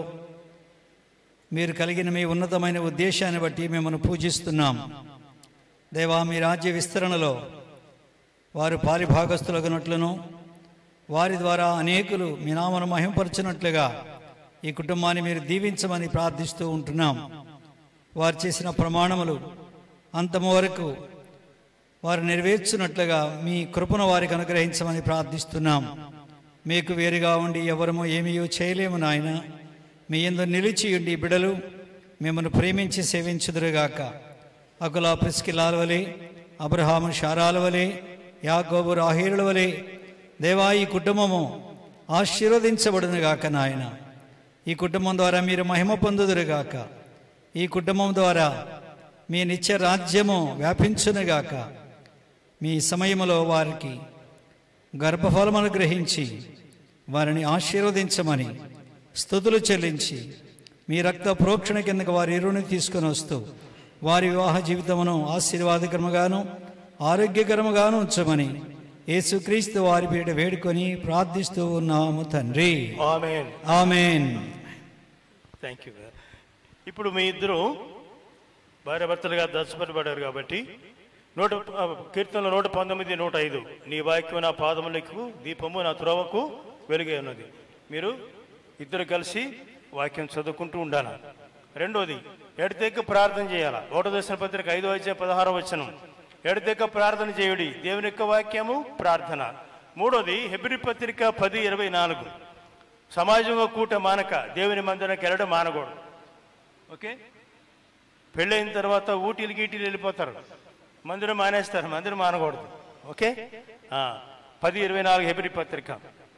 మీరు కలిగిన మీ ఉన్నతమైన ఉద్దేశాన్ని బట్టి మిమ్మల్ని పూజిస్తున్నాం దేవా మీ రాజ్య విస్తరణలో వారు పారిభాగస్తులగునట్లును వారి ద్వారా అనేకులు మీ నామను మహింపరచునట్లుగా ఈ కుటుంబాన్ని మీరు దీవించమని ప్రార్థిస్తూ ఉంటున్నాం వారు చేసిన ప్రమాణములు అంతము వరకు వారు నెరవేర్చున్నట్లుగా మీ కృపను వారికి అనుగ్రహించమని ప్రార్థిస్తున్నాం మీకు వేరుగా ఉండి ఎవరము ఏమీ చేయలేము నాయన మీ ఎందు నిలిచియుండి ఈ బిడలు మిమ్మల్ని ప్రేమించి సేవించుదురుగాక అకుల ప్రిస్కిలాల వలె అబ్రహాము షారాల వలె యాకోబు రాహీరుల వలె దేవా ఈ కుటుంబము ఆశీర్వదించబడునుగాక నాయన ఈ కుటుంబం ద్వారా మీరు మహిమ పొందుదురుగాక ఈ కుటుంబం ద్వారా మీ నిత్య రాజ్యము వ్యాపించునుగాక మీ సమయములో వారికి గర్భఫలమును గ్రహించి వారిని ఆశీర్వదించమని స్థుతులు చెల్లించి మీ రక్త ప్రోక్షణ కిందకు వారి ఇరువుని తీసుకొని వస్తూ వారి వివాహ జీవితమును ఆశీర్వాదకరముగాను ఆరోగ్యకరముగాను ఉంచమని యేసుక్రీస్తు వారి పేట వేడుకొని ప్రార్థిస్తూ ఉన్నాము తండ్రి ఆమెన్ ఆమెన్ థ్యాంక్ యూ ఇప్పుడు మీ ఇద్దరు భార్యాభర్తలుగా దర్శపడబడ్డారు కాబట్టి నూట ఆ, కీర్తనలు నూట పంతొమ్మిది నూట ఐదు నీ వాక్యం నా పాదములకు దీపము నా త్రోవకు వెలుగే ఉన్నది మీరు ఇద్దరు కలిసి వాక్యం చదువుకుంటూ ఉండాలి రెండోది ఎడతెక్క ప్రార్థన చేయాలా ఒకటో దర్శన పత్రిక ఐదో వచ్చే పదహారో వచనం ఎడతెక్క ప్రార్థన చేయుడి దేవుని యొక్క వాక్యము ప్రార్థన మూడోది హెబ్రి పత్రిక పది ఇరవై నాలుగు సమాజంలో కూట మానక దేవుని మందిరానికి వెళ్ళడం మానకూడదు ఓకే పెళ్ళైన తర్వాత ఊటీలు గీటీలు వెళ్ళిపోతారు మందిరం మానేస్తారు మందిరం మానకూడదు ఓకే ఆ, పది ఇరవై నాలుగు హెబ్రి పత్రిక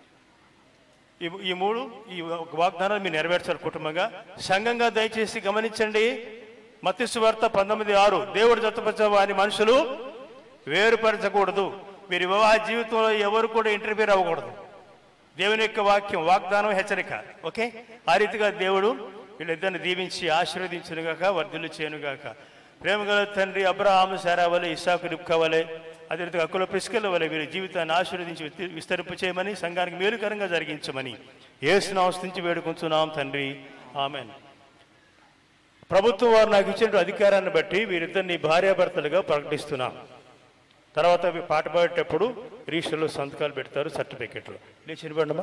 ఈ ఈ మూడు ఈ వాగ్దానాలు మీరు నెరవేర్చారు కుటుంబంగా సంఘంగా దయచేసి గమనించండి మత్స్సు వార్త పంతొమ్మిది ఆరు దేవుడు జతపరచ వారి మనుషులు వేరుపరచకూడదు మీరు వివాహ జీవితంలో ఎవరు కూడా ఇంటర్ఫీర్ అవ్వకూడదు దేవుని యొక్క వాక్యం వాగ్దానం హెచ్చరిక ఓకే ఆ రీతిగా దేవుడు వీళ్ళిద్దరిని దీవించి ఆశీర్వదించునుగాక వర్ధులు చేయనుగాక ప్రేమగల తండ్రి అబ్రహాము సారా వలె ఇస్సాకు రిబ్కా వలె అదే రీతిగా అక్కుల పిస్కల వలె వీరి జీవితాన్ని ఆశీర్వదించి విస్త- విస్తరింప చేయమని సంఘానికి మేలుకరంగా జరిగించమని ఏసును అవస్థించి వేడుకుంటున్నాం తండ్రి ఆమెన్ ప్రభుత్వం వారు నాకు ఇచ్చిన అధికారాన్ని బట్టి వీరిద్దరిని భార్యాభర్తలుగా ప్రకటిస్తున్నాం తర్వాత అవి పాట పాడేటప్పుడు రిజిస్టర్లో సంతకాలు పెడతారు సర్టిఫికెట్లు లేచి నిలబడమ్మా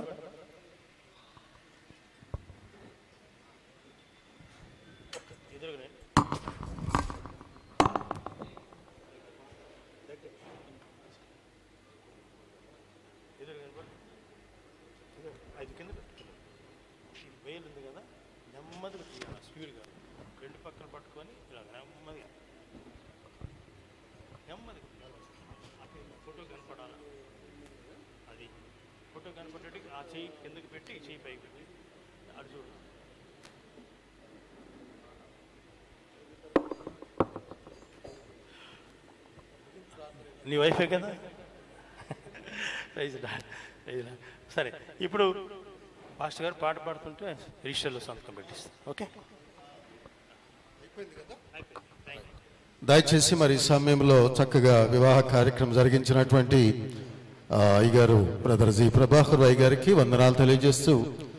ఐదు కింద పెట్టు. ఈ వేలు ఉంది కదా నెమ్మదిగా తీయాలి స్పీడ్గా రెండు పక్కన పట్టుకొని ఇలా నెమ్మదిగా నెమ్మదిగా అక్కడ ఫోటో కనపడాలి అది ఫోటో కనపడేటికి ఆ చెయ్యి కిందకి పెట్టి ఈ చెయ్యి పైకి పెట్టి అటు చూడు నీ వైఫే కదా రైజ్ రా, రైజ్ రా. సరే ఇప్పుడు పాస్టర్ గారు పాట పాడుతుంటే రిజిస్టర్లో సంతకం పెట్టిస్తాను ఓకే దయచేసి మరి ఈ సమయంలో చక్కగా వివాహ కార్యక్రమం జరిగించినటువంటి ఆ, అయ్యగారు బ్రదర్ జి ప్రభాకర్ రాయ్ గారికి వందనాలు తెలియజేస్తూ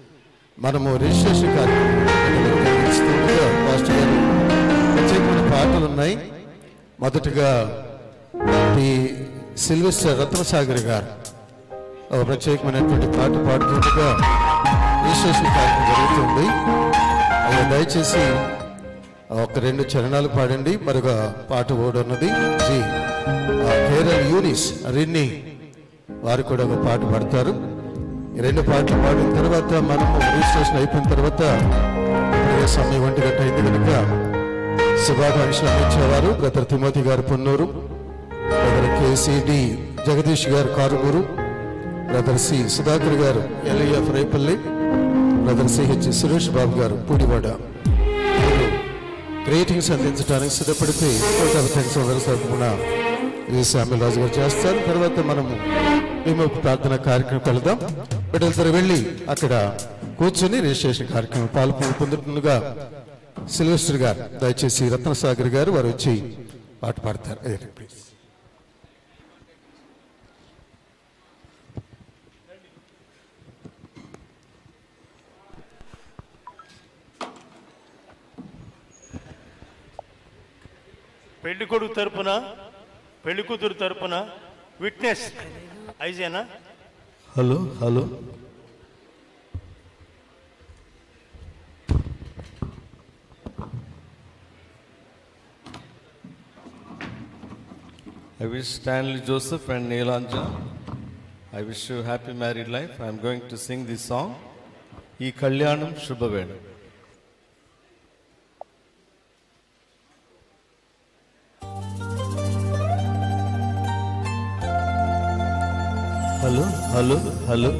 మనము రిజిస్ట్రేషన్ కార్యక్రమం నిర్వహిస్తుండగా పాస్టర్ గారు ప్రత్యేకమైన పాటలు ఉన్నాయి మొదటగా ఈ సిల్వెస్టర్ రత్నసాగర్ గారు ఒక ప్రత్యేకమైనటువంటి పాట పాడుతుండగా రిజిస్ట్రేషన్ కార్యక్రమం జరుగుతుంది అయ్యా దయచేసి ఒక రెండు చరణాలు పాడండి మరొక పాట కూడా ఉన్నది జీ ఆ, కేరళ యూనిస్ రిన్ని వారు కూడా ఒక పాట పాడతారు ఈ రెండు పాటలు పాడిన తర్వాత మనము రిజిస్ట్రేషన్ అయిపోయిన తర్వాత ఇప్పటికే సమయం ఒంటి గంట అయింది కనుక శుభాకాంక్షలు అందించేవారు బ్రదర్ తిమోతి గారు పొన్నూరు బ్రదర్ కేసిడి జగదీష్ గారు కారుమూరు బ్రదర్ సి సుధాకర్ గారు LIF Repalle brother CH Suresh Babu గారు పూడివాడ వీరు గ్రేటింగ్స్ అందించడానికి సిద్ధపడితే థ్యాంక్స్ అందరూ తరఫున ఈ శామ్యుల్ రాజు గారు చేస్తారు తర్వాత మనము మేము ప్రార్థన కార్యక్రమం వెళదాం బిడ్డలతో వెళ్ళి అక్కడ కూర్చొని రిజిస్ట్రేషన్ కార్యక్రమం పాల్గొని పొందుతుండగా సిల్వెస్టర్ గారు దయచేసి రత్నసాగర్ గారు వారు వచ్చి పాట పాడతారు అదే ప్లీజ్ పెళ్లి కొడుకు తరపున పెళ్లి కూతురు తరపున విట్నెస్ ఐజేనా hello hello I wish Stanley Joseph and Neelanja, I wish you happy married life. I am going to sing this song, E Kalyanam Shubhaveda. Hello hello hello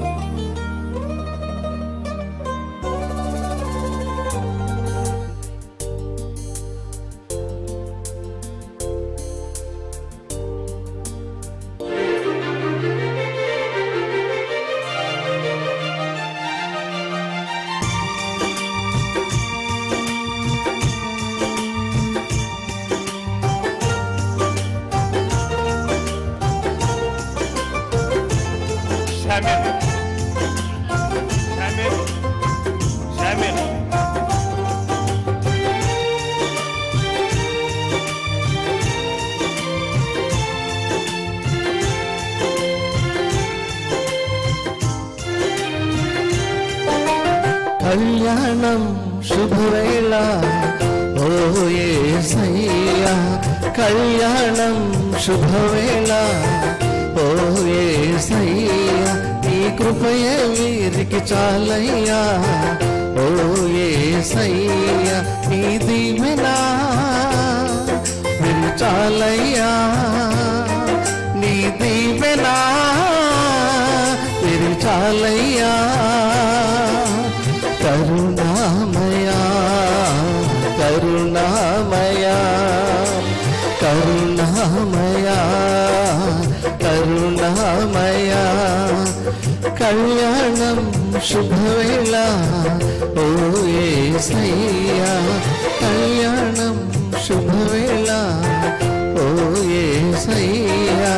Samuel Samuel Samuel కళ్యాణం శుభవేళ ఓ యేసయ్యా కళ్యాణం శుభవేళ ఓ యేసయ్యా నీ కృపయే వీరికి చాలయ్యా ఓ యేసయ్యా నీ దీవెనా వీరు చాలయ్యా నీ దీవెనా వీరు చాలయ్యా కరుణామయా కరుణామయా కరుణామయా కరుణామయా కళ్యాణం శుభవేళ ఓ యేసయ్యా కళ్యాణం శుభవేళ ఓ యేసయ్యా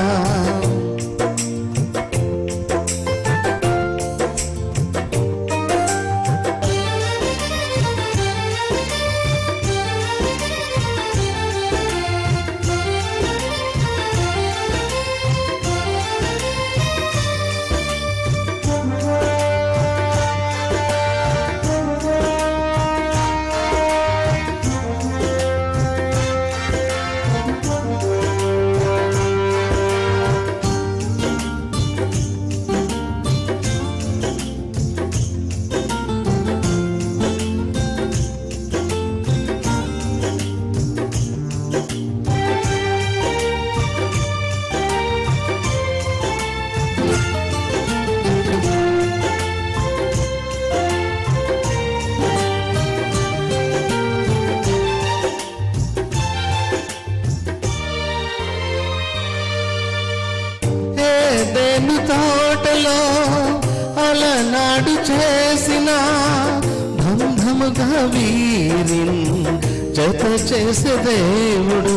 ఏదెను తోటలో అలనాడు చేసిన బంధముగా వీరిన్ జత చేసే దేవుడు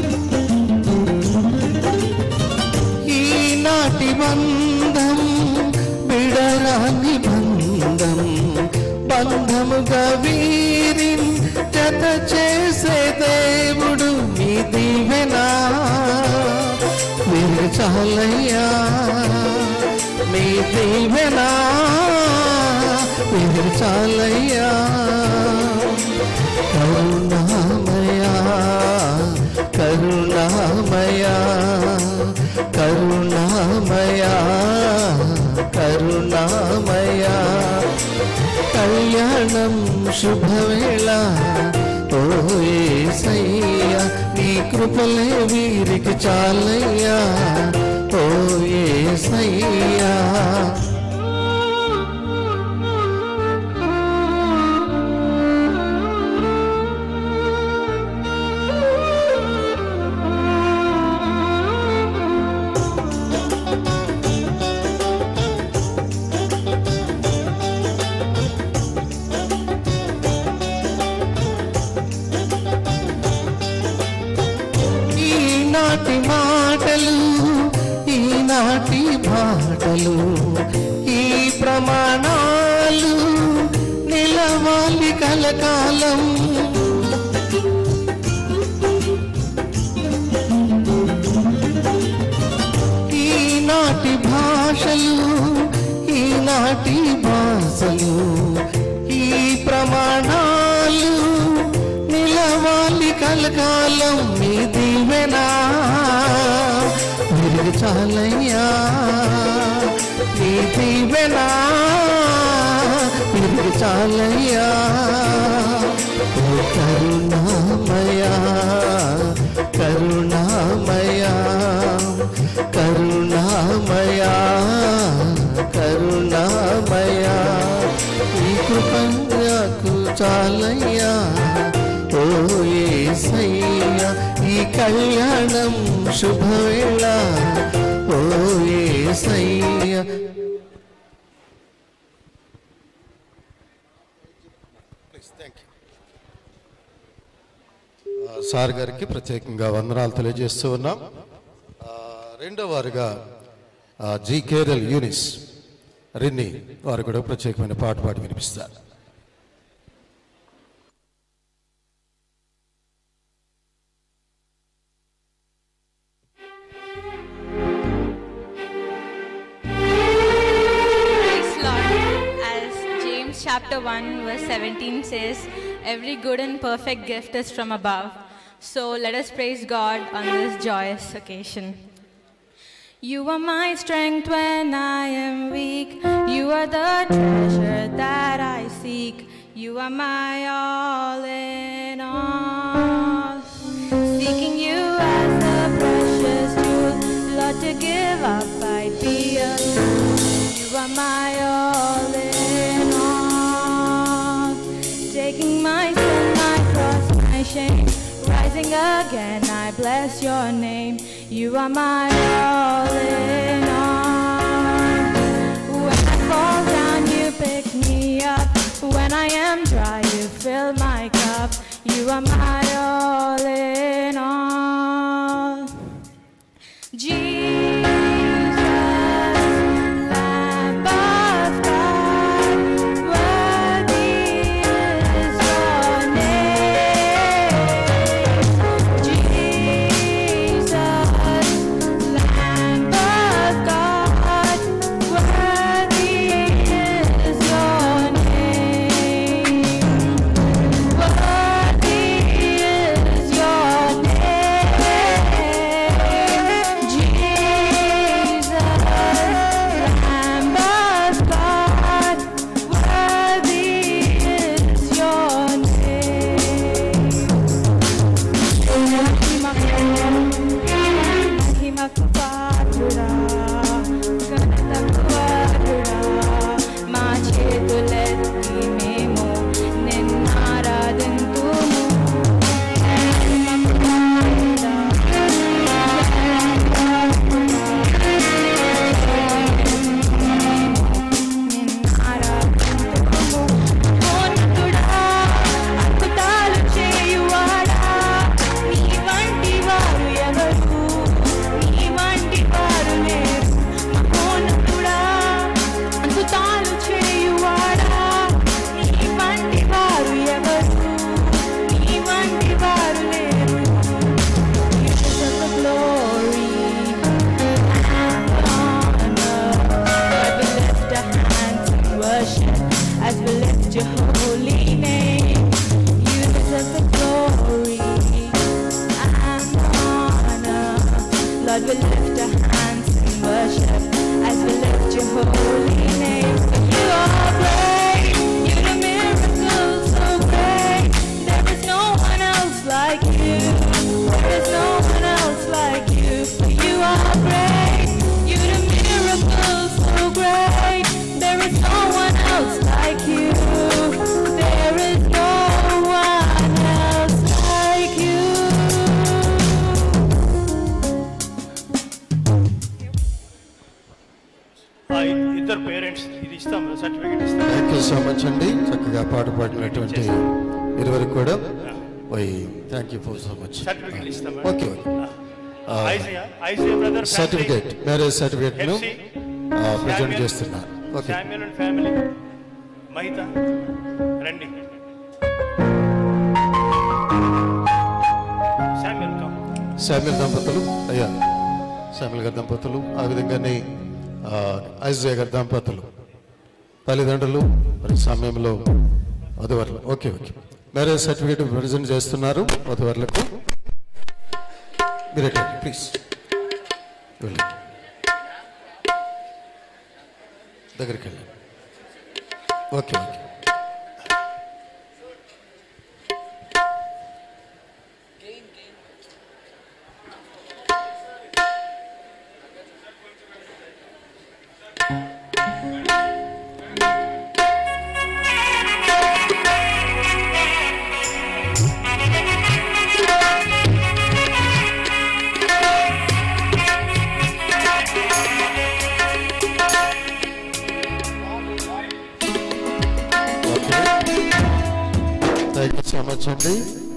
ఈనాటి బంధం వీడరాని బంధం బంధముగా వీరిని జత చేసే దేవుడు నీ దీవెనా మీరు చాలయ్యా నీ దీవెనా మీరు చాలయ్యా కరుణామయా కరుణామయా కరుణామయా కరుణామయా కళ్యాణం శుభవేళ ఓ యేసయ్యా నీ కృపలే వీరికి చాలయ్యా ఓ యేసయ్యా ఈనాటి మాటలు ఈనాటి మాటలు ఈ ప్రమాణాలు నిలవాలి కలకాలం ఈనాటి భాషలు ఈనాటి భాషలు ఈ ప్రమాణాలు నిలవాలి కలకాలం మీ దీవెనా మీరు చాలయ్యా మీ దీవెనా మీరు చాలయ్యా ఓ కరుణామయా కరుణామయా కరుణామయా కరుణామయా ఈ కృపకు చాలయ్యా ఓ యేసయ్యా ఈ కళ్యాణం శుభవేళ ఓ యేసయ్యా ఆ, సార్ గారికి ప్రత్యేకంగా వందనాలు తెలియజేస్తూ ఉన్నాం ఆ, రెండో వారుగా ఆ, జి కేరల్ యూనిస్ రిన్ని వారు కూడా ప్రత్యేకమైన పాట పాడి వినిపిస్తారు Praise Lord. As James chapter 1 verse 17 says, every good and perfect gift is from above. So let us praise God on this joyous occasion. You are my strength when I am weak. You are the treasure that I seek. You are my all in all. Seeking you as the precious jewel, Lord, to give up I'd be a fool. You are my all in all. Taking my sin, my cross, my shame, rising again, I bless your name. You are my all in all. When I fall down, you pick me up. When I am dry, you fill my cup. You are my all in all. Jesus, Lamb of God, worthy is your name. Jesus, Lamb of God, worthy is your name. Worthy is your name. holy name. You deserve the glory and honor. Lord, we lift our hands in worship as we lift your holy name. For you are great, you do miracles so great. There is no one else like you. There is no one else like you. For you are great, you do miracles so great. There is no one else like you. There is no one else like you. ఆ ఇద్దరు parents ఇది ఇస్తాం certificate ఇస్తాం thank you so much అండి చక్కగా పాట పాడినటువంటి ఇరువురికి కూడా వై thank you for so much certificate ఇస్తాం ఓకే ఓకే ఐజియా ఐజియా బ్రదర్ సర్టిఫికేట్ మ్యారేజ్ సర్టిఫికేట్ను ప్రజెంట్ చేస్తున్నారు okay Samuel and family Mahita రండి శామ్యుల్ కమ్ శామ్యుల్ దంపతులు అయ్యా శామ్యుల్ గారి దంపతులు ఆ విధంగానే ఆ, ఐజయా గారి దంపతులు తల్లిదండ్రులు మరి సమయంలో వధువర్లు okay okay marriage certificate present చేస్తున్నారు వధువర్లకు మీరు ప్లీజ్ వెళ్ళండి దగ్గరికి వెళ్ళండి okay okay thank you so much అండి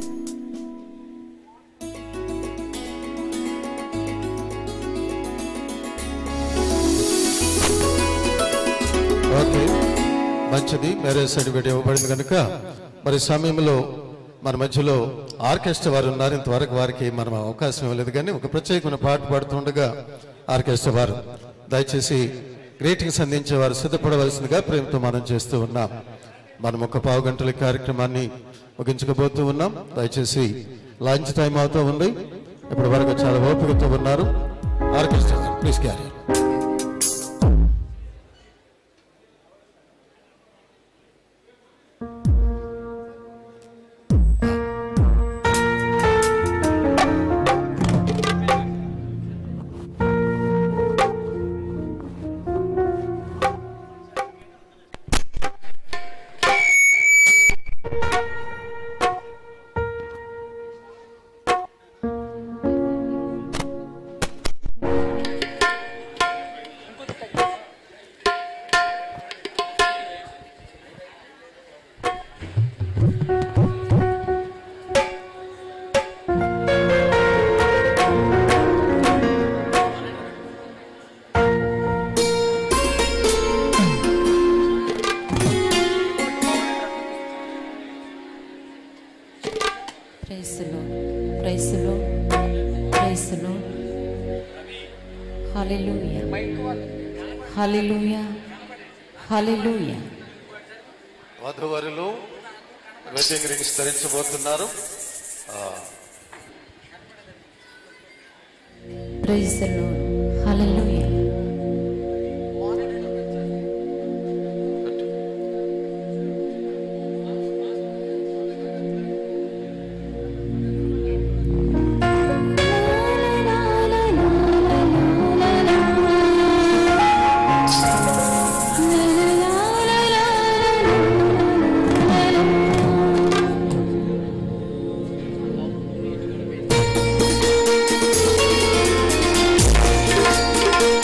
ఓకే మంచిది మ్యారేజ్ సర్టిఫికేట్ ఇవ్వబడింది కనుక మరి సమయంలో మన మధ్యలో ఆర్కెస్ట్రా వారు ఉన్నారు ఇంతవరకు వారికి మనం అవకాశం ఇవ్వలేదు కానీ ఒక ప్రత్యేకమైన పాట పాడుతుండగా ఆర్కెస్ట్రా వారు దయచేసి గ్రీటింగ్స్ అందించే వారు సిద్ధపడవలసిందిగా ప్రేమతో మనం చేస్తూ ఉన్నాం మనం ఒక పావు గంటల కార్యక్రమాన్ని ముగించకపోతూ ఉన్నాం దయచేసి లంచ్ టైం అవుతూ ఉంది ఇప్పటి వరకు చాలా ఓపికతో ఉన్నారు orchestra please carry Praise the Lord. Praise the Lord. Praise the Lord. Hallelujah. Hallelujah. Hallelujah. వధువరులు వెడ్డింగ్ రింగ్స్ ధరించబోతున్నారు ఆ, Praise the Lord. Hallelujah. Hallelujah.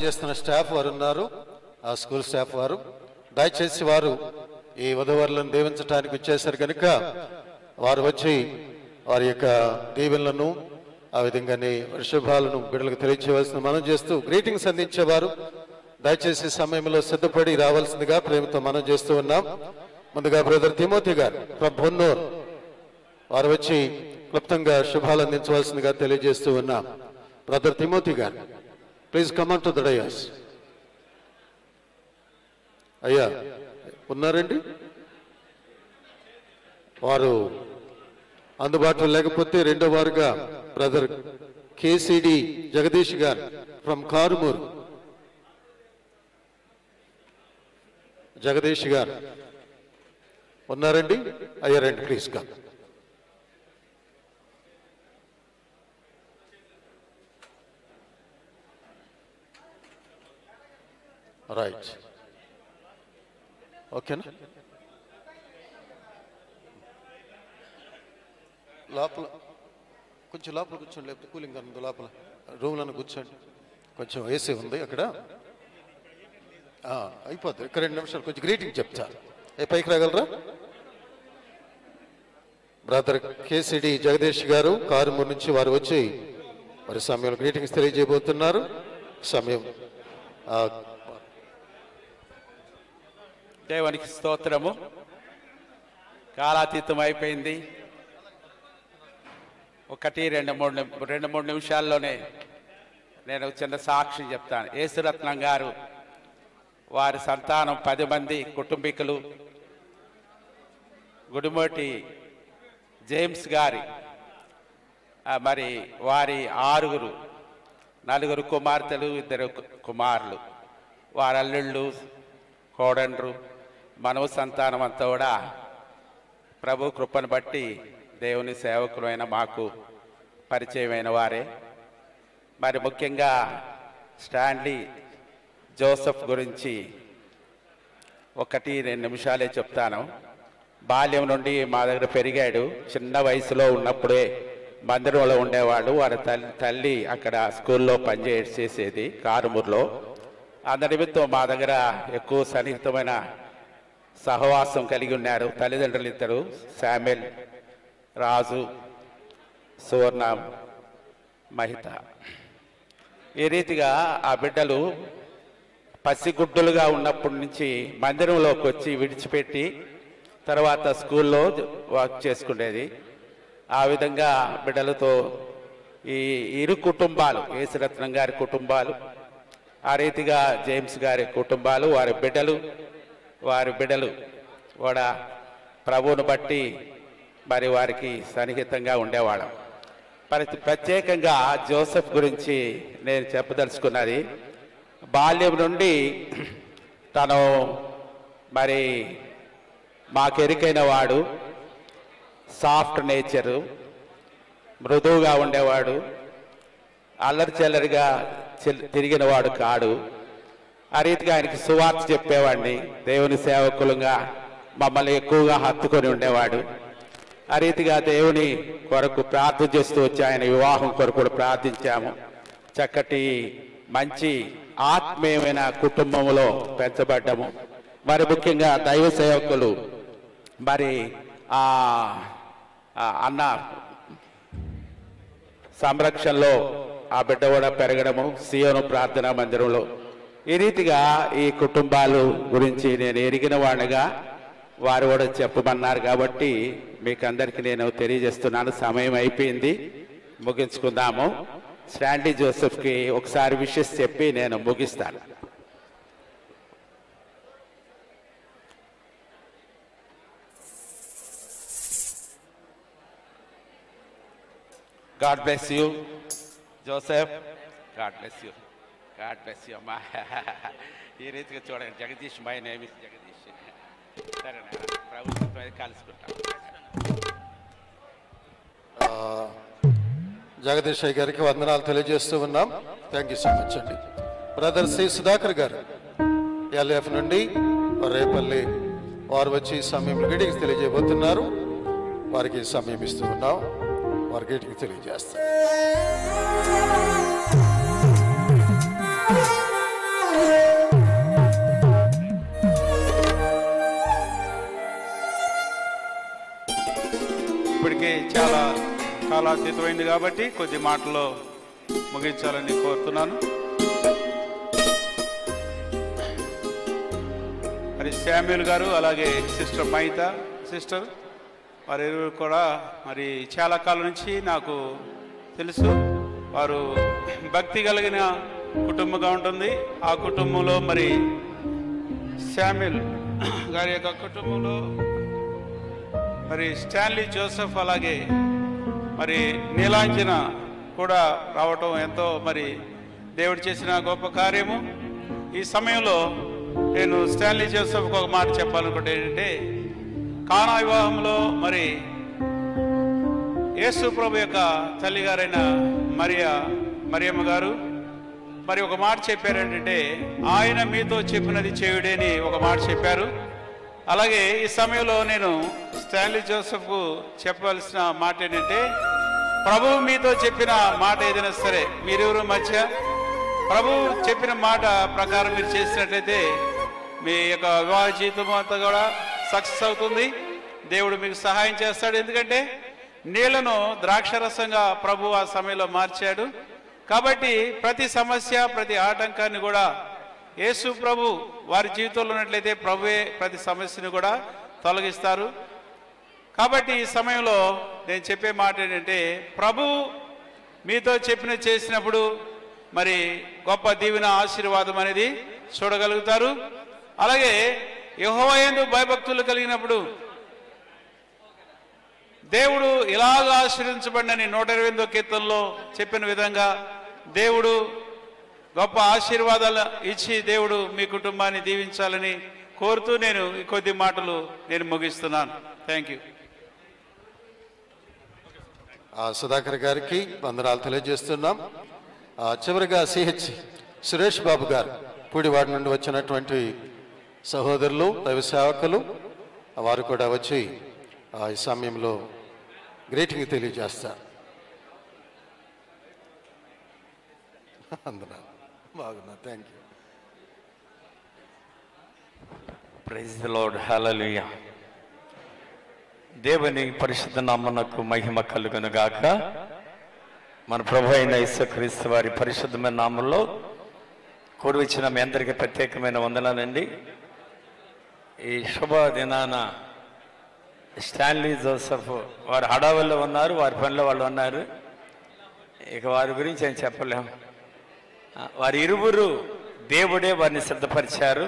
పనిచేస్తున్న స్టాఫ్ వారు ఉన్నారు ఆ స్కూల్ స్టాఫ్ వారు దయచేసి వారు ఈ వధువరులను దీవించడానికి వచ్చేసారు కనుక వారు వచ్చి వారి యొక్క దీవెనలను ఆ విధంగానే శుభాలను బిడ్డలకు తెలియచేయవలసిన మనం చేస్తూ గ్రీటింగ్స్ అందించేవారు దయచేసి సమయంలో సిద్ధపడి రావాల్సిందిగా ప్రేమతో మనం చేస్తూ ఉన్నాం ముందుగా బ్రదర్ తిమోతి గారు ఫ్రమ్ పొన్నూర్ వారు వచ్చి క్లుప్తంగా శుభాలు అందించవలసిందిగా తెలియజేస్తూ ఉన్నాం బ్రదర్ తిమోతి గారు please come on to the dais అయ్యా ఉన్నారండి వారు అందుబాటులో లేకపోతే రెండో వారుగా బ్రదర్ కేసిడి జగదీష్ గారు ఫ్రమ్ కారుమూరు జగదీష్ గారు ఉన్నారండి అయ్యా రండి ప్లీజ్ గా రైట్ ఓకేనా లోపల కొంచెం లోపల కూర్చోండి లేకపోతే కూలింగ్ ఉంది లోపల రూమ్లో కూర్చోండి కొంచెం ఏసీ ఉంది అక్కడ ఆ, అయిపోతుంది ఇక్కడ రెండు నిమిషాలు కొంచెం గ్రీటింగ్ చెప్తా ఏ పైకి రాగలరా బ్రదర్ కేసిడి జగదీష్ గారు కారుమూరు నుంచి వారు వచ్చి వారి సమయంలో గ్రీటింగ్స్ తెలియజేయబోతున్నారు సమయం ఆ, దేవునికి స్తోత్రము కాలాతీతం అయిపోయింది ఒకటి రెండు మూడు నిమి- రెండు మూడు నిమిషాల్లోనే నేను చిన్న సాక్షి చెప్తాను యేసురత్నం గారు వారి సంతానం పది మంది కుటుంబీకులు గుడిమోటి జేమ్స్ గారి ఆ, మరి వారి ఆరుగురు నలుగురు కుమార్తెలు ఇద్దరు కు- కుమారులు వారి అల్లుళ్ళు కోడండ్రు మనవ సంతానం అంతా కూడా ప్రభు కృపను బట్టి దేవుని సేవకులైన మాకు పరిచయమైన వారే మరి ముఖ్యంగా స్టాన్లీ జోసఫ్ గురించి ఒకటి రెండు నిమిషాలే చెప్తాను బాల్యం నుండి మా దగ్గర పెరిగాడు చిన్న వయసులో ఉన్నప్పుడే మందిరంలో ఉండేవాడు వారి తల్లి తల్లి అక్కడ స్కూల్లో పనిచే చేసేది కారుమూరులో అందు నిమిత్తం మా దగ్గర ఎక్కువ సన్నిహితమైన సహవాసం కలిగి ఉన్నారు తల్లిదండ్రులు ఇద్దరు శామ్యుల్ రాజు సువర్ణ మహిత ఈ రీతిగా ఆ బిడ్డలు పసిగుడ్డులుగా ఉన్నప్పటి నుంచి మందిరంలోకి వచ్చి విడిచిపెట్టి తర్వాత స్కూల్లో వర్క్ చేసుకునేది ఆ విధంగా బిడ్డలతో ఈ ఇరు కుటుంబాలు యేసురత్నం గారి కుటుంబాలు ఆ రీతిగా జేమ్స్ గారి కుటుంబాలు వారి బిడ్డలు వారి బిడ్డలు కూడా ప్రభువును బట్టి మరి వారికి సన్నిహితంగా ఉండేవాళ్ళం మరి ప్రత్యేకంగా జోసెఫ్ గురించి నేను చెప్పదలుచుకున్నది బాల్యం నుండి తను మరి మాకెరికైన వాడు సాఫ్ట్ నేచరు మృదువుగా ఉండేవాడు అల్లరి చెల్లరిగా చెల్- తిరిగినవాడు కాడు ఆ రీతిగా ఆయనకి సువార్త చెప్పేవాడిని దేవుని సేవకులుగా మమ్మల్ని ఎక్కువగా హత్తుకొని ఉండేవాడు ఆ రీతిగా దేవుని కొరకు ప్రార్థన చేస్తూ వచ్చి ఆయన వివాహం కొరకు కూడా ప్రార్థించాము చక్కటి మంచి ఆత్మీయమైన కుటుంబంలో పెంచబడ్డము మరి ముఖ్యంగా దైవ సేవకులు మరి ఆ ఆ అన్న సంరక్షణలో ఆ బిడ్డ కూడా పెరగడము సియోను ప్రార్థనా మందిరంలో ఈ రీతిగా ఈ కుటుంబాలు గురించి నేను ఎరిగిన వాడిగా వారు కూడా చెప్పమన్నారు కాబట్టి మీకు అందరికీ నేను తెలియజేస్తున్నాను సమయం అయిపోయింది ముగించుకుందాము స్టాండీ జోసెఫ్కి ఒకసారి విషెస్ చెప్పి నేను ముగిస్తాను God bless you Joseph God bless you God bless you అమ్మా ఈ రీతిగా చూడండి Jagadish my name is Jagadish సరే ప్రభుత్వం కలుసుకుంటాం ఆ, జగదీష్ అయ్య గారికి వందనాలు తెలియజేస్తూ ఉన్నాం థ్యాంక్ యూ సో మచ్ అండి బ్రదర్ సి సుధాకర్ గారు ఎల్ఎఫ్ నుండి రేపల్లి వారు వచ్చి ఈ సమయంలో గ్రీటింగ్స్ తెలియజేయబోతున్నారు వారికి సమయం ఇస్తూ ఉన్నాం వారి గ్రీటింగ్స్ తెలియజేస్తారు ఇప్పటికే చాలా కాలాతీతమైంది కాబట్టి కొద్ది మాటల్లో ముగించాలని కోరుతున్నాను మరి శామ్యుల్ గారు అలాగే సిస్టర్ మైత సిస్టర్ వారి ఇరువురు కూడా మరి చాలా కాలం నుంచి నాకు తెలుసు వారు భక్తి కలిగిన కుటుంబంగా ఉంటుంది ఆ కుటుంబంలో మరి శామ్యుల్ గారి యొక్క కుటుంబంలో మరి స్టాన్లీ జోసెఫ్ అలాగే మరి నీలాంజన కూడా రావటం ఎంతో మరి దేవుడు చేసిన గొప్ప కార్యము ఈ సమయంలో నేను స్టాన్లీ జోసెఫ్కి ఒక మాట చెప్పాలనుకుంటే ఏంటంటే కానా వివాహంలో మరి యేసు ప్రభు యొక్క తల్లిగారైన మరియా మరియమ్మ గారు మరి ఒక మాట చెప్పారు ఏంటంటే ఆయన మీతో చెప్పినది చేయుడే అని ఒక మాట చెప్పారు అలాగే ఈ సమయంలో నేను స్టాన్లీ జోసెఫ్కు చెప్పవలసిన మాట ఏంటంటే ప్రభు మీతో చెప్పిన మాట ఏదైనా సరే మీరెవరు మధ్య ప్రభు చెప్పిన మాట ప్రకారం మీరు చేసినట్లయితే మీ యొక్క వివాహ జీవితం అంతా కూడా సక్సెస్ అవుతుంది దేవుడు మీకు సహాయం చేస్తాడు ఎందుకంటే నీళ్లను ద్రాక్షరసంగా ప్రభు ఆ సమయంలో మార్చాడు కాబట్టి ప్రతి సమస్య ప్రతి ఆటంకాన్ని కూడా యేసు ప్రభు వారి జీవితంలో ఉన్నట్లయితే ప్రభువే ప్రతి సమస్యను కూడా తొలగిస్తారు కాబట్టి ఈ సమయంలో నేను చెప్పే మాట ఏంటంటే ప్రభు మీతో చెప్పిన చేసినప్పుడు మరి గొప్ప దీవెన ఆశీర్వాదం అనేది చూడగలుగుతారు అలాగే యహోవయందు భయభక్తులు కలిగినప్పుడు దేవుడు ఇలాగ ఆశీర్వించబడినని నూట ఇరవై ఎనిమిదో కీర్తనలో చెప్పిన విధంగా దేవుడు గొప్ప ఆశీర్వాదాలు ఇచ్చి దేవుడు మీ కుటుంబాన్ని దీవించాలని కోరుతూ నేను ఈ కొద్ది మాటలు నేను ముగిస్తున్నాను థ్యాంక్ యూ ఆ సుధాకర్ గారికి వందనాలు తెలియజేస్తున్నాం ఆ చివరిగా సిహెచ్ సురేష్ బాబు గారు పూడివాడ నుండి వచ్చినటువంటి సహోదరులు దైవ సేవకులు వారు కూడా వచ్చి ఆ ఈ సమయంలో గ్రీటింగ్ తెలియజేస్తారు అందరూ బాగున్నా thank you praise the Lord hallelujah దేవుని పరిశుద్ధ నామనకు మహిమ కలుగును గాక మన ప్రభు అయిన యేసుక్రీస్తు వారి పరిశుద్ధమైన నామంలో కూడి వచ్చిన మీ అందరికీ ప్రత్యేకమైన వందనాలండి ఈ శుభ దినాన స్టాన్లీ జోసెఫ్ వారు హడావుల్లో ఉన్నారు వారి పనిలో వాళ్ళు ఉన్నారు ఇక వారి గురించి ఏం చెప్పలేం ఆ, వారి ఇరువురు దేవుడే వారిని సిద్ధపరిచారు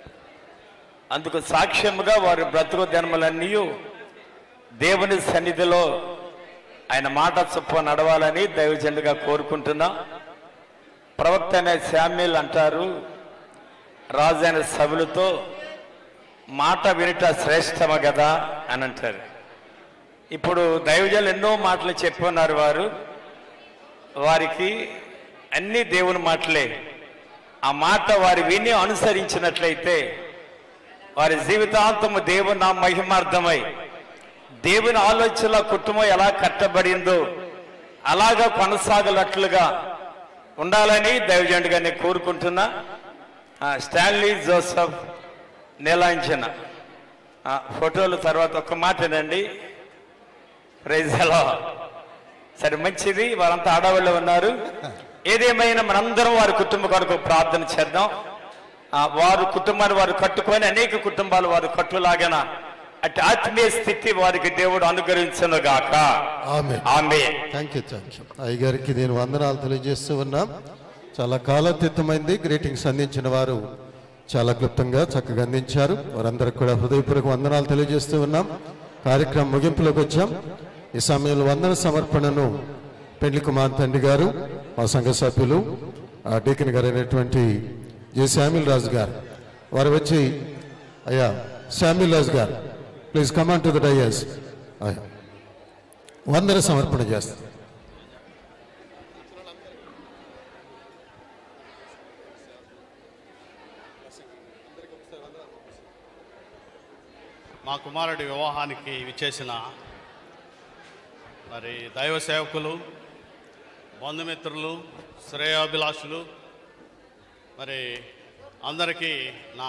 అందుకు సాక్ష్యముగా వారి బ్రతుకు జన్మలన్నీ దేవుని సన్నిధిలో ఆయన మాట చొప్పున నడవాలని దైవజనుడిగా కోరుకుంటున్నా ప్రవక్త అనే శామ్యుల్ అంటారు రాజైన సభలతో మాట వినుట శ్రేష్టమ కదా అని అంటారు ఇప్పుడు దైవజనులు ఎన్నో మాటలు చెప్పి ఉన్నారు వారు వారికి అన్ని దేవుని మాటలే ఆ మాట వారి విని అనుసరించినట్లయితే వారి జీవితాంతము దేవుని నా మహిమార్థమై దేవుని ఆలోచనల కుటుంబం ఎలా కట్టబడిందో అలాగా కొనసాగలట్లుగా ఉండాలని దైవజండుగా నేను కోరుకుంటున్నా ఆ, స్టాన్లీ జోసఫ్ నీలాంఛన ఆ, ఫోటోలు తర్వాత ఒక్క మాటనండి ప్రైజ్ హలో సరే మంచిది వారంతా ఆడవాళ్ళు ఉన్నారు ఏదేమైనా మనందరం వారి కుటుంబం కొరకు ప్రార్థన చేద్దాం ఆ, వారు కుటుంబాన్ని వారు కట్టుకొని అనేక కుటుంబాలు వారు కట్టులాగన అటు ఆత్మీయ స్థితి వారికి దేవుడు అనుగ్రహించను గాక ఆమె ఆమె థ్యాంక్ యూ థ్యాంక్ యూ అయ్యగారికి నేను వందనాలు తెలియజేస్తూ ఉన్నాం చాలా కాలాతీతమైంది గ్రీటింగ్స్ అందించిన వారు చాలా క్లుప్తంగా చక్కగా అందించారు వారందరికి కూడా హృదయపూర్వక వందనాలు తెలియజేస్తూ ఉన్నాం కార్యక్రమం ముగింపులోకి వచ్చాం ఈ సమయంలో వందన సమర్పణను పెళ్లి కుమార్ తండ్రి గారు మా సంఘ సభ్యులు ఆ డీకన్ గారు అయినటువంటి జె శామ్యుల్ రాజు గారు వారు వచ్చి అయ్యా శామ్యుల్ రాజు గారు please come on to the dais అయ్యా వందన సమర్పణ చేస్తారు మా కుమారుడి వివాహానికి విచ్చేసిన మరి దైవ సేవకులు బంధుమిత్రులు శ్రేయాభిలాషులు మరి అందరికీ నా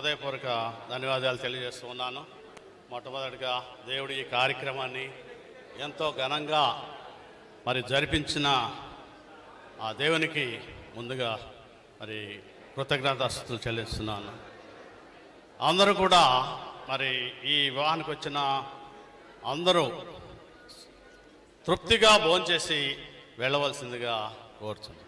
హృదయపూర్వక ధన్యవాదాలు తెలియజేస్తూ ఉన్నాను మొట్టమొదటిగా దేవుడు ఈ కార్యక్రమాన్ని ఎంతో ఘనంగా మరి జరిపించిన ఆ దేవునికి ముందుగా మరి కృతజ్ఞతాస్తులు చెల్లిస్తున్నాను అందరూ కూడా మరి ఈ వివాహానికి వచ్చిన అందరూ తృప్తిగా భోంచేసి వెళ్ళవలసిందిగా కోరుచున్నాను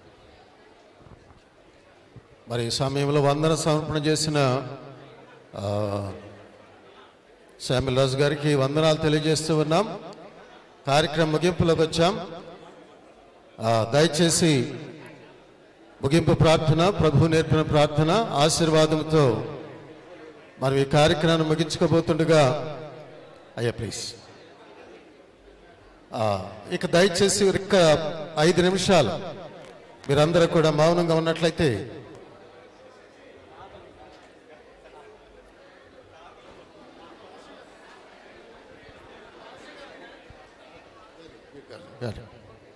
మరి ఈ సమయంలో వందన సమర్పణ చేసిన ఆ, శామ్యుల్ రాజు గారికి వందనాలు తెలియజేస్తూ ఉన్నాం కార్యక్రమం ముగింపులోకి వచ్చాం ఆ, దయచేసి ముగింపు ప్రార్థన ప్రభు నేర్పిన ప్రార్థన ఆశీర్వాదంతో మనం ఈ కార్యక్రమాన్ని ముగించుకోబోతుండగా అయ్యా ప్లీజ్ ఆ, ఇక దయచేసి ఇక ఐదు నిమిషాలు మీరందరూ కూడా మౌనంగా ఉన్నట్లయితే Got it.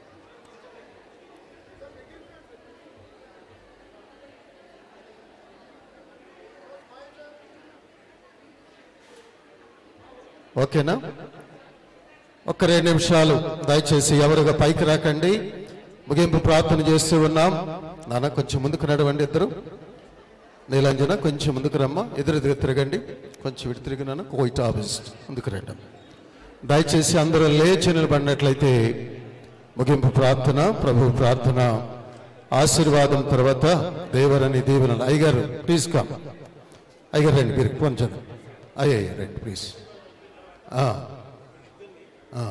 ఓకేనా ఒక్క రెండు నిమిషాలు దయచేసి ఎవరుగా పైకి రాకండి ముగింపు ప్రార్థన చేస్తూ ఉన్నాం నాన్న కొంచెం ముందుకు నడవండి ఇద్దరు నీలంజన కొంచెం ముందుకు రమ్మా ఎదురు ఎదురు తిరగండి కొంచెం ఇటు తిరిగినాను కోయిట్ ఆఫీస్ట్ ముందుకు రండి దయచేసి అందరూ లేచి నిలబడినట్లయితే ముగింపు ప్రార్థన ప్రభు ప్రార్థన ఆశీర్వాదం తర్వాత దేవరని దీవెనలు అయ్యగారు ప్లీజ్ కమ్ అయ్యగారు రండి మీరు కొంచెం అయ్య రండి ప్లీజ్ ఆ. ఆ.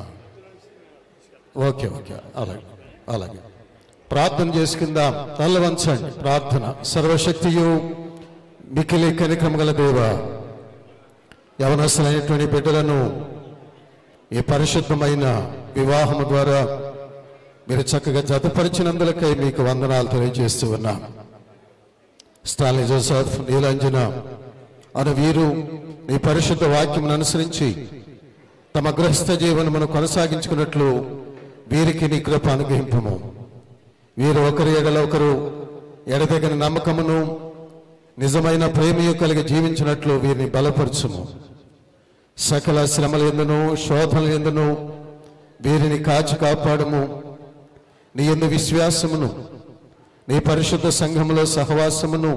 ఓకే ఓకే అలాగే అలాగే ప్రార్థన చేసుకుందాం తల్ల వంచండి ప్రార్థన సర్వశక్తియు మికిలి కనిక్రమ గల దేవ యవనస్తులైనటువంటి బిడ్డలను ఈ పరిశుద్ధమైన వివాహము ద్వారా మీరు చక్కగా జతపరిచినందులకై మీకు వందనాలు తెలియజేస్తూ ఉన్నాం స్టాలిన్ జోసఫ్ నీలాంజన అను వీరు నీ పరిశుద్ధ వాక్యమును అనుసరించి తమ గృహస్థ జీవనమును కొనసాగించుకున్నట్లు వీరికి నీ కృప అనుగ్రహింపము వీరు ఒకరి ఎడల ఒకరు ఎడతగిన నమ్మకమును నిజమైన ప్రేమయు కలిగి జీవించినట్లు వీరిని బలపరచుము సకల శ్రమల ఎందును శోధనల ఎందును వీరిని కాచి కాపాడము నీ ఎందు విశ్వాసమును నీ పరిశుద్ధ సంఘములో సహవాసమును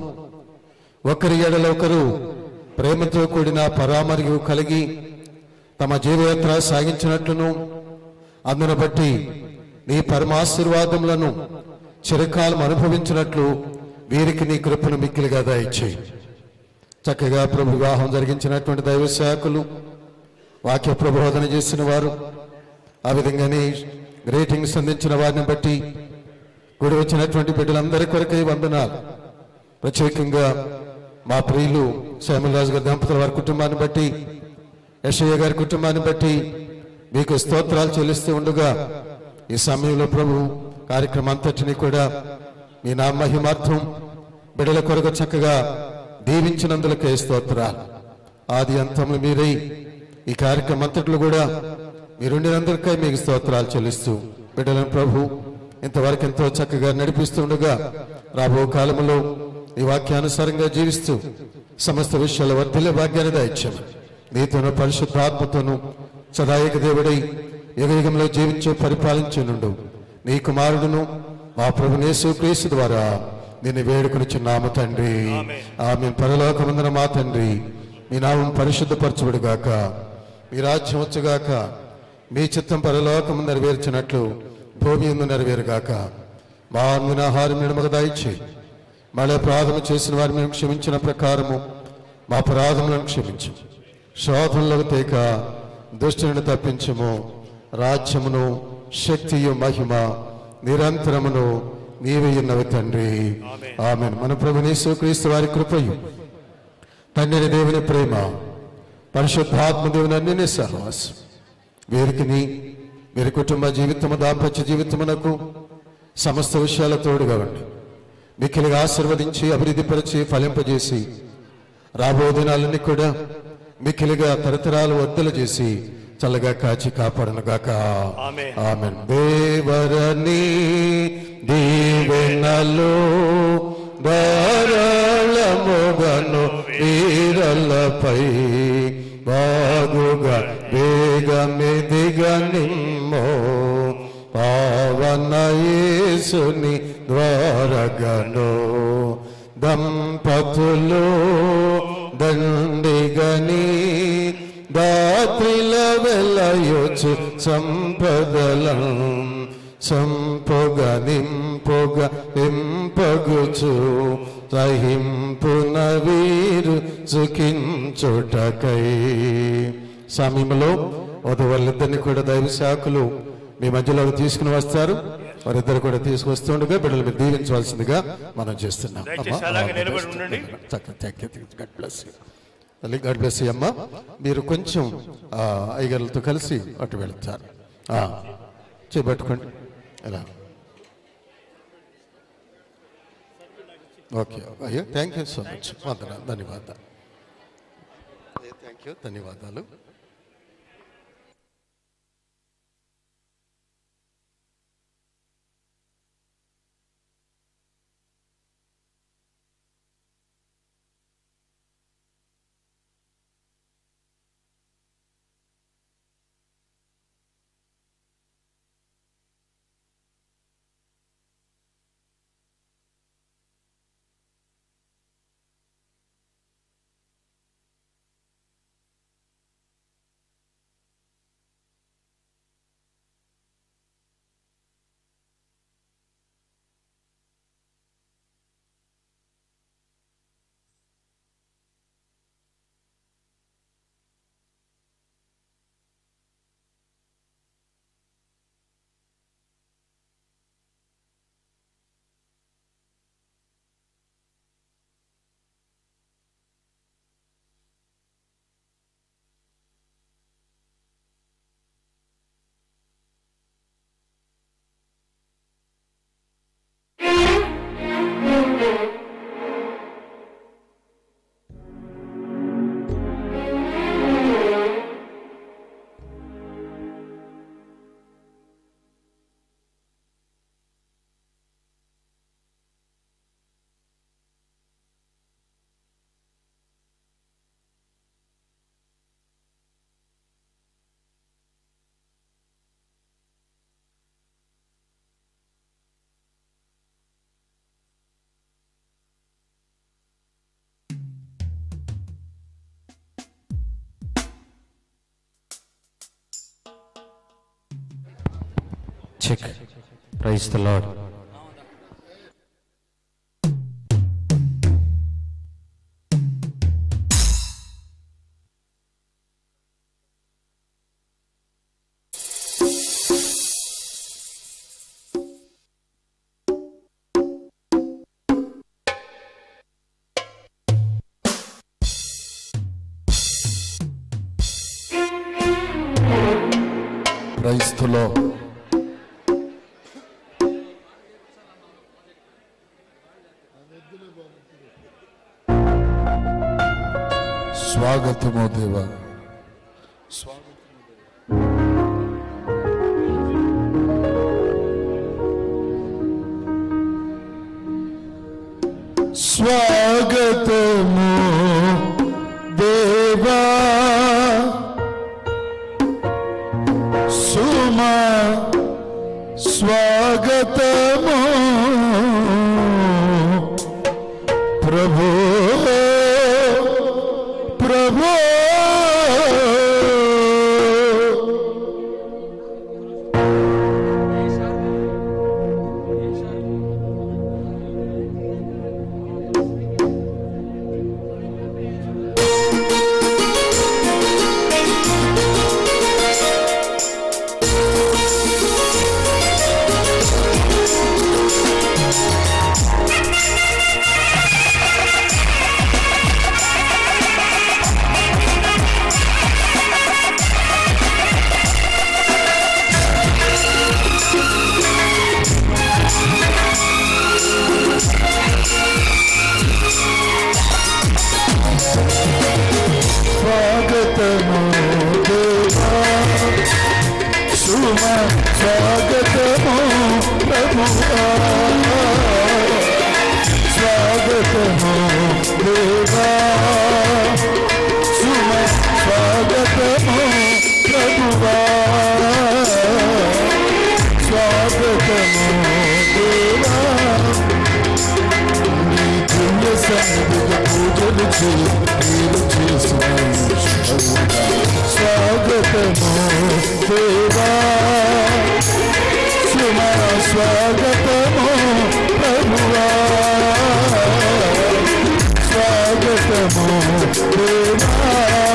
ఒకరి ఎడల ఒకరు ప్రేమతో కూడిన పరామర్యు కలిగి తమ జీవయాత్ర సాగించినట్లును అందును బట్టి నీ పరమాశీర్వాదములను చిరకాలం అనుభవించినట్లు వీరికి నీ కృపను మిక్కిలిగా దయచేయి చక్కగా ప్రభు వివాహం జరిగించినటువంటి దైవ శాఖలు వాక్య ప్రబోధన చేసిన వారు ఆ విధంగానే రేటింగ్స్ అందించిన వారిని బట్టి కూడి వచ్చినటువంటి బిడ్డలందరి కొరకై వందనాలు ప్రత్యేకంగా మా ప్రియులు శ్యామలరాజు గారి దంపతుల వారి కుటుంబాన్ని బట్టి యశయ్య గారి కుటుంబాన్ని బట్టి మీకు స్తోత్రాలు చెల్లిస్తూ ఉండగా ఈ సమయంలో ప్రభు కార్యక్రమం అంతటిని కూడా మీ నా మహిమార్థం బిడ్డల కొరకు చక్కగా దీవించినందులకే స్తోత్రాలు ఆది అంతములు మీరై ఈ కార్యక్రమం అంతట్లో కూడా మీరుండినందుకై మీకు స్తోత్రాలు చెల్లిస్తూ బిడ్డలను ప్రభు ఇంతవరకు ఎంతో చక్కగా నడిపిస్తుండగా రాబో కాలంలో ఈ వాక్యానుసారంగా జీవిస్తూ సమస్త విషయాల వర్ధిల్ల భాగ్యాన్ని దాయిత్యం నీతోనూ పరిశుద్ధాత్మతోనూ సదాయక దేవుడై యుగయుగంలో జీవించే పరిపాలించునుండు నీ కుమారుడును మా ప్రభు యేసు క్రీస్తు ద్వారా నిన్ను వేడుకొనిచున్నాము తండ్రి ఆమె పరలోకమందున మా తండ్రి మీ నామం పరిశుద్ధపరచుబడుగాక మీ రాజ్యం వచ్చుగాక మీ చిత్తం పరలోకము నెరవేర్చినట్లు భూమి ఎందు నెరవేరుగాక మా అందిన ఆహారం నిడమగ దాయిచ్చి మళ్ళీ అపరాధము చేసిన వారిని మేము క్షమించిన ప్రకారము మా అపరాధములను క్షమించు శోధనలకు తేక దుష్టుని తప్పించము రాజ్యమును శక్తియు మహిమ నిరంతరమును నీవే ఉన్నవి తండ్రి ఆమె మన ప్రభు క్రీస్తు వారి కృపయు తండ్రి దేవుని ప్రేమ పరిశుద్ధాత్మ దేవుని అన్ని సహవాసం వీరికి నీ వీరి కుటుంబ జీవితము దాంపత్య జీవితమునకు సమస్త విషయాల తోడుగా ఉండి మిక్కిలిగా ఆశీర్వదించి అభివృద్ధిపరిచి ఫలింపజేసి రాబో దినాలన్నీ కూడా మిక్కిలిగా తరతరాలు వర్ధలు చేసి చల్లగా కాచి కాపాడను గాక ఆమె దేవరని దీవెనలు ధారాళముగను వీరలపై బాగుగా వేగమిదిగా నింప యేసుని ద్వారగను దంపతులు దండిగని దాత్రిల వెలయొచ్చు సంపదలం సంపొగ నింపొగ నింపగుచు సహింపున వీరు సుఖించుటకై సమయంలో ఒక వాళ్ళిద్దరిని కూడా దైవ శాఖలు మీ మధ్యలోకి తీసుకుని వస్తారు వారిద్దరు కూడా తీసుకొస్తుండగా బిడ్డలు మీరు దీవించవలసిందిగా మనం చేస్తున్నాం దయచేసి అలాగే నిలబడి ఉండండి. గాడ్ బ్లెస్ తల్లి గాడ్ బ్లెస్ అమ్మ మీరు కొంచెం ఆ, అయ్యగారులతో కలిసి అటు వెళ్తారు ఆ, చేపట్టుకోండి ఎలా ఓకే అయ్యో థ్యాంక్ యూ సో మచ్ వందనాలు ధన్యవాదాలు థ్యాంక్ యూ ధన్యవాదాలు Check. Praise the Lord. క్రైస్తులో స్వాగతము దేవా స్వాగతము దేవా సుమా స్వాగతము ప్రభు ప్రభు స్వాగతము దేవా సుమ స్వాగతము ప్రభువా స్వాగతము దేవా సుమ స్వాగతము ప్రభువా స్వాగతము మార్చి మీరు చేసిన స్వాగతము దేవా సుమా స్వాగతము ప్రభువా స్వాగతము దేవా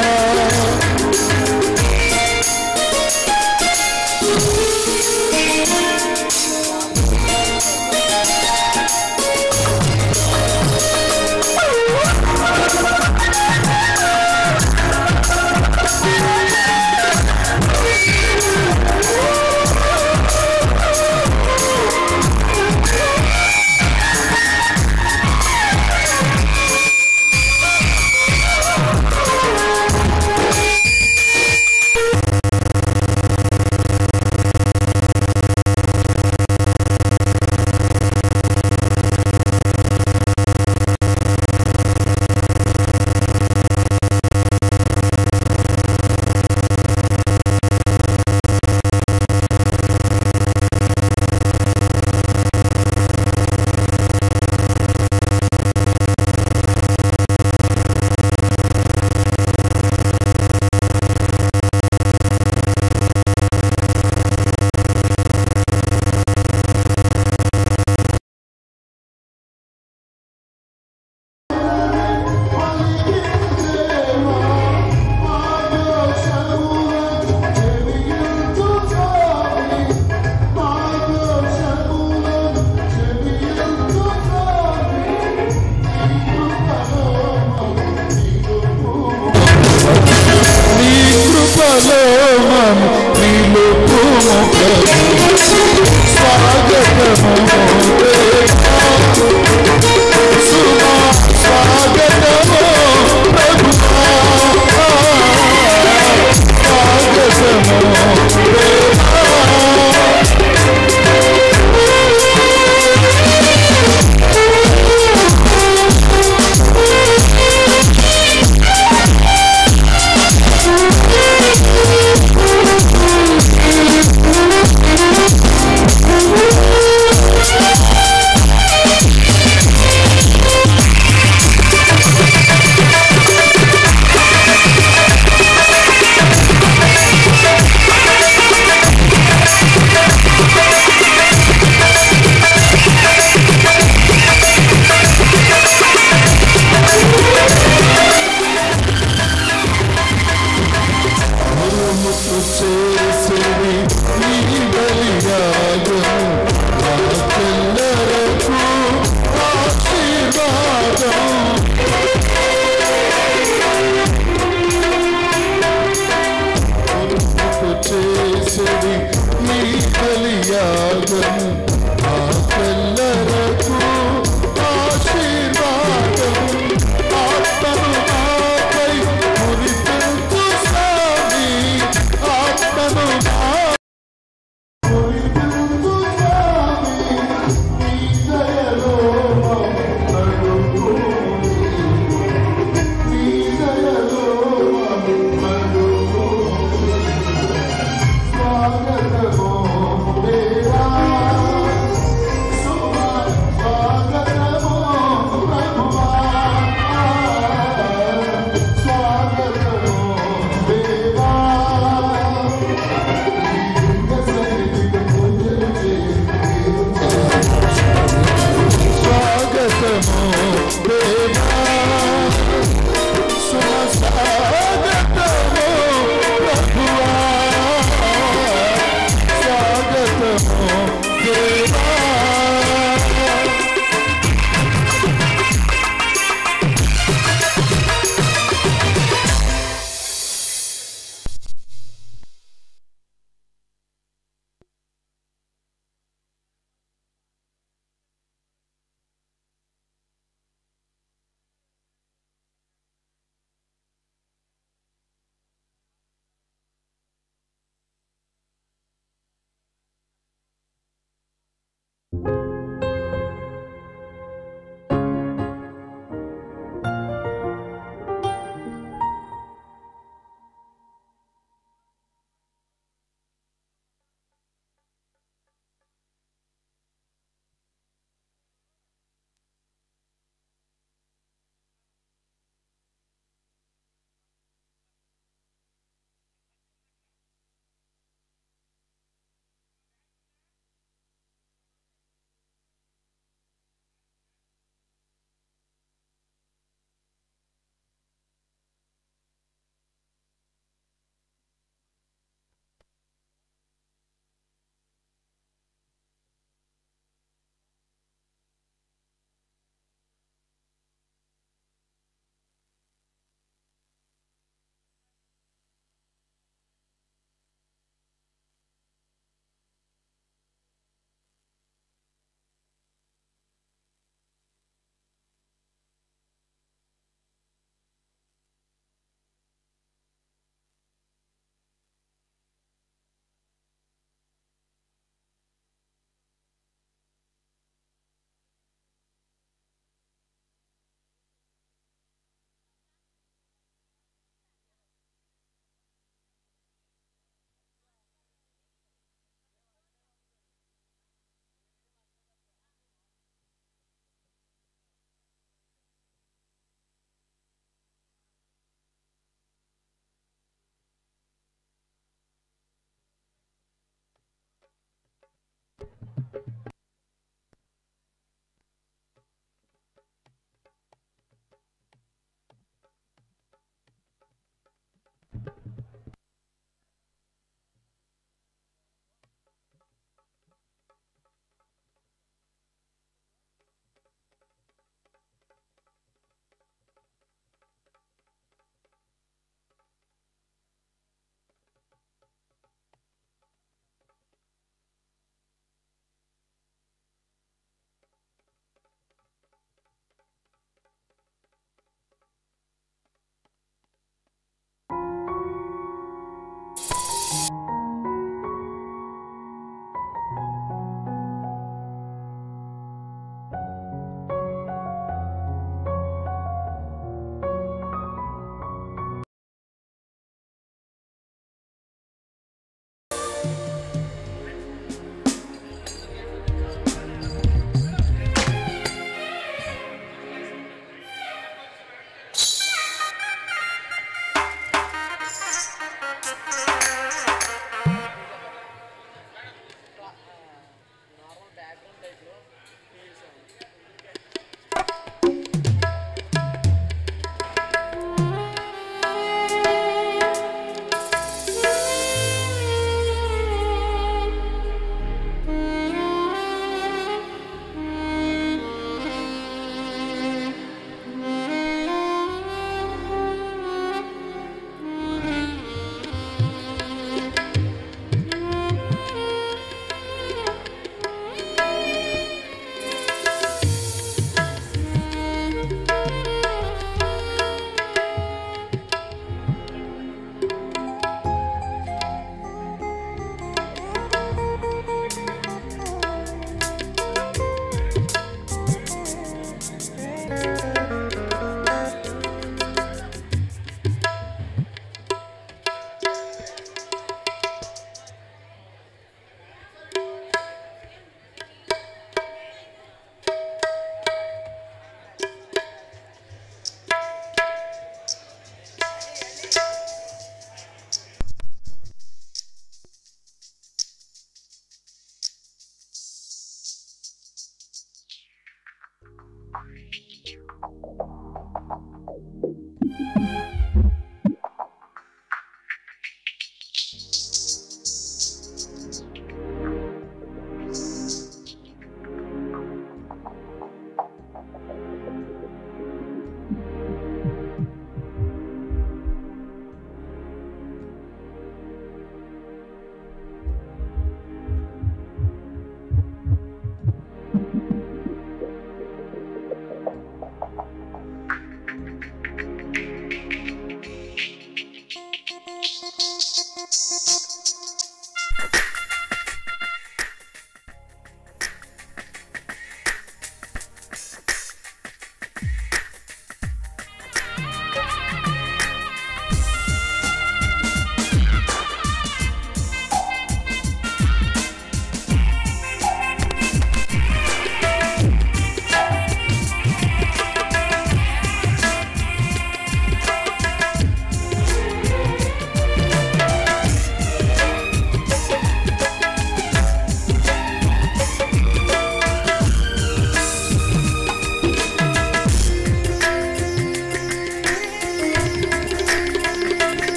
నీ కృపలో మము నిలుపుము ప్రభు. స్వాగతము దేవా. సుమా స్వాగతము ప్రభువా. స్వాగతము దేవా. అరుముకు చేసిరి నీ బలియాగము నాకెల్లరకు ఆశీర్వాదం అరుముకు చేసిరి నీ బలియాగము నాకెల్లరకు ఆశీర్వాదం ఆత్మను నాపై మురిపించు స్వామి ఆత్మను నా స్వాగతము దేవా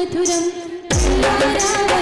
మధురం ప్రియారాధన